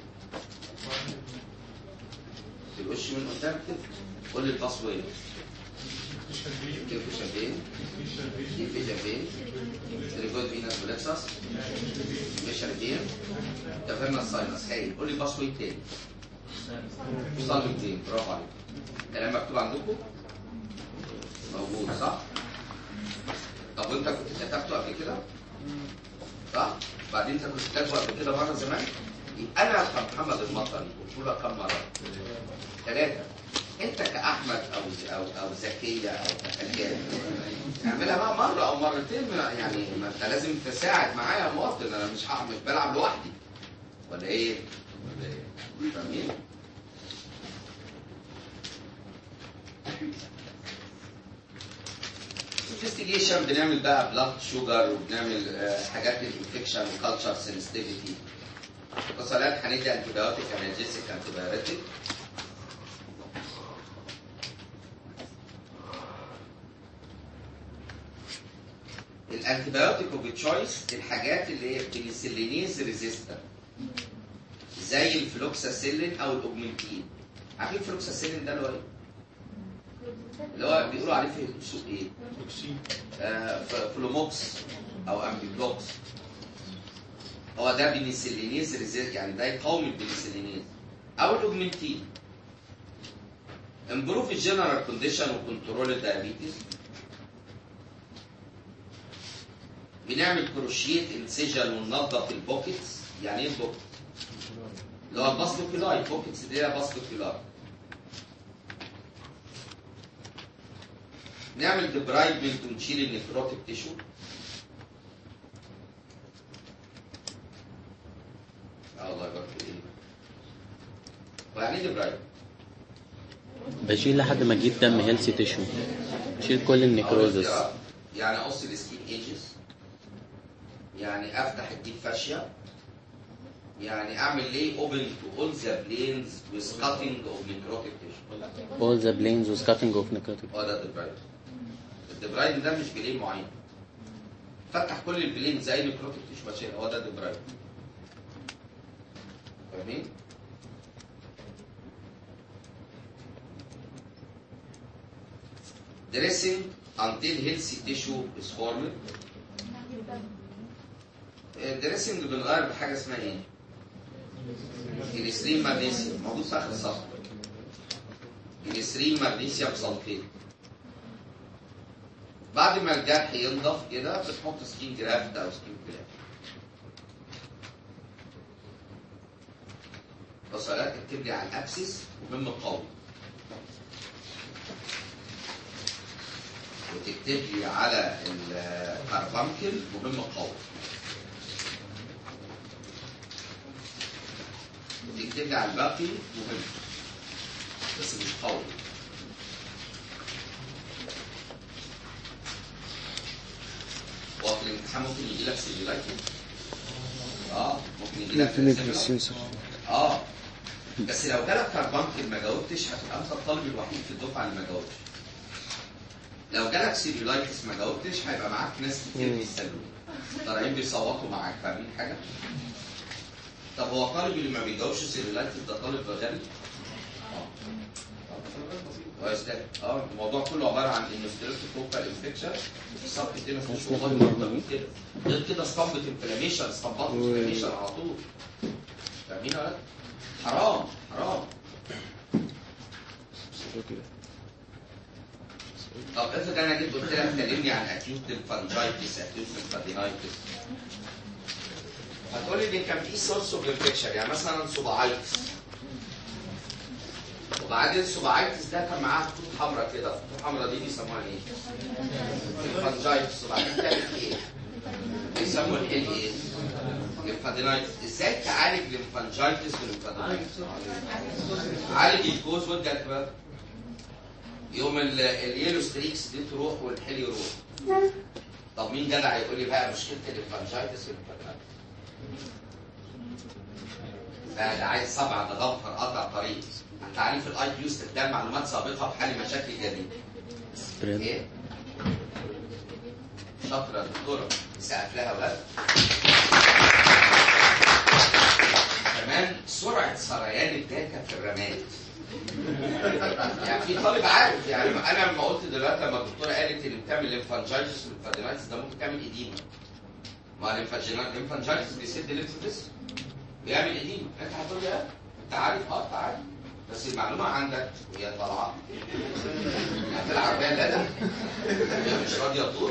في الوش من قدام كده قول لي الباسورد كيفيشن فين كيفيشن فين تريجود فينس بلكسس ميشن فين كافيرنا ساينس هايل قول لي باسوي تاني صلي تاني برافو عليك الكلام مكتوب عندكم موجود صح طب وانت كنت كتبته قبل كده صح بعدين انت كنت كاتبه قبل كده مره زمان يبقى انا كمحمد المطري قلت لك كم مره ثلاثه انت كاحمد او او او زكيه او كحجاج اعملها بقى مره او مرتين من- يعني ما انت لازم تساعد معايا يا مواطن انا مش ه- مش بلعب لوحدي ولا ايه؟ ولا ايه؟ فاهمين؟ انفستيجيشن بنعمل بقى بلاد شوجر وبنعمل آه، حاجات الانفكشن وكالتشر سنسيتيفيتي اتصالات هندي انتيبيوتيك انالجيسيك انتيبيوتيك الانتيبيوتيك اوف تشويس الحاجات اللي هي بنسلينيز ريزيستنت زي الفلوكساسيلين او الاوجمنتين عارفين الفلوكساسيلين ده اللي هو ايه؟ اللي هو بيقولوا عليه في السوق ايه؟ آه، ف- فلوموكس او امبيبلوكس هو ده بنسلينيز ريزيست يعني ده يقاوم البنسلينيز او الاوجمنتين امبروف الجنرال كونديشن وكنترول الدايابيتس بنعمل كروشيت انسجن وننظف البوكيتس يعني ايه البوكيت؟ اللي هو الباسكوكيلاي البوكيتس دي هي باسكوكيلاي نعمل ديبرايدمنت ونشيل النكروتيك تيشو اه والله يبارك فيك ويعني ايه ديبرايد؟ بشيل لحد ما اجيب دم هيلثي تيشو بشيل كل النيكروزس يعني اقص السكين ايجز يعني افتح الديب فاشيا يعني اعمل ليه اوبن تو اول ذا بلينز with cutting of necrotic tissue all the planes was cutting off necrotic هو ده الدبرايد الدبرايد ده مش بلين معين فتح كل البلين زي نكروتيك تيشو بشيل هو ده الدبرايد فاهمين؟ dressing until healthy tissue is formed الدريسنج بنغير بحاجه اسمها ايه؟ الاسرين مغنيسيوم موجود في اخر الصفحه الاسرين مغنيسيوم سلفيت بعد ما الجرح ينضف كده بتحط سكين جرافت او سكين جرافت بصلات اكتب لي على الاكسس مهم قوي وتكتب لي على الكربانكل مهم قوي وتكتب لي على الباقي مهم بس مش قوي هو في الامتحان ممكن يجي لك سيجلايتس اه ممكن يجي لك سيجلايتس. اه بس لو جالك كربانكل ما جاوبتش هتبقى انت الطالب الوحيد في الدفعه اللي ما جاوبش لو جالك سيلولايتس ما جاوبتش هيبقى معاك ناس كتير بيسالوك طالعين بيصوتوا معاك فاهمين حاجه؟ طب هو الطالب اللي ما بيجاوبش سيلولايتس ده طالب غبي؟ اه كويس ده اه الموضوع كله عباره عن انه ستريبتوكوكال انفكشن الصف كده مش والله مرضى من كده غير كده اسطمبة انفلاميشن اسطمبات انفلاميشن على طول فاهمين ولا لا؟ حرام حرام طب افرض انا جيت قلت لك كلمني عن اكيوت الفانجايتس اكيوت الفادينايتس هتقول لي دي كان في سورس اوف انفكشن يعني مثلا صباعيتس وبعدين الصباعيتس ده كان معاه خطوط حمراء كده الخطوط الحمراء دي بيسموها ايه؟ الفانجايتس وبعدين تعمل ايه؟ بيسموا الحل ايه؟ ليمفادينايتس ازاي تعالج ليمفانجايتس والليمفادينايتس؟ عالج الكوز والجلد يوم ال- اليلو ستريكس دي تروح والحل يروح طب مين جدع يقول لي بقى مشكله الليمفانجايتس والليمفادينايتس؟ لا ده عايز سبعة ده ضفر قطع طريق تعريف الاي كيو استخدام معلومات سابقه في حل مشاكل جديده سبريد ايه؟ شاطره يا دكتوره سقف لها ولاد كمان سرعه سريان الداتا في الرامات يعني في طالب عارف يعني انا لما قلت دلوقتي لما الدكتوره قالت اللي بتعمل ليمفانجايتس والفادينايتس ده ممكن تعمل اديمه ما الليمفانجايتس بيسد الليمف فيسل بيعمل اديمه انت هتقول لي اه انت عارف اه انت عارف بس المعلومه عندك وهي طالعه هتلعب بيها لا هي مش راضيه تدور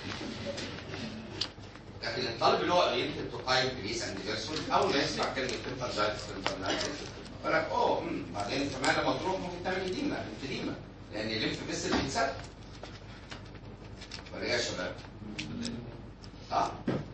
لكن الطالب اللي هو يمكن تقيم بليس اند فيرسون اول ما يسمع كلمه ليمفانجايتس ليمفانجايتس يقول لك اوه أمم، بعدين كمان لما تروح ممكن تعمل اديمه انفديمه لان الليمف فيسل بيتسد ولا ايه يا شباب؟ صح؟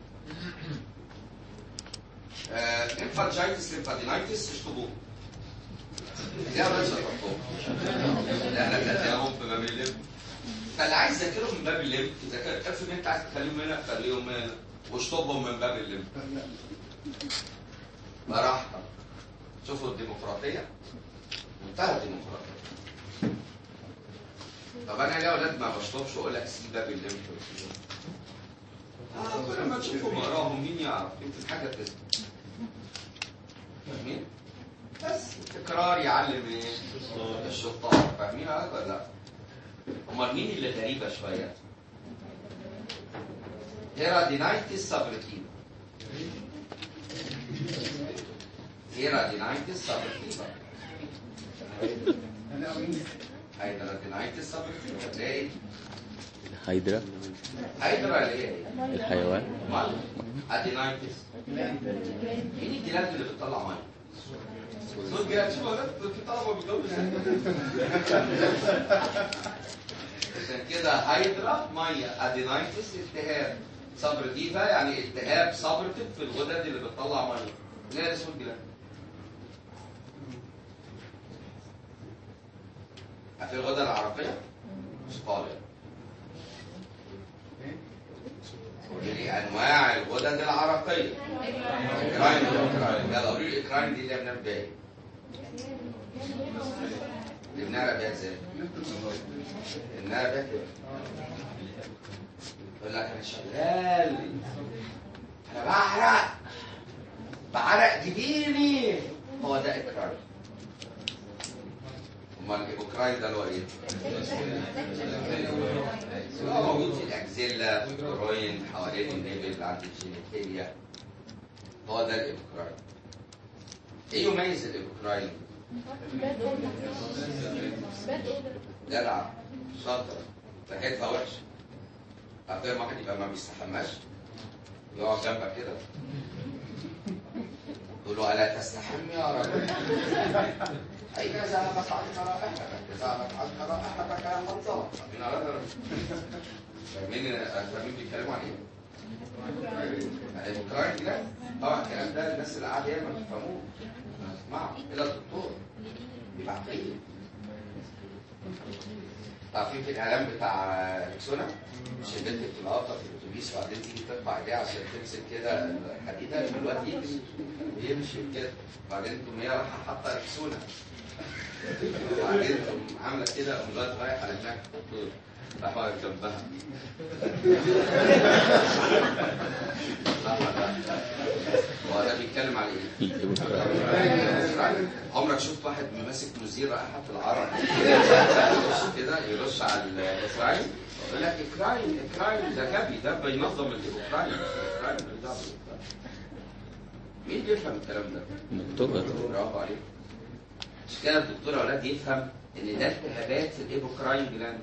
ليمفانجايتس ليمفادينايتس اشطبوه لا بس تحطوه لا انا كاتبهم في باب الليمف فاللي عايز يذاكرهم من باب الليمف اذا كان افرض انت عايز تخليهم هنا خليهم هنا واشطبهم من باب الليمف براحتك شوفوا الديمقراطيه منتهى الديمقراطيه طب انا ليه يا اولاد ما بشطبش واقول لك سيب باب الليمف اه كل ما تشوفهم اقراهم مين يعرف يمكن حاجه تثبت فاهمين؟ بس التكرار يعلم ايه؟ الشطار فاهمين هذا ولا لا؟ امال مين اللي غريبه شويه؟ هيرادينايتس سابرتيفا هيرادينايتس سابرتيفا هيرادينايتس سابرتيفا تلاقي هيدرا هيدرا اللي هي ايه؟ الحيوان مال ادينايتس مين الجلاند اللي بتطلع ميه؟ دول جلاند شوف ده في طلبه بيجاوبوا عشان كده هيدرا ميه ادينايتس التهاب صبر ديفا يعني التهاب صبرتك في الغدد اللي بتطلع ميه اللي هي اسمه الجلاند في الغدد العرقيه مش طالع ودي انواع الغدد العرقيه اكراين واكراين يلا قولوا لي اكراين دي اللي هي بنعمل بيها ايه؟ اللي بنعرق بيها ازاي؟ بنعرق بيها كده يقول لك انا شغال انا بعرق بعرق جبيني هو ده اكراين امال الاوكراين ده اللي هو ايه؟ هو موجود في الاكزيلا في الجروين حوالين النبل عند الجينيتاليا هو ده الايبوكراين ايه يميز الايبوكراين؟ جدع شاطر ريحتها وحشه عارفين واحد يبقى ما بيستحماش يقعد جنبك كده تقول له الا تستحم يا رب اي ذهبت عنك رائحتك ذهبت عنك رائحتك يا منظر من أراد فاهمين فاهمين بيتكلموا عن ايه؟ الاوكراين ده طبعا الكلام ده الناس اللي قاعده هنا ما بيفهموه اسمعوا الى الدكتور يبقى عقليه عارفين في الاعلان بتاع ريكسونا مش البنت بتبقى واقفه في الاتوبيس وبعدين تيجي ترفع ايديها عشان تمسك كده الحديده دلوقتي يمشي يمشي كده وبعدين تقوم هي رايحه حاطه ريكسونا وبعدين تقوم عامله كده قوم الواد رايح على هناك راح واقف جنبها صح ولا لا؟ هو ده بيتكلم على ايه؟ عمرك شفت واحد ماسك مزير رائحة العرق يرش كده يرش على الاوكراين يقول لك اكراين اكراين ده غبي ده بينظم الاوكراين الاوكراين بيدعم الأوكراين. مين بيفهم الكلام ده؟ دكتور برافو عليك مش كده الدكتور يا اولاد يفهم ان ده التهابات في الايبوكراين جلاند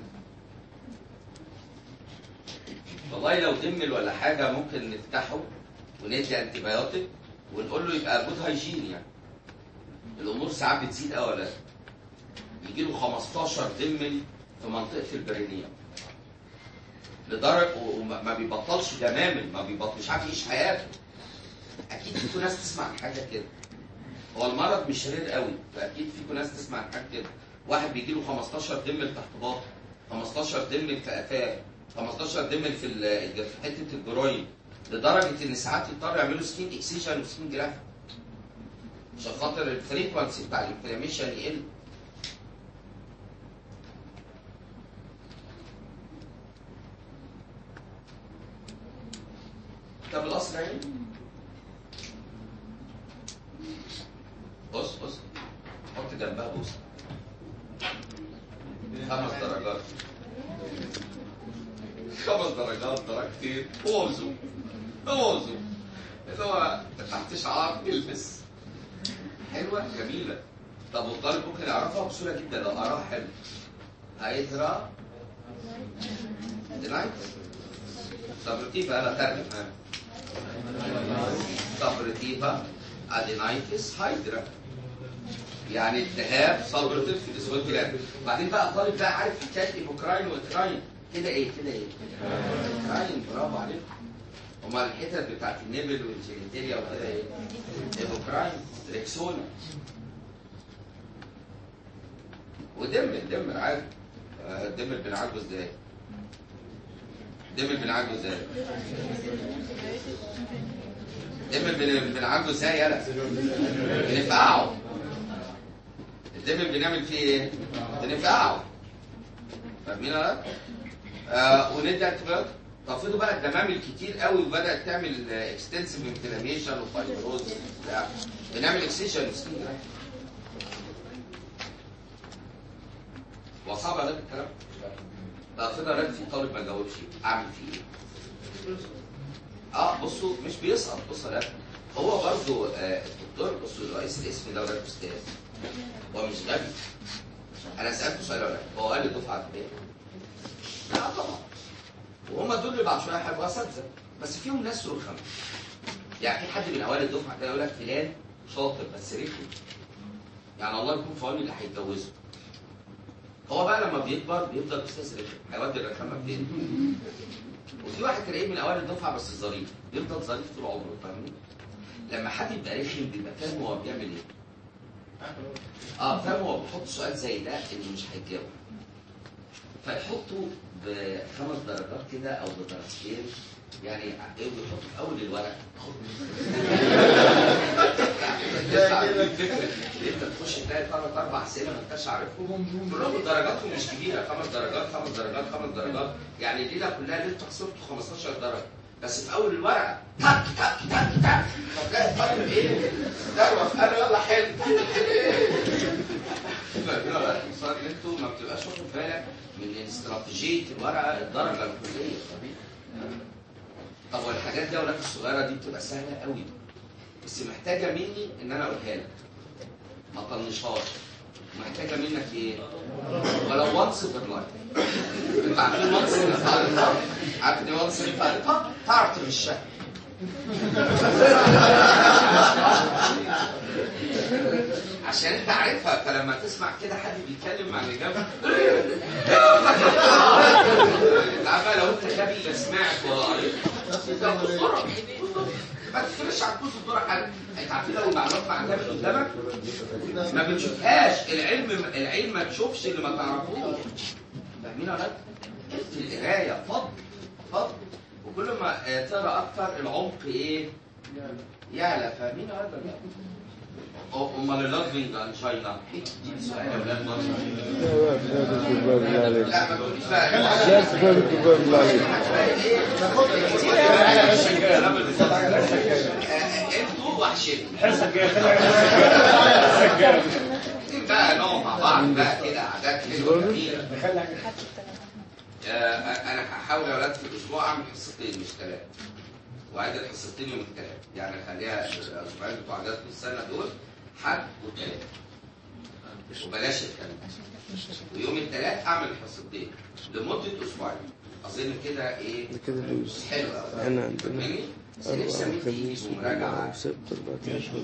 والله لو دمل ولا حاجه ممكن نفتحه وندي انتي بايوتيك ونقول له يبقى جود هايجين يعني الامور ساعات بتزيد قوي ولا يجي له 15 دمل في منطقه البرينيه لدرجه وما ما بيبطلش دمامل ما بيبطل مش عارف يعيش حياته اكيد فيكم ناس تسمع عن حاجه كده هو المرض مش شرير قوي فاكيد فيكم ناس تسمع عن حاجه كده واحد بيجي له 15 دمل تحت باطن 15 دمل في قفاه 15 دمل في ال- في حته الجروين لدرجه ان ساعات يضطروا يعملوا سكين اكسيجن وسكين جراف عشان خاطر الفريكونسي بتاع الانفلاميشن يقل طب الاصل عين بص بص حط جنبها بوسه فين؟ هو وزو هو وزو اللي هو تحت شعار البس حلوه جميله طب والطالب ممكن يعرفها بسهوله جدا لو قراها حلو هيدرا دينايت سبرتيفا انا ترجم ها سبرتيفا ادينايتس هايدرا يعني التهاب سبرتيف في الاسود كلاب بعدين بقى الطالب بقى عارف حكايه ايبوكراين وتراين كده ايه كده ايه كراين برافو عليك امال الحتت بتاعت النبل والجينيتاليا وكده ايه ايبوكراين ريكسونا ودم دم عادي آه، الدم بنعالجه ازاي؟ الدم بنعالجه ازاي؟ الدم بن- بنعالجه ازاي يالا؟ بنفقعه الدم بنعمل فيه ايه؟ بنفقعه فاهمين ولا؟ آه وندي انتبيوتيك طب فضلوا بقى الدمام الكتير قوي وبدات تعمل اكستنسيف انفلاميشن وفايبروز وبتاع بنعمل اكسيشن سكين هو صعب عليك الكلام ده فضل رد في طالب ما جاوبش اعمل فيه ايه؟ اه بصوا مش بيسقط بص يا رد هو برضو آه الدكتور بصوا رئيس الاسم ده ولاد استاذ هو مش غبي انا سالته سؤال ولا لا؟ هو قال لي دفعه ايه؟ لا طبعا وهم دول اللي بعد شويه هيبقوا اساتذه بس فيهم ناس رخم يعني في حد من اوائل الدفعه كده يقول لك فلان شاطر بس رخم يعني الله يكون في عون اللي هيتجوزه هو بقى لما بيكبر بيفضل استاذ رخم هيودي الرخامه فين؟ وفي واحد تلاقيه من اوائل الدفعه بس ظريف يفضل ظريف طول عمره فاهمني؟ لما حد يبقى رخم بيبقى فاهم هو بيعمل ايه؟ اه فاهم هو بيحط سؤال زي ده انه مش هيتجاوب فيحطوا بخمس درجات كده او بدرجتين يعني ايه بيحطوا في اول الورق انت تخش تلاقي ثلاث اربع اسئله ما انتش عارفهم بالرغم درجاتهم مش كبيره خمس درجات خمس درجات خمس درجات يعني الليله كلها اللي انت خسرته 15 درجه بس في اول الورقه تك تك تك تك فتلاقي الطالب ايه؟ دروخ قال له يلا حل صار انتوا ما بتبقاش واخد بالك من استراتيجيه الورقه الدرجه الكليه طب والحاجات دي يا ولاد الصغيره دي بتبقى سهله قوي بس محتاجه مني ان انا اقولها لك ما طنشهاش محتاجه منك ايه؟ ولو وانس في اللايف انت عارفين وانس اللي فعلتها؟ عارف ايه وانس اللي فعلتها؟ تعرف تغشها عشان انت عارفها فلما تسمع كده حد بيتكلم مع اللي جنبك انت عارفه لو انت غبي لا سمعت ولا قريت تاخد الدرة. ما تفرش على كوز الدرة حاجه انت عارفين لو المعلومات معتمد قدامك ما بتشوفهاش العلم العلم ما تشوفش اللي ما تعرفوش فاهمين ولا لا؟ القرايه فضل فضل وكل ما آه، تقرا اكتر العمق ايه؟ يعلى فاهمين ولا لا؟ أو- امال اللافينج انشاينا دي سؤال يا ولاد مصر. لا ما تقوليش بقى انتوا وحشين الحصه الجايه خليها بقى نقعد مع بعض بقى كده قعدات حلوه جميله خليها آه، انا هحاول يا اولاد في الاسبوع اعمل حصتين مش ثلاثه وعيد الحصتين يوم الثلاث يعني خليها الاسبوعين بتوع اجازه السنه دول حد وثلاث وبلاش الخميس ويوم الثلاث اعمل حصتين لمده اسبوعين اظن كده ايه كده دوس حلو قوي احنا عندنا فاهمني؟ بس أربعة نفسي أعمل وخميس فيه مراجعه وجمعة وسبت أربعة أشهر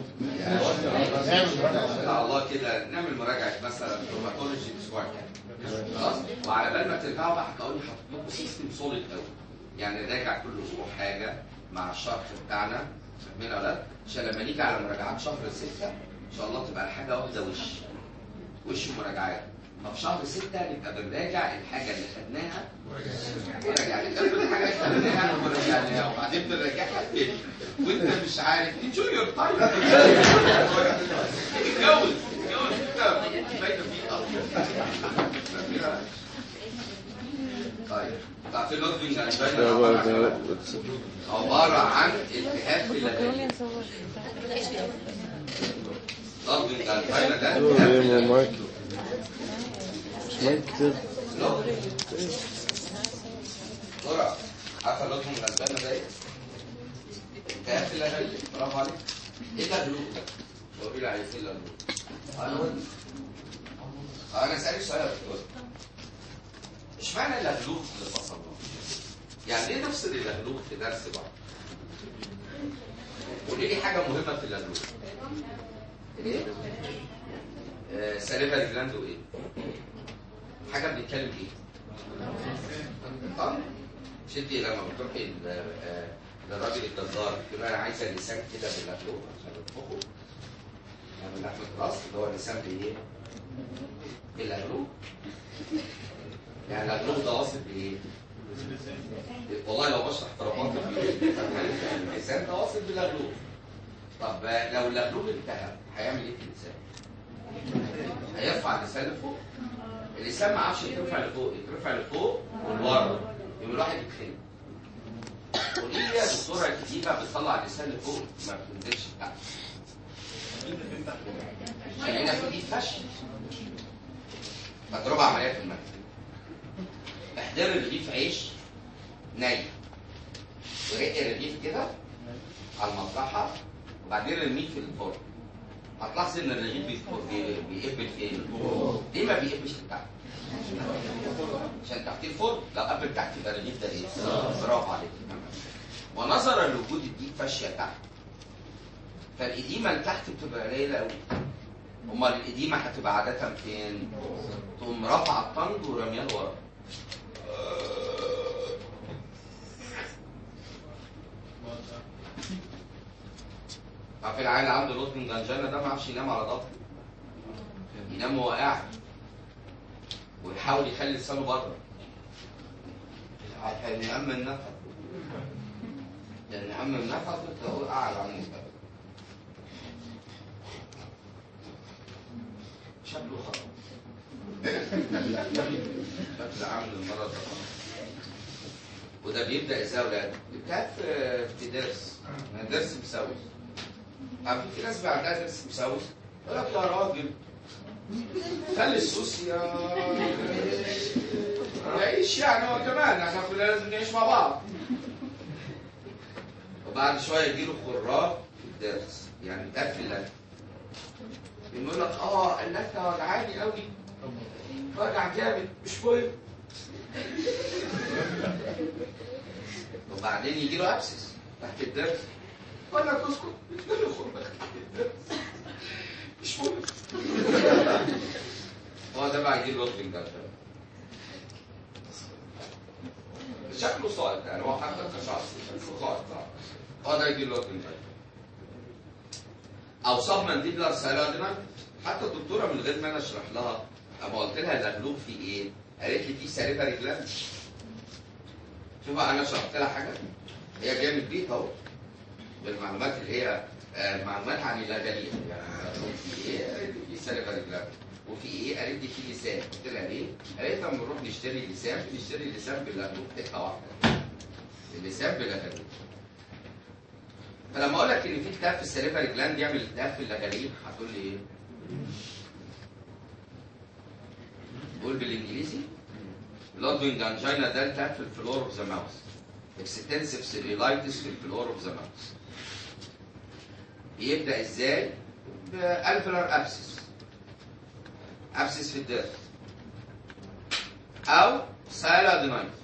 ان شاء الله كده نعمل مراجعه مثلا روماتولوجي الاسبوع الجاي خلاص وعلى بال ما ترجعوا بقى هتقولوا لي حاطط لكم سيستم سوليد قوي يعني نراجع كل اسبوع حاجه مع الشرح بتاعنا فاهمين ولا لا؟ عشان لما نيجي على مراجعات شهر ستة ان شاء الله تبقى الحاجه واخده وش وش مراجعات ففي شهر ستة نبقى بنراجع الحاجة اللي خدناها مراجعة نبقى كل حاجة اللي خدناها وراجعناها وبعدين بنراجعها تاني وانت مش عارف انجوي يور تايم اتجوز اتجوز انت فايدة فيه أكتر. طيب تعرفين لودفينج انجينا عبارة عن- عبارة عن التهاب في اللبن لودفينج انجينا ده التهاب في اللبن. معاك مش معاك كتير بسرعة عارفه اللطم الغلبانه ده ايه؟ الكهف اللغلوب برافو عليك ايه اللغلوب ده؟ قولي لي عليه ايه اللغلوب؟ انا قلت انا اسالك سؤال يا دكتور اشمعنى اللغلوب اللي فصلناه؟ يعني ليه نفصل اللغلوب في درس بعض؟ قولي لي حاجه مهمه في اللغلوب ايه؟ آه ساليفري جلاند وايه؟ حاجه بنتكلم ايه؟ طب شدي لما بتروحي ل- آه، للراجل الجزار تقول له انا عايزه اللسان كده باللغلوب عشان اطبخه يعني لحمه راس اللي هو اللسان بايه؟ باللغلوب يعني اللغلوب ده واصل بايه؟ والله لو بشرح طرفات اللسان ده واصل باللغلوب طب آه، لو اللغلوب انتهى هيعمل ايه في اللسان؟ هيرفع اللسان لفوق اللسان ما عادش يترفع لفوق يترفع لفوق ولورا يبقى الواحد يتخنق قولي لي يا دكتوره الكتيبه بتطلع اللسان لفوق ما بتنزلش تحت عشان هنا في ايد فشل تجربه عمليه في المكتب احضري رغيف عيش ني ورقي الرغيف كده على المطرحه وبعدين رميه في الفرن هتلاحظ ان الرغيف بيف- بي- بيقبل فين؟ ليه ما بيقبلش لتحت؟ عشان تحت الفرن لو قبل تحت يبقى الرغيف ده ايه؟ برافو عليك ونظرا لوجود الديك فاشيه تحت فالإديمة اللي تحت بتبقى قليلة قوي أمال الإديمة هتبقى عادة فين؟ تقوم رافعة الطنج ورمياه لورا عارف العيل عنده لوت من جنجانة ده ما يعرفش ينام على ظهره ينام وهو قاعد ويحاول يخلي لسانه بره عشان يأمن نفسه لأن يأمن نفسه تلاقوه قاعد على المستقبل شكله خطأ شكل عامل المرض ده خطأ. وده بيبدأ ازاي يا ولاد؟ بيبدأ في في درس يعني درس مسوس عارفين في ناس بقى عندها درس مسوس يقول لك يا راجل خلي السوس يا يعيش يعني هو كمان احنا كلنا لازم نعيش مع بعض وبعد شويه يجيله خراج في الدرس يعني مقفل لك يقول لك اه اللثه وجعاني قوي وجع جامد مش مهم وبعدين يجي له ابسس تحت الدرس ولا تسكت بتجيله خراج تحت الدرس مش مهم هو ده بقى يجيب لوتنج ده شكله صائب يعني هو حتى كشخص شكله صائب صح هو ده يجيب لوتنج ده او صاب مانديبلر سيلادنا حتى الدكتوره من غير ما انا اشرح لها اما قلت لها الاغلوب في ايه؟ قالت لي في ساليفري جلاند شوف بقى انا شرحت لها حاجه هي جايه من البيت اهو بالمعلومات اللي هي آه، معلومات عن اللغاليه يعني الأغلوب في ايه؟ قالت لي في ساليفري جلاند وفي ايه؟ قالت لي في لسان قلت لها ليه؟ قالت لما نروح نشتري لسان بنشتري اللسان بالاغلوب حته واحده اللسان بالاغلوب فلما اقول لك ان في التهاب في السليفري جلاند يعمل التهاب في اللغاليب هتقول لي ايه؟ قول بالانجليزي بلودوينج انجينا ده التهاب في الفلور اوف ذا ماوث اكستنسيف سيريلايتس في الفلور اوف ذا ماوث بيبدا ازاي؟ بالفلر ابسس ابسس في الدرس او سايلادينايتس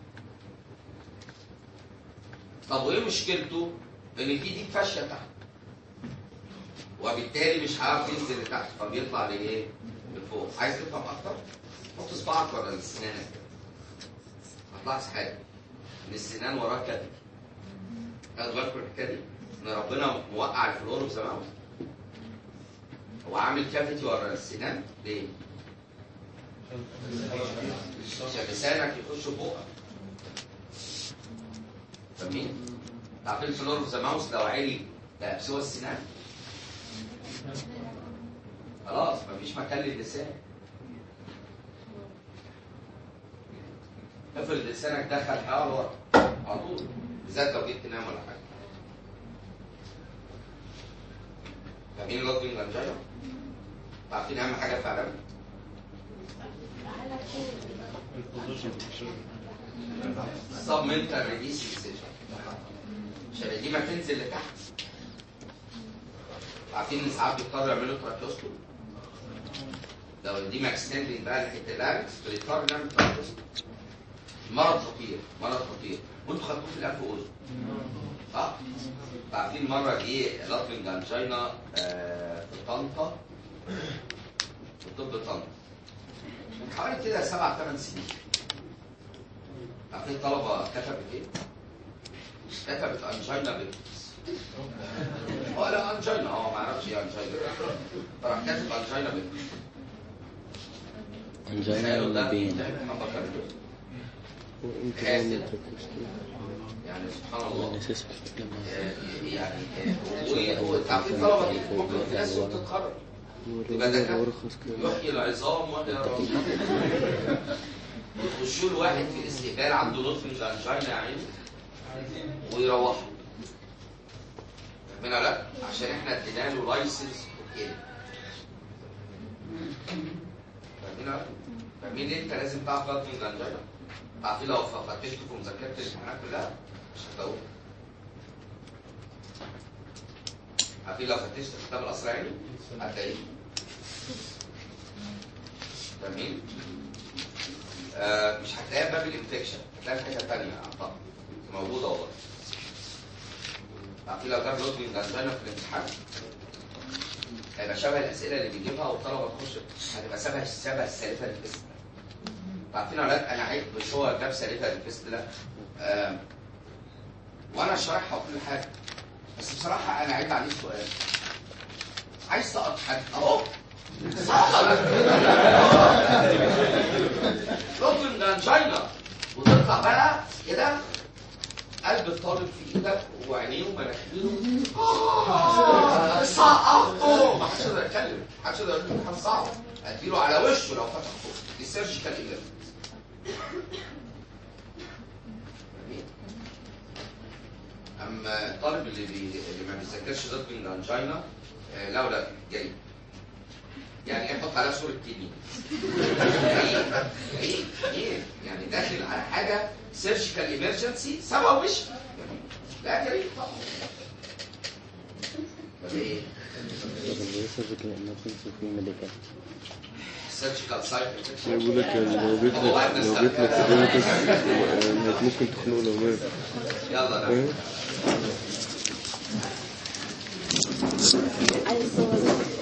طب وايه مشكلته؟ ان في ديك فاشيه تحت وبالتالي مش هيعرف ينزل لتحت فبيطلع لايه؟ لفوق عايز تفهم اكتر؟ حط صباعك ورا السنان كده هتلاحظ حاجه ان السنان وراها كده خدوا بالكم الحكايه دي؟ ان ربنا موقع الفلور في زمان هو عامل كافيتي ورا السنان ليه؟ عشان لسانك يخش بقك فاهمين؟ عارفين الفلور اوف ذا ماوس لو عالي بقى بسوى السنان خلاص مفيش مكان للسان افرض لسانك دخل حوالي ورا على طول بالذات لو جيت تنام ولا حاجه فاهمين لوتنج انجينا؟ عارفين اهم حاجه في علامه سب منتال ريليس اكسجن عشان دي ما تنزل لتحت عارفين ان ساعات بيضطروا يعملوا تراكيوستومي لو دي اكستندنج بقى ناحيه اللاركس بيضطر نعمل تراكيوستومي مرض خطير مرض خطير وانتوا خدتوه في الانف واذن صح؟ عارفين مره جه لاترنج انجينا آه، في طنطا في طب طنطا من حوالي كده سبع ثمان سنين عارفين الطلبه كتبت ايه؟ كتبت انجينا بنتس ولا انجينا اه ما اعرفش ايه انجينا فراح كاتب انجينا بنتس انجينا تخيلوا ده بين ده محمد كارلوس. يعني سبحان الله الاساس لما يعني وتعرفين الطلبه دي ممكن في ناس بتتخرج يبقى دكاتره يحيي العظام ويحيي الرمل يخشوا له واحد في الاستقبال عنده لطف من الانجينا يا عيني ويروحوا فاهمين ولا لا؟ عشان احنا ادينا له لايسنس كده فاهمين ولا لا؟ فاهمين ليه انت لازم تعرف لطف من الانجينا؟ عارفين لو فتشتوا في مذاكره الامتحانات كلها مش هتلاقوه عارفين لو فتشت في كتاب القصر العيني هتلاقيه فاهمين؟ آه مش هتلاقيها باب الانفكشن هتلاقيها في حته ثانيه اعتقد موجوده والله عارفين لو جاب لود من جنبنا في الامتحان هيبقى شبه الاسئله اللي بيجيبها والطلبه تخش هتبقى شبه شبه السالفه الفيست عارفين يا اولاد انا عيب مش هو جاب سالفه الفيست ده آه وانا شارحها وكل حاجه بس بصراحه انا عيب عليه سؤال عايز تسقط حد اهو سقط ركن الانجينا وتطلع بقى كده قلب الطالب في ايدك وعينيه ومناخيره آه، سقطته ما حدش يقدر يتكلم ما حدش يقدر يقول له امتحان صعب اديله على وشه لو فتح فوق دي سيرجيكال ايجابي اما الطالب اللي بي... اللي ما بيذاكرش ضد من الانجينا آه، لا ولا جاي يعني يحط عليها صورة تنين ايه ايه ايه يعني داخل على حاجة سيرجيكال ايمرجنسي سبع وش لا كريم طبعا ولا ايه سيرجيكال امرجنسي في ميديكال سيرجيكال سايت يقول لك لو جيت لك لو جيت لك ديمتس ممكن تخنقه لو مات يلا فاهم؟ نعم. عايز صور